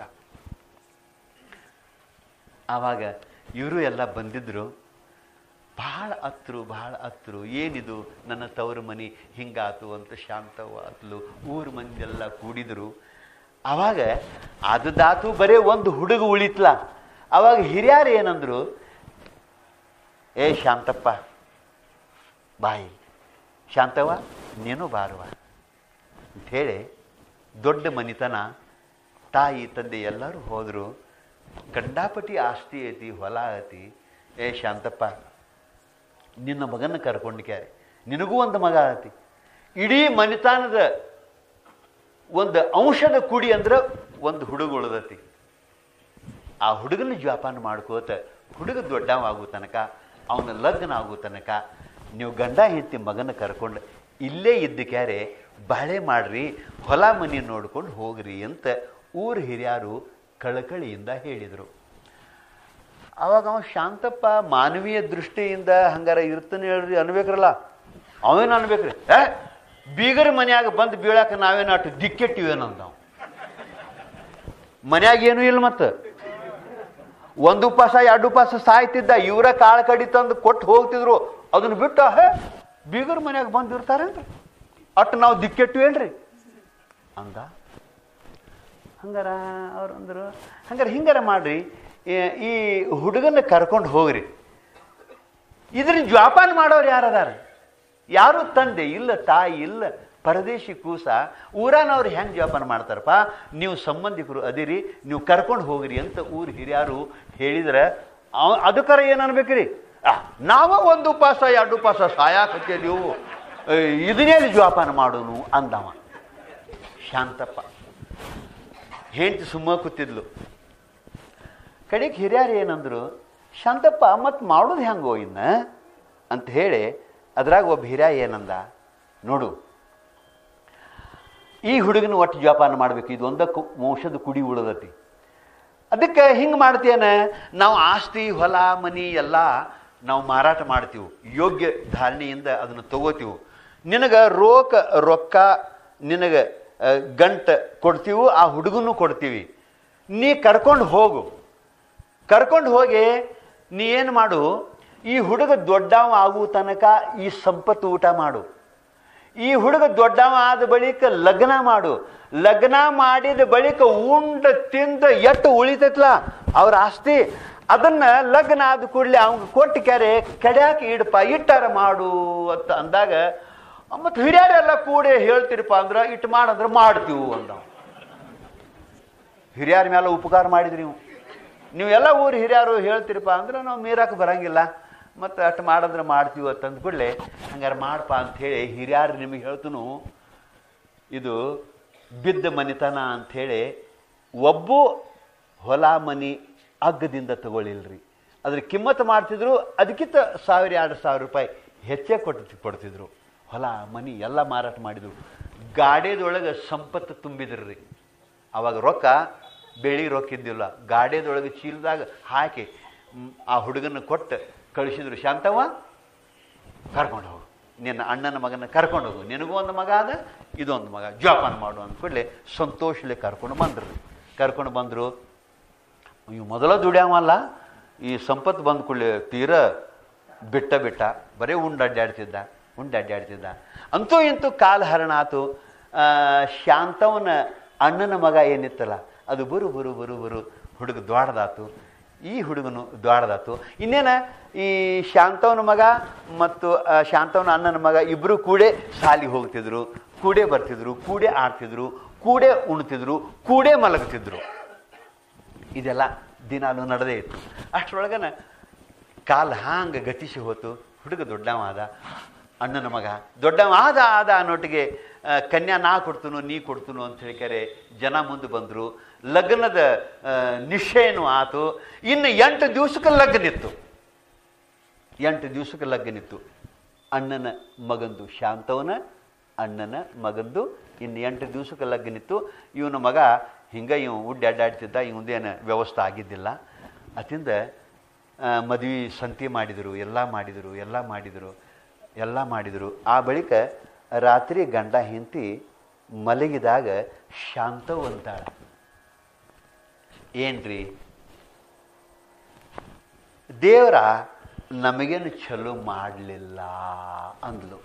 ಆವಾಗ ಇವರು ಎಲ್ಲ ಬಂದಿದ್ರು ಭಾಳ ಹತ್ರು ಭಾಳ ಹತ್ರು ಏನಿದು ನನ್ನ ತವರು ಮನೆ ಹಿಂಗಾತು ಅಂತ ಶಾಂತವ ಅತ್ಲು ಊರು ಮಂದಿಯೆಲ್ಲ ಕೂಡಿದ್ರು ಆವಾಗ ಅದಾತು ಬರೀ ಒಂದು ಹುಡುಗ ಉಳಿತ್ಲ ಅವಾಗ ಹಿರಿಯರು ಏನಂದ್ರು ಏ ಶಾಂತಪ್ಪ ಬಾಯಿ ಶಾಂತವ್ವ ನೀನು ಬಾರುವ ಅಂಥೇಳಿ ದೊಡ್ಡ ಮನಿತನ ತಾಯಿ ತಂದೆ ಎಲ್ಲರೂ ಹೋದರು ಕಂಡಾಪಟ್ಟಿ ಆಸ್ತಿ ಐತಿ ಹೊಲ ಐತಿ ಏ ಶಾಂತಪ್ಪ ನಿನ್ನ ಮಗನ ಕರ್ಕೊಂಡ್ಕ್ಯಾರೆ ನಿನಗೂ ಒಂದು ಮಗ ಐತಿ ಇಡೀ ಮನಿತಾನದ ಒಂದು ಅಂಶದ ಕುಡಿ ಅಂದ್ರೆ ಒಂದು ಹುಡುಗ ಉಳ್ದತಿ ಆ ಹುಡುಗನ ಜೋಪಾನ ಮಾಡ್ಕೋತ ಹುಡುಗ ದೊಡ್ಡವ ಆಗೋ ತನಕ ಅವನ ಲಗ್ನ ಆಗೋ ತನಕ ನೀವು ಗಂಡ ಹೆಂಡತಿ ಮಗನ ಕರ್ಕೊಂಡು ಇಲ್ಲೇ ಇದ್ದ ಕ್ಯಾರೆ ಬಾಳೆ ಮಾಡ್ರಿ ಹೊಲ ಮನೆ ನೋಡ್ಕೊಂಡು ಹೋಗ್ರಿ ಅಂತ ಊರ ಹಿರಿಯರು ಕಳಕಳಿಯಿಂದ ಹೇಳಿದರು ಅವಾಗ ಅವ ಶಾಂತಪ್ಪ ಮಾನವೀಯ ದೃಷ್ಟಿಯಿಂದ ಹಂಗಾರ ಇರ್ತಾನೆ ಹೇಳ್ರಿ ಅನ್ಬೇಕ್ರಲ್ಲ ಅವೇನು ಅನ್ಬೇಕ್ರಿ ಏ ಬೀಗರ ಮನ್ಯಾಗ ಬಂದು ಬೀಳಾಕ ನಾವೇನು ಅಷ್ಟು ದಿಕ್ಕೆಟ್ಟಿವೇನಂದ ನಾವು ಮನ್ಯಾಗ ಏನೂ ಇಲ್ಲ ಮತ್ತೆ ಒಂದು ಉಪವಾಸ ಎರಡು ಉಪವಾಸ ಸಾಯ್ತಿದ್ದ ಇವರ ಕಾಳು ಕಡಿ ತಂದು ಕೊಟ್ಟು ಹೋಗ್ತಿದ್ರು ಅದನ್ನ ಬಿಟ್ಟು ಹೇ ಬೀಗರ ಮನ್ಯಾಗ ಬಂದು ಇರ್ತಾರೇನ್ರಿ ಅಟ್ಟು ನಾವು ದಿಕ್ಕೆಟ್ಟಿವೇನ್ರಿ ಅಂದ ಹಂಗಾರ ಅವ್ರು ಅಂದರು ಹಂಗಾರೆ ಹಿಂಗಾರ ಮಾಡ್ರಿ ಈ- ಈ ಹುಡುಗನ ಕರ್ಕೊಂಡು ಹೋಗ್ರಿ ಇದ್ರ ಜೋಪಾನ ಮಾಡೋರು ಯಾರದಾರ ಯಾರು ತಂದೆ ಇಲ್ಲ ತಾಯಿ ಇಲ್ಲ ಪರದೇಶಿ ಕೂಸ ಊರಾನವ್ರು ಹೆಂಗೆ ಜೋಪಾನ ಮಾಡ್ತಾರಪ್ಪ ನೀವು ಸಂಬಂಧಿಕರು ಅದಿರಿ ನೀವು ಕರ್ಕೊಂಡು ಹೋಗ್ರಿ ಅಂತ ಊರು ಹಿರಿಯರು ಹೇಳಿದ್ರೆ ಅವ ಅದಕ್ಕರ ಏನು ಅನ್ಬೇಕ್ರಿ ಆ, ನಾವ ಒಂದು ಉಪವಾಸ ಎರಡು ಉಪವಾಸ ಸಾಯಾಕತ್ತೇವು ಇದನ್ನೇ ಜೋಪಾನ ಮಾಡೋನು ಅಂದವ ಶಾಂತಪ್ಪ ಹೆಂಡತಿ ಸುಮ್ಮ ಕೂತಿದ್ಲು ಕಡೆಗೆ ಹಿರಿಯರು ಏನಂದ್ರು ಶಾಂತಪ್ಪ ಮತ್ತು ಮಾಡೋದು ಹೆಂಗೋ ಇನ್ನ ಅಂತ ಹೇಳಿ ಅದ್ರಾಗ ಒಬ್ಬ ಹಿರಿಯ ಏನಂದ ನೋಡು ಈ ಹುಡುಗನ ಒಟ್ಟು ಜೋಪಾನ ಮಾಡಬೇಕು ಇದು ಒಂದಕ್ಕೂ ವಂಶದ ಕುಡಿ ಉಳಿದತಿ ಅದಕ್ಕೆ ಹಿಂಗೆ ಮಾಡ್ತೇನೆ ನಾವು ಆಸ್ತಿ ಹೊಲ ಮನಿ ಎಲ್ಲ ನಾವು ಮಾರಾಟ ಮಾಡ್ತೀವಿ ಯೋಗ್ಯ ಧಾರಣೆಯಿಂದ ಅದನ್ನು ತಗೋತೀವಿ ನಿನಗೆ ರೋಕ ರೊಕ್ಕ ನಿನಗೆ ಆ, ಗಂಟ ಕೊಡ್ತೀವಿ ಆ ಹುಡುಗನೂ ಕೊಡ್ತೀವಿ ನೀ ಕರ್ಕೊಂಡು ಹೋಗು ಕರ್ಕೊಂಡು ಹೋಗಿ ನೀ ಏನು ಮಾಡು ಈ ಹುಡುಗ ದೊಡ್ಡವ ಆಗುವ ತನಕ ಈ ಸಂಪತ್ತು ಊಟ ಮಾಡು ಈ ಹುಡುಗ ದೊಡ್ಡವ ಆದ ಬಳಿಕ ಲಗ್ನ ಮಾಡು ಲಗ್ನ ಮಾಡಿದ ಬಳಿಕ ಉಂಡ ತಿಂದ ಎಟ್ಟು ಉಳಿತೈತ್ಲ ಅವ್ರ ಆಸ್ತಿ ಅದನ್ನ ಲಗ್ನ ಆದ ಕೂಡಲೇ ಅವಂಗ ಕೊಟ್ಟು ಕ್ಯಾರೆ ಕಡ್ಯಾಕ ಇಡಪ್ಪ ಇಟ್ಟಾರ ಮಾಡು ಅಂತ ಅಂದಾಗ ಮತ್ತು ಹಿರಿಯರೆಲ್ಲ ಕೂಡಿ ಹೇಳ್ತೀರಪ್ಪ ಅಂದ್ರೆ ಇಟ್ಟು ಮಾಡಂದ್ರೆ ಮಾಡ್ತೀವಿ ಅಂದ ಹಿರಿಯರ ಮೇಲೆ ಉಪಕಾರ ಮಾಡಿದ್ರಿ ನೀವು ನೀವೆಲ್ಲ ಊರು ಹಿರಿಯರು ಹೇಳ್ತೀರಪ್ಪ ಅಂದ್ರೆ ನಾವು ಮೀರಕ್ಕೆ ಬರಂಗಿಲ್ಲ ಮತ್ತು ಅಷ್ಟು ಮಾಡಂದ್ರೆ ಮಾಡ್ತೀವಿ ಅಂತ ಅಂದ್ಕೂಡಲೇ ಹಂಗಾರೆ ಮಾಡಪ್ಪ ಅಂಥೇಳಿ ಹಿರಿಯರು ನಿಮಗೆ ಹೇಳ್ತನು ಇದು ಬಿದ್ದ ಮನಿತನ ಅಂಥೇಳಿ ಒಬ್ಬು ಹೊಲ ಮನಿ ಅಗ್ಗದಿಂದ ತಗೊಳ್ಳಿಲ್ರಿ ಅದ್ರ ಕಿಮ್ಮತ್ತು ಮಾಡ್ತಿದ್ರು ಅದಕ್ಕಿಂತ ಸಾವಿರ ಎರಡು ಸಾವಿರ ರೂಪಾಯಿ ಹೆಚ್ಚೇ ಕೊಟ್ಟು ಕೊಡ್ತಿದ್ರು ಹೊಲ ಮನಿ ಎಲ್ಲ ಮಾರಾಟ ಮಾಡಿದ್ರು ಗಾಡಿಯದೊಳಗೆ ಸಂಪತ್ತು ತುಂಬಿದ್ರಿ ಅವಾಗ ರೊಕ್ಕ ಬೆಳಿ ರೊಕ್ಕ ಇದ್ದಿಲ್ಲ ಗಾಡಿಯದೊಳಗೆ ಚೀಲದಾಗ ಹಾಕಿ ಮ್, ಆ ಹುಡುಗನ ಕೊಟ್ಟು ಕಳಿಸಿದ್ರು ಶಾಂತವ್ವ ಕರ್ಕೊಂಡು ಹೋಗು ನಿನ್ನ ಅಣ್ಣನ ಮಗನ ಕರ್ಕೊಂಡು ಹೋಗು ನಿನಗೂ ಒಂದು ಮಗ ಅದ ಇದೊಂದು ಮಗ ಜೋಪಾನ ಮಾಡು ಅಂದ್ಕೂಡಲೇ ಸಂತೋಷಲೆ ಕರ್ಕೊಂಡು ಬಂದರು ಕರ್ಕೊಂಡು ಬಂದರು ಇವು ಮೊದಲ ದುಡ್ಯಾವಲ್ಲ ಈ ಸಂಪತ್ತು ಬಂದ ಕೂಡಲೇ ತೀರ ಬಿಟ್ಟ ಬಿಟ್ಟ ಬರೀ ಉಂಡು ಅಡ್ಡಾಡ್ತಿದ್ದ ಉಂಡು ಅಡ್ಡಾಡ್ತಿದ್ದ ಅಂತೂ ಇಂತೂ ಕಾಲ ಹರಣ ಆತು ಆ, ಶಾಂತವನ ಅಣ್ಣನ ಮಗ ಏನಿತ್ತಲ್ಲ ಅದು ಬರು ಬರು ಬರು ಬರು ಹುಡುಗ ದ್ವಾಡದಾತು ಈ ಹುಡುಗನು ದ್ವಾಡದಾತು ಇನ್ನೇನ ಈ ಶಾಂತವನ ಮಗ ಮತ್ತು ಆ, ಶಾಂತವನ ಅಣ್ಣನ ಮಗ ಇಬ್ಬರು ಕೂಡೆ ಸಾಲಿಗೆ ಹೋಗ್ತಿದ್ರು ಕೂಡೆ ಬರ್ತಿದ್ರು ಕೂಡೆ ಆಡ್ತಿದ್ರು ಕೂಡೆ ಉಣ್ತಿದ್ರು ಕೂಡೆ ಮಲಗ್ತಿದ್ರು ಇದೆಲ್ಲ ದಿನಾಲು ನಡೆದೇ ಇತ್ತು ಅಷ್ಟರೊಳಗನ ಕಾಲ ಹಾಂಗೆ ಗತಿಸಿ ಹೋತು ಹುಡುಗ ದೊಡ್ಡವ ಆದ ಅಣ್ಣನ ಮಗ ದೊಡ್ಡವ ಆದ ಆದ ಅನ್ನೋಟಿಗೆ ಆ, ಕನ್ಯಾ ನಾ ಕೊಡ್ತನು ನೀ ಕೊಡ್ತನು ಅಂತ ಹೇಳಿಕರೆ ಜನ ಮುಂದೆ ಬಂದರು ಲಗ್ನದ ಆ, ನಿಶ್ಚಯನೂ ಆತು ಇನ್ನು ಎಂಟು ದಿವಸಕ್ಕೆ ಲಗ್ನಿತ್ತು ಎಂಟು ದಿವಸಕ್ಕೆ ಲಗ್ನಿತ್ತು ಅಣ್ಣನ ಮಗಂದು ಶಾಂತವನ ಅಣ್ಣನ ಮಗಂದು ಇನ್ನು ಎಂಟು ದಿವಸಕ್ಕೆ ಲಗ್ನಿತ್ತು ಇವನ ಮಗ ಹಿಂಗೆ ಇವ್ ಉಡ್ಡಿ ಅಡ್ಡಾಡ್ತಿದ್ದ ಇವಂದೇನು ವ್ಯವಸ್ಥೆ ಆಗಿದ್ದಿಲ್ಲ ಅತಿಂದ ಮದುವೆ ಸಂತಿ ಮಾಡಿದರು ಎಲ್ಲ ಮಾಡಿದರು ಎಲ್ಲ ಮಾಡಿದರು ಎಲ್ಲ ಮಾಡಿದರು ಆ ಬಳಿಕ ರಾತ್ರಿ ಗಂಡ ಹೆಂಡತಿ ಮಲಗಿದಾಗ ಶಾಂತವ್ ಅಂತಾಳ ಏನ್ರಿ ದೇವರ ನಮಗೇನು ಚಲೋ ಮಾಡಲಿಲ್ಲ ಅಂದ್ಲು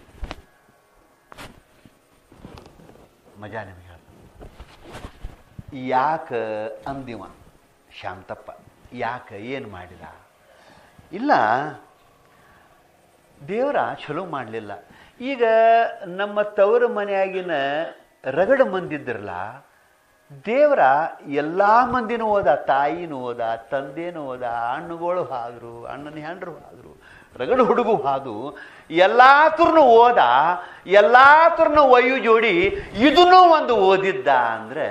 ಮಜಾ ನಿಮಗೆ ಯಾಕೆ ಅಂದಿವ ಶಾಂತಪ್ಪ ಯಾಕೆ ಏನು ಮಾಡಿದ ಇಲ್ಲ ದೇವರ ಚಲೋ ಮಾಡಲಿಲ್ಲ ಈಗ ನಮ್ಮ ತವರ ಮನೆಯಾಗಿನ ರಗಡ ಮಂದಿದ್ರಲ್ಲ ದೇವರ ಎಲ್ಲ ಮಂದಿನೂ ಹೋದ ತಾಯಿನೂ ಹೋದ ತಂದೆನೂ ಹೋದ ಹಣ್ಣುಗಳು ಹಾದ್ರು ಅಣ್ಣನ ಹೆಂಡ್ರು ಹಾದ್ರು ರಗಡ ಹುಡುಗು ಹಾದು ಎಲ್ಲಾತ್ರನು ಓದ ಎಲ್ಲಾತ್ರನು ಒಯ್ಯು ಜೋಡಿ ಇದನ್ನೂ ಒಂದು ಓದಿದ್ದ ಅಂದ್ರೆ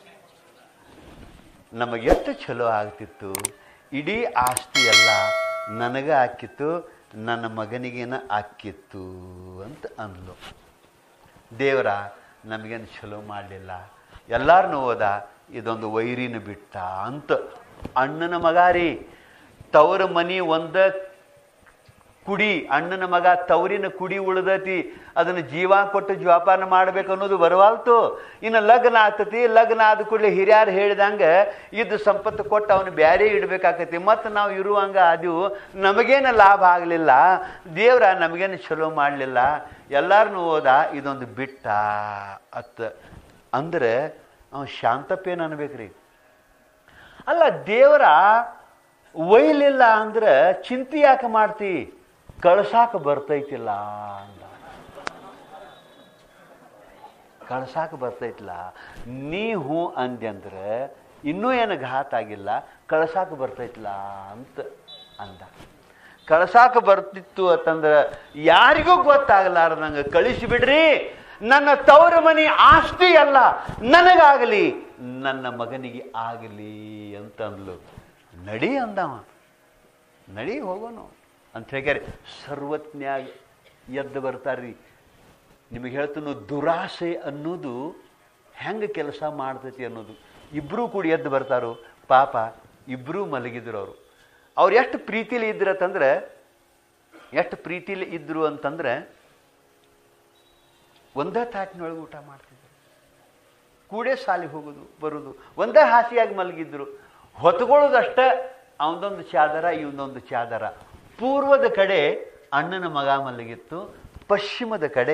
ನಮಗೆ ಎಷ್ಟು ಚಲೋ ಆಗ್ತಿತ್ತು ಇಡೀ ಆಸ್ತಿ ಎಲ್ಲ ನನಗೆ ಹಾಕಿತ್ತು ನನ್ನ ಮಗನಿಗೇನ ಹಾಕಿತ್ತು ಅಂತ ಅಂದ್ಲು ದೇವರ ನಮಗೇನು ಚಲೋ ಮಾಡಲಿಲ್ಲ ಎಲ್ಲಾರನ್ನೂ ಹೋದ ಇದೊಂದು ವೈರಿನ ಬಿಟ್ಟ ಅಂತ ಅಣ್ಣನ ಮಗ ರೀ ತವರ ಮನಿ ಒಂದ ಕುಡಿ ಅಣ್ಣನ ಮಗ ತವರಿನ ಕುಡಿ ಉಳ್ದತಿ ಅದನ್ನು ಜೀವ ಕೊಟ್ಟು ಜೋಪಾನ ಮಾಡ್ಬೇಕು ಅನ್ನೋದು ಬರವಾಲ್ತು ಇನ್ನು ಲಗ್ನ ಆಗ್ತತಿ ಲಗ್ನ ಆದ ಕೂಡಲೇ ಹಿರಿಯರು ಹೇಳಿದಂಗೆ ಇದ್ದು ಸಂಪತ್ತು ಕೊಟ್ಟು ಅವನು ಬ್ಯಾರೆ ಇಡ್ಬೇಕಾಕತಿ ಮತ್ತು ನಾವು ಇರುವಂಗ ಅದು ನಮಗೇನು ಲಾಭ ಆಗಲಿಲ್ಲ ದೇವ್ರ ನಮಗೇನು ಚಲೋ ಮಾಡಲಿಲ್ಲ ಎಲ್ಲಾರನ್ನೂ ಹೋದ ಇದೊಂದು ಬಿಟ್ಟ ಅತ್ತ ಅಂದ್ರೆ ಅವ ಶಾಂತಪ್ಪೇನು ಅನ್ಬೇಕ್ರಿ ಅಲ್ಲ ದೇವರ ಒಯ್ಲಿಲ್ಲ ಅಂದ್ರೆ ಚಿಂತೆ ಯಾಕೆ ಮಾಡ್ತಿ ಕಳ್ಸಾಕ ಬರ್ತೈತಿಲ್ಲ ಅಂದ ಕಳ್ಸಾಕ ಬರ್ತೈತಿಲ್ಲ ನೀ ಹೂ ಅಂದೆ ಅಂದ್ರೆ ಇನ್ನೂ ಏನು ಘಾತ ಆಗಿಲ್ಲ ಕಳ್ಸಾಕ ಬರ್ತೈತಿಲ್ಲ ಅಂತ ಅಂದ ಕಳ್ಸಾಕ ಬರ್ತಿತ್ತು ಅಂತಂದ್ರೆ ಯಾರಿಗೂ ಗೊತ್ತಾಗಲಾರ್ದಂಗೆ ಕಳಿಸಿಬಿಡ್ರಿ ನನ್ನ ತವರ ಮನೆ ಆಸ್ತಿ ಅಲ್ಲ ನನಗಾಗಲಿ ನನ್ನ ಮಗನಿಗೆ ಆಗಲಿ ಅಂತಂದ್ಲು ನಡಿ ಅಂದವ ನಡಿ ಹೋಗೋನು ಅಂತ ಹೇಳ್ಯಾರೆ ಸರ್ವಜ್ಞಾಗ ಎದ್ದು ಬರ್ತಾರ್ರಿ ನಿಮಗೆ ಹೇಳ್ತೀನಿ ದುರಾಸೆ ಅನ್ನೋದು ಹೆಂಗೆ ಕೆಲಸ ಮಾಡ್ತೈತಿ ಅನ್ನೋದು ಇಬ್ಬರೂ ಕೂಡಿ ಎದ್ದು ಬರ್ತಾರೋ ಪಾಪ ಇಬ್ಬರೂ ಮಲಗಿದ್ರು ಅವರು ಅವ್ರು ಎಷ್ಟು ಪ್ರೀತಿಲಿ ಇದ್ರತಂದ್ರೆ ಎಷ್ಟು ಪ್ರೀತಿಲಿ ಇದ್ರು ಅಂತಂದ್ರೆ ಒಂದೇ ತಾಟಿನೊಳಗೆ ಊಟ ಮಾಡ್ತಿದ್ರು ಕೂಡೇ ಸಾಲಿಗೆ ಹೋಗೋದು ಬರೋದು ಒಂದೇ ಹಾಸಿಯಾಗಿ ಮಲಗಿದ್ರು ಹೊತ್ಕೊಳ್ಳೋದಷ್ಟೇ ಅವನದೊಂದು ಚಾದರ ಇವನದೊಂದು ಚಾದರ ಪೂರ್ವದ ಕಡೆ ಅಣ್ಣನ ಮಗ ಮಲಗಿತ್ತು ಪಶ್ಚಿಮದ ಕಡೆ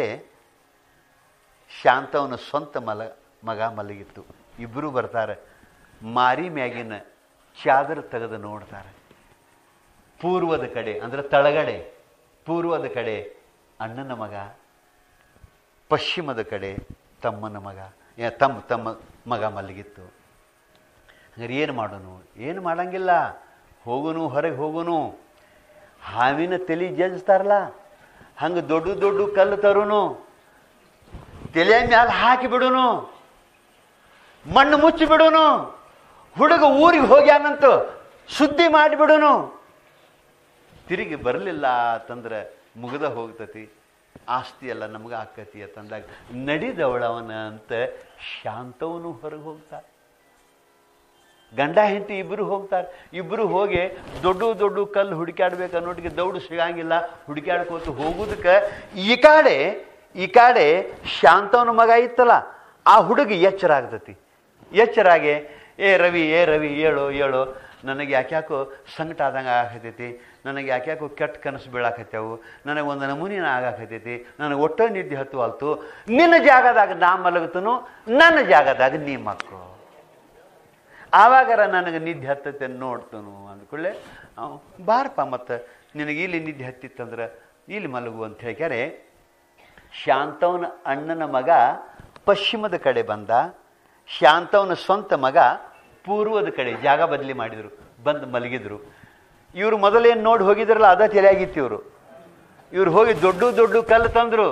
ಶಾಂತವನ ಸ್ವಂತ ಮಲ ಮಗ ಮಲಗಿತ್ತು ಇಬ್ಬರು ಬರ್ತಾರೆ ಮಾರಿ ಮ್ಯಾಗಿನ ಚಾದರ ತೆಗೆದು ನೋಡ್ತಾರೆ ಪೂರ್ವದ ಕಡೆ ಅಂದ್ರೆ ತಳಗಡೆ ಪೂರ್ವದ ಕಡೆ ಅಣ್ಣನ ಮಗ ಪಶ್ಚಿಮದ ಕಡೆ ತಮ್ಮನ ಮಗ ಏ, ತಮ್ಮ ತಮ್ಮ ಮಗ ಮಲಗಿತ್ತು ಹಂಗಾರೆ ಏನು ಮಾಡೋನು ಏನು ಮಾಡಂಗಿಲ್ಲ ಹೋಗುನು ಹೊರಗೆ ಹೋಗುನು ಹಾವಿನ ತಲೆ ಜಜ್ತಾರಲ್ಲ ಹಂಗೆ ದೊಡ್ಡ ದೊಡ್ಡ ಕಲ್ಲು ತರುನು ತಲೆ ಮ್ಯಾಲ ಹಾಕಿ ಬಿಡುನು ಮಣ್ಣು ಮುಚ್ಚಿ ಬಿಡುನು ಹುಡುಗ ಊರಿಗೆ ಹೋಗ್ಯಾನಂತ ಸುದ್ದಿ ಮಾಡಿಬಿಡುನು ತಿರುಗಿ ಬರಲಿಲ್ಲ ಅಂತಂದ್ರೆ ಮುಗ್ದ ಹೋಗ್ತತಿ ಆಸ್ತಿ ಎಲ್ಲ ನಮ್ಗೆ ಆಕತಿ ಅಂತಂದಾಗ ನಡಿದವಳವನ ಅಂತ ಶಾಂತವನು ಹೊರಗೆ ಹೋಗ್ತಾರೆ ಗಂಡ ಹೆಂಡತಿ ಇಬ್ಬರು ಹೋಗ್ತಾರೆ ಇಬ್ಬರು ಹೋಗಿ ದೊಡ್ಡ ದೊಡ್ಡ ಕಲ್ಲು ಹುಡುಕ್ಯಾಡ್ಬೇಕು ಅನ್ನೋಟಿಗೆ ದೌಡು ಸಿಗಂಗಿಲ್ಲ ಹುಡುಕ್ಯಾಡ್ಕೋತ ಹೋಗೋದಕ್ಕೆ ಈ ಕಡೆ ಈ ಕಡೆ ಶಾಂತವನ ಮಗ ಇತ್ತಲ್ಲ ಆ ಹುಡುಗ ಎಚ್ಚರ ಆಗ್ತತಿ ಎಚ್ಚರಾಗಿ ಏ ರವಿ ಏ ರವಿ ಹೇಳು ಹೇಳು ನನಗೆ ಯಾಕ್ಯಾಕೋ ಸಂಕಟ ಆದಂಗೆ ಆಗತೈತಿ ನನಗೆ ಯಾಕ್ಯಾಕೋ ಕೆಟ್ಟ ಕನಸು ಬೀಳಾಕತ್ಯಾವು ನನಗೆ ಒಂದು ನಮೂನಿನ ಆಗಾಕತೈತಿ ನನಗೆ ಒಟ್ಟ ನಿದ್ದೆ ಹತ್ತುವಲ್ತು ನಿನ್ನ ಜಾಗದಾಗ ನಾ ಮಲಗತನು ನನ್ನ ಜಾಗದಾಗ ನೀ ಮಕ್ಕಳು ಆವಾಗಾರ ನನಗೆ ನಿದ್ದೆ ಹತ್ತತೆ ನೋಡ್ತನು ಅಂದ್ಕೊಳ್ಳೆ ಅವ್ ಬಾರಪ್ಪ ಮತ್ತು ನಿನಗೆ ಇಲ್ಲಿ ನಿದ್ದೆ ಹತ್ತಿತ್ತಂದ್ರೆ ಇಲ್ಲಿ ಮಲಗು ಅಂತ ಹೇಳ್ಕ್ಯಾರೆ ಶಾಂತವನ ಅಣ್ಣನ ಮಗ ಪಶ್ಚಿಮದ ಕಡೆ ಬಂದ ಶಾಂತವನ ಸ್ವಂತ ಮಗ ಪೂರ್ವದ ಕಡೆ ಜಾಗ ಬದಲಿ ಮಾಡಿದರು ಬಂದು ಮಲಗಿದ್ರು ಇವರು ಮೊದಲೇನು ನೋಡಿ ಹೋಗಿದ್ರಲ್ಲ ಅದ ತಲೆಯಾಗಿತ್ತು ಇವರು ಇವ್ರು ಹೋಗಿ ದೊಡ್ಡ ದೊಡ್ಡ ಕಲ್ಲು ತಂದರು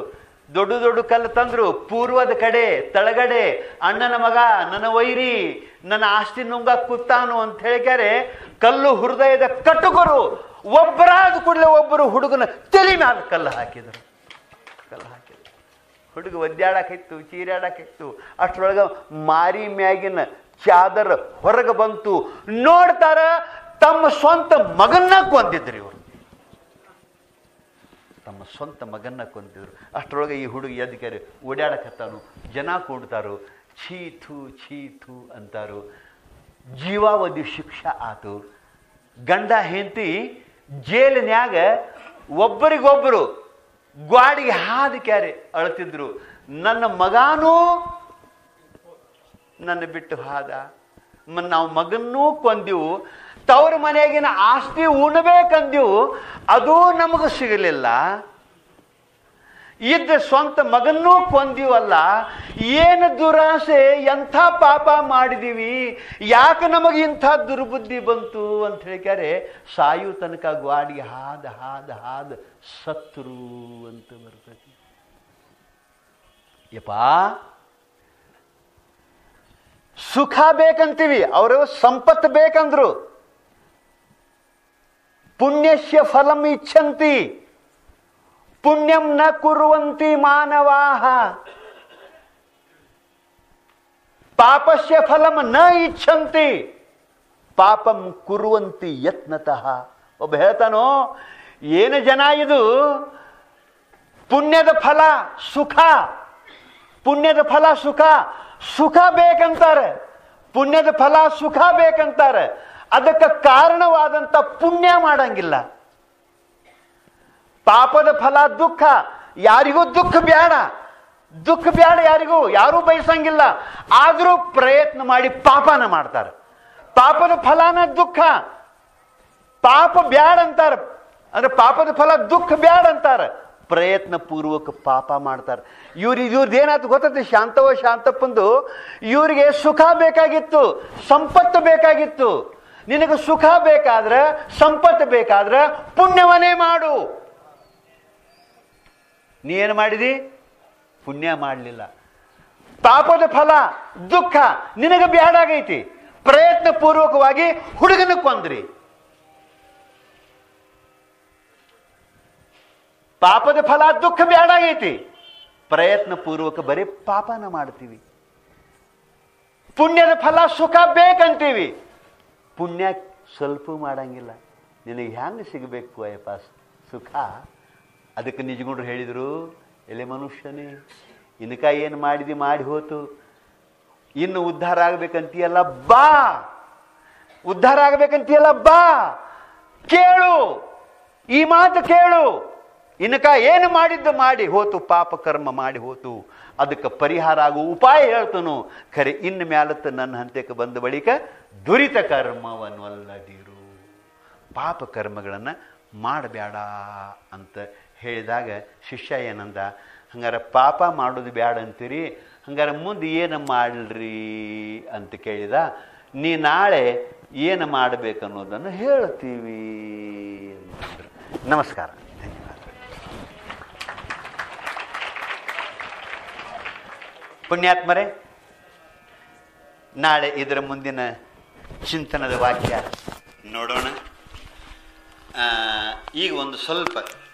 ದೊಡ್ಡ ದೊಡ್ಡ ಕಲ್ಲು ತಂದ್ರು ಪೂರ್ವದ ಕಡೆ ತಳಗಡೆ ಅಣ್ಣನ ಮಗ ನನ್ನ ವೈರಿ ನನ್ನ ಆಸ್ತಿ ನುಂಗ ಕೂತಾನು ಅಂತ ಹೇಳಿಕ್ಯಾರೆ ಕಲ್ಲು ಹೃದಯದ ಕಟ್ಟುಗರು ಒಬ್ಬರಾದ ಕೂಡಲೇ ಒಬ್ಬರು ಹುಡುಗನ ತಲೆ ಮ್ಯಾಲ ಕಲ್ಲು ಹಾಕಿದರು ಕಲ್ಲು ಹಾಕಿದ್ರು ಹುಡುಗ ಒದ್ದಾಡಕ್ಕಿತ್ತು ಚೀರಾಡಕ್ಕಿತ್ತು ಅಷ್ಟರೊಳಗೆ ಮಾರಿ ಮ್ಯಾಗಿನ ಚಾದರ್ ಹೊರಗೆ ಬಂತು ನೋಡ್ತಾರ ತಮ್ಮ ಸ್ವಂತ ಮಗನ್ನ ಕೊಂದಿದ್ರು ಇವರು ತಮ್ಮ ಸ್ವಂತ ಮಗನ್ನ ಕೊಂದಿದ್ರು ಅಷ್ಟರೊಳಗೆ ಈ ಹುಡುಗ ಎದ್ಕರೆ ಓಡಾಡಕತ್ತಾನು ಜನ ಕೂಡ್ತಾರು ಛೀ ಥೂ ಛೀ ಥೂ ಅಂತಾರು ಜೀವಾವಧಿ ಶಿಕ್ಷೆ ಆತು ಗಂಡ ಹೆಂಡತಿ ಜೇಲಿನ್ಯಾಗ ಒಬ್ಬರಿಗೊಬ್ಬರು ಗ್ವಾಡಿಗೆ ಹಾದು ಕ್ಯಾರೆ ಅಳ್ತಿದ್ರು ನನ್ನ ಮಗಾನೂ ನನ್ನ ಬಿಟ್ಟು ಹಾದ ಮ- ನಾವು ಮಗನ್ನೂ ಕೊಂದೆವು ತವ್ರ ಮನೆಯಾಗಿನ ಆಸ್ತಿ ಉಣ್ಬೇಕಂದೆವು ಅದೂ ನಮಗೆ ಸಿಗಲಿಲ್ಲ ಇದ್ದ ಸ್ವಂತ ಮಗನ್ನೂ ಕೊಂದೀವಲ್ಲ ಏನು ದುರಾಸೆ ಎಂಥ ಪಾಪ ಮಾಡಿದೀವಿ ಯಾಕೆ ನಮಗೆ ಇಂಥ ದುರ್ಬುದ್ಧಿ ಬಂತು ಅಂತ ಹೇಳ್ಕ್ಯಾರೆ ಸಾಯು ತನಕ ಗ್ವಾಡಿ ಹಾದ ಹಾದ ಹಾದ ಸತ್ರು ಅಂತ ಬರ್ತೈತಿ ಯಪ್ಪಾ ಸುಖ ಬೇಕಂತೀವಿ ಅವರು ಸಂಪತ್ತು ಬೇಕಂದ್ರು ಪುಣ್ಯಸ್ಯ ಫಲಂ ಇಚ್ಛಂತಿ ಪುಣ್ಯಂ ನ ಕುರುವಂತಿ ಮಾನವಾಹ ಪಾಪಸ್ಯ ಫಲಂ ನ ಇಚ್ಛಂತಿ ಪಾಪಂ ಕುರುವಂತಿ ಯತ್ನತಃ ಒಬ್ಬ ಹೇಳ್ತಾನೋ ಏನು ಜನ ಇದು ಪುಣ್ಯದ ಫಲ ಸುಖ ಪುಣ್ಯದ ಫಲ ಸುಖ ಸುಖ ಬೇಕಂತಾರೆ ಪುಣ್ಯದ ಫಲ ಸುಖ ಬೇಕಂತಾರೆ ಅದಕ್ಕೆ ಕಾರಣವಾದಂಥ ಪುಣ್ಯ ಮಾಡಂಗಿಲ್ಲ ಪಾಪದ ಫಲ ದುಃಖ ಯಾರಿಗೂ ದುಃಖ ಬೇಡ ದುಃಖ ಬೇಡ ಯಾರಿಗೂ ಯಾರೂ ಬಯಸಂಗಿಲ್ಲ ಆದರೂ ಪ್ರಯತ್ನ ಮಾಡಿ ಪಾಪನ ಮಾಡ್ತಾರೆ ಪಾಪದ ಫಲನ ದುಃಖ ಪಾಪ ಬ್ಯಾಡ ಅಂತಾರೆ ಅಂದ್ರೆ ಪಾಪದ ಫಲ ದುಃಖ ಬ್ಯಾಡ ಅಂತಾರೆ ಪ್ರಯತ್ನ ಪೂರ್ವಕ ಪಾಪ ಮಾಡ್ತಾರೆ ಇವ್ರು ಇವ್ರದ್ದು ಏನಾಯ್ತು ಗೊತ್ತೈತೆ ಶಾಂತವ ಶಾಂತಪ್ಪಂದು ಇವರಿಗೆ ಸುಖ ಬೇಕಾಗಿತ್ತು ಸಂಪತ್ತು ಬೇಕಾಗಿತ್ತು ನಿನಗೆ ಸುಖ ಬೇಕಾದ್ರೆ ಸಂಪತ್ತು ಬೇಕಾದ್ರೆ ಪುಣ್ಯವನ್ನೇ ಮಾಡು ನೀ ಏನು ಮಾಡಿದಿ ಪುಣ್ಯ ಮಾಡಲಿಲ್ಲ ಪಾಪದ ಫಲ ದುಃಖ ನಿನಗೆ ಬ್ಯಾಡಾಗೈತಿ ಪ್ರಯತ್ನ ಪೂರ್ವಕವಾಗಿ ಹುಡುಗನ ಕೊಂದ್ರಿ ಪಾಪದ ಫಲ ದುಃಖ ಬ್ಯಾಡಾಗೈತಿ ಪ್ರಯತ್ನ ಪೂರ್ವಕ ಬರೀ ಪಾಪನ ಮಾಡ್ತೀವಿ ಪುಣ್ಯದ ಫಲ ಸುಖ ಬೇಕಂತೀವಿ ಪುಣ್ಯ ಸ್ವಲ್ಪ ಮಾಡಂಗಿಲ್ಲ ನಿನಗೆ ಹೆಂಗೆ ಸಿಗಬೇಕು ಅಯ್ಯಪ್ಪ ಸುಖ ಅದಕ್ಕೆ ನಿಜಗುಂಡ್ರು ಹೇಳಿದರು ಎಲೆ ಮನುಷ್ಯನೇ ಇನ್ಕ ಏನು ಮಾಡಿದಿ ಮಾಡಿ ಹೋತು ಇನ್ನು ಉದ್ಧಾರ ಆಗ್ಬೇಕಂತೀಯಲ್ಲ ಬಾ ಉದ್ಧಾರ ಆಗ್ಬೇಕಂತೀಯಲ್ಲ ಬಾ ಕೇಳು ಈ ಮಾತು ಕೇಳು ಇನ್ಕ ಏನು ಮಾಡಿದ್ದು ಮಾಡಿ ಹೋತು ಪಾಪ ಕರ್ಮ ಮಾಡಿ ಹೋತು ಅದಕ್ಕೆ ಪರಿಹಾರ ಆಗೋ ಉಪಾಯ ಹೇಳ್ತನು ಖರೆ ಇನ್ನು ಮ್ಯಾಲತ್ತ ನನ್ನ ಹಂತಕ್ಕೆ ಬಂದ ಬಳಿಕ ದುರಿತ ಕರ್ಮವನ್ನೊಲ್ಲದಿರು ಪಾಪ ಕರ್ಮಗಳನ್ನು ಮಾಡಬೇಡ ಅಂತ ಹೇಳಿದಾಗ ಶಿಷ್ಯ ಏನಂದ ಹಂಗಾರೆ ಪಾಪ ಮಾಡೋದು ಬ್ಯಾಡ ಅಂತೀರಿ ಹಂಗಾರೆ ಮುಂದೆ ಏನು ಮಾಡಲ್ರಿ ಅಂತ ಕೇಳಿದ ನೀ ನಾಳೆ ಏನು ಮಾಡಬೇಕನ್ನೋದನ್ನು ಹೇಳ್ತೀವಿ ಅಂತಂದ್ರು ನಮಸ್ಕಾರ ಧನ್ಯವಾದ ಪುಣ್ಯಾತ್ಮರೇ ನಾಳೆ ಇದರ ಮುಂದಿನ ಚಿಂತನದ ವಾಕ್ಯ ನೋಡೋಣ ಆ, ಈಗ ಒಂದು ಸ್ವಲ್ಪ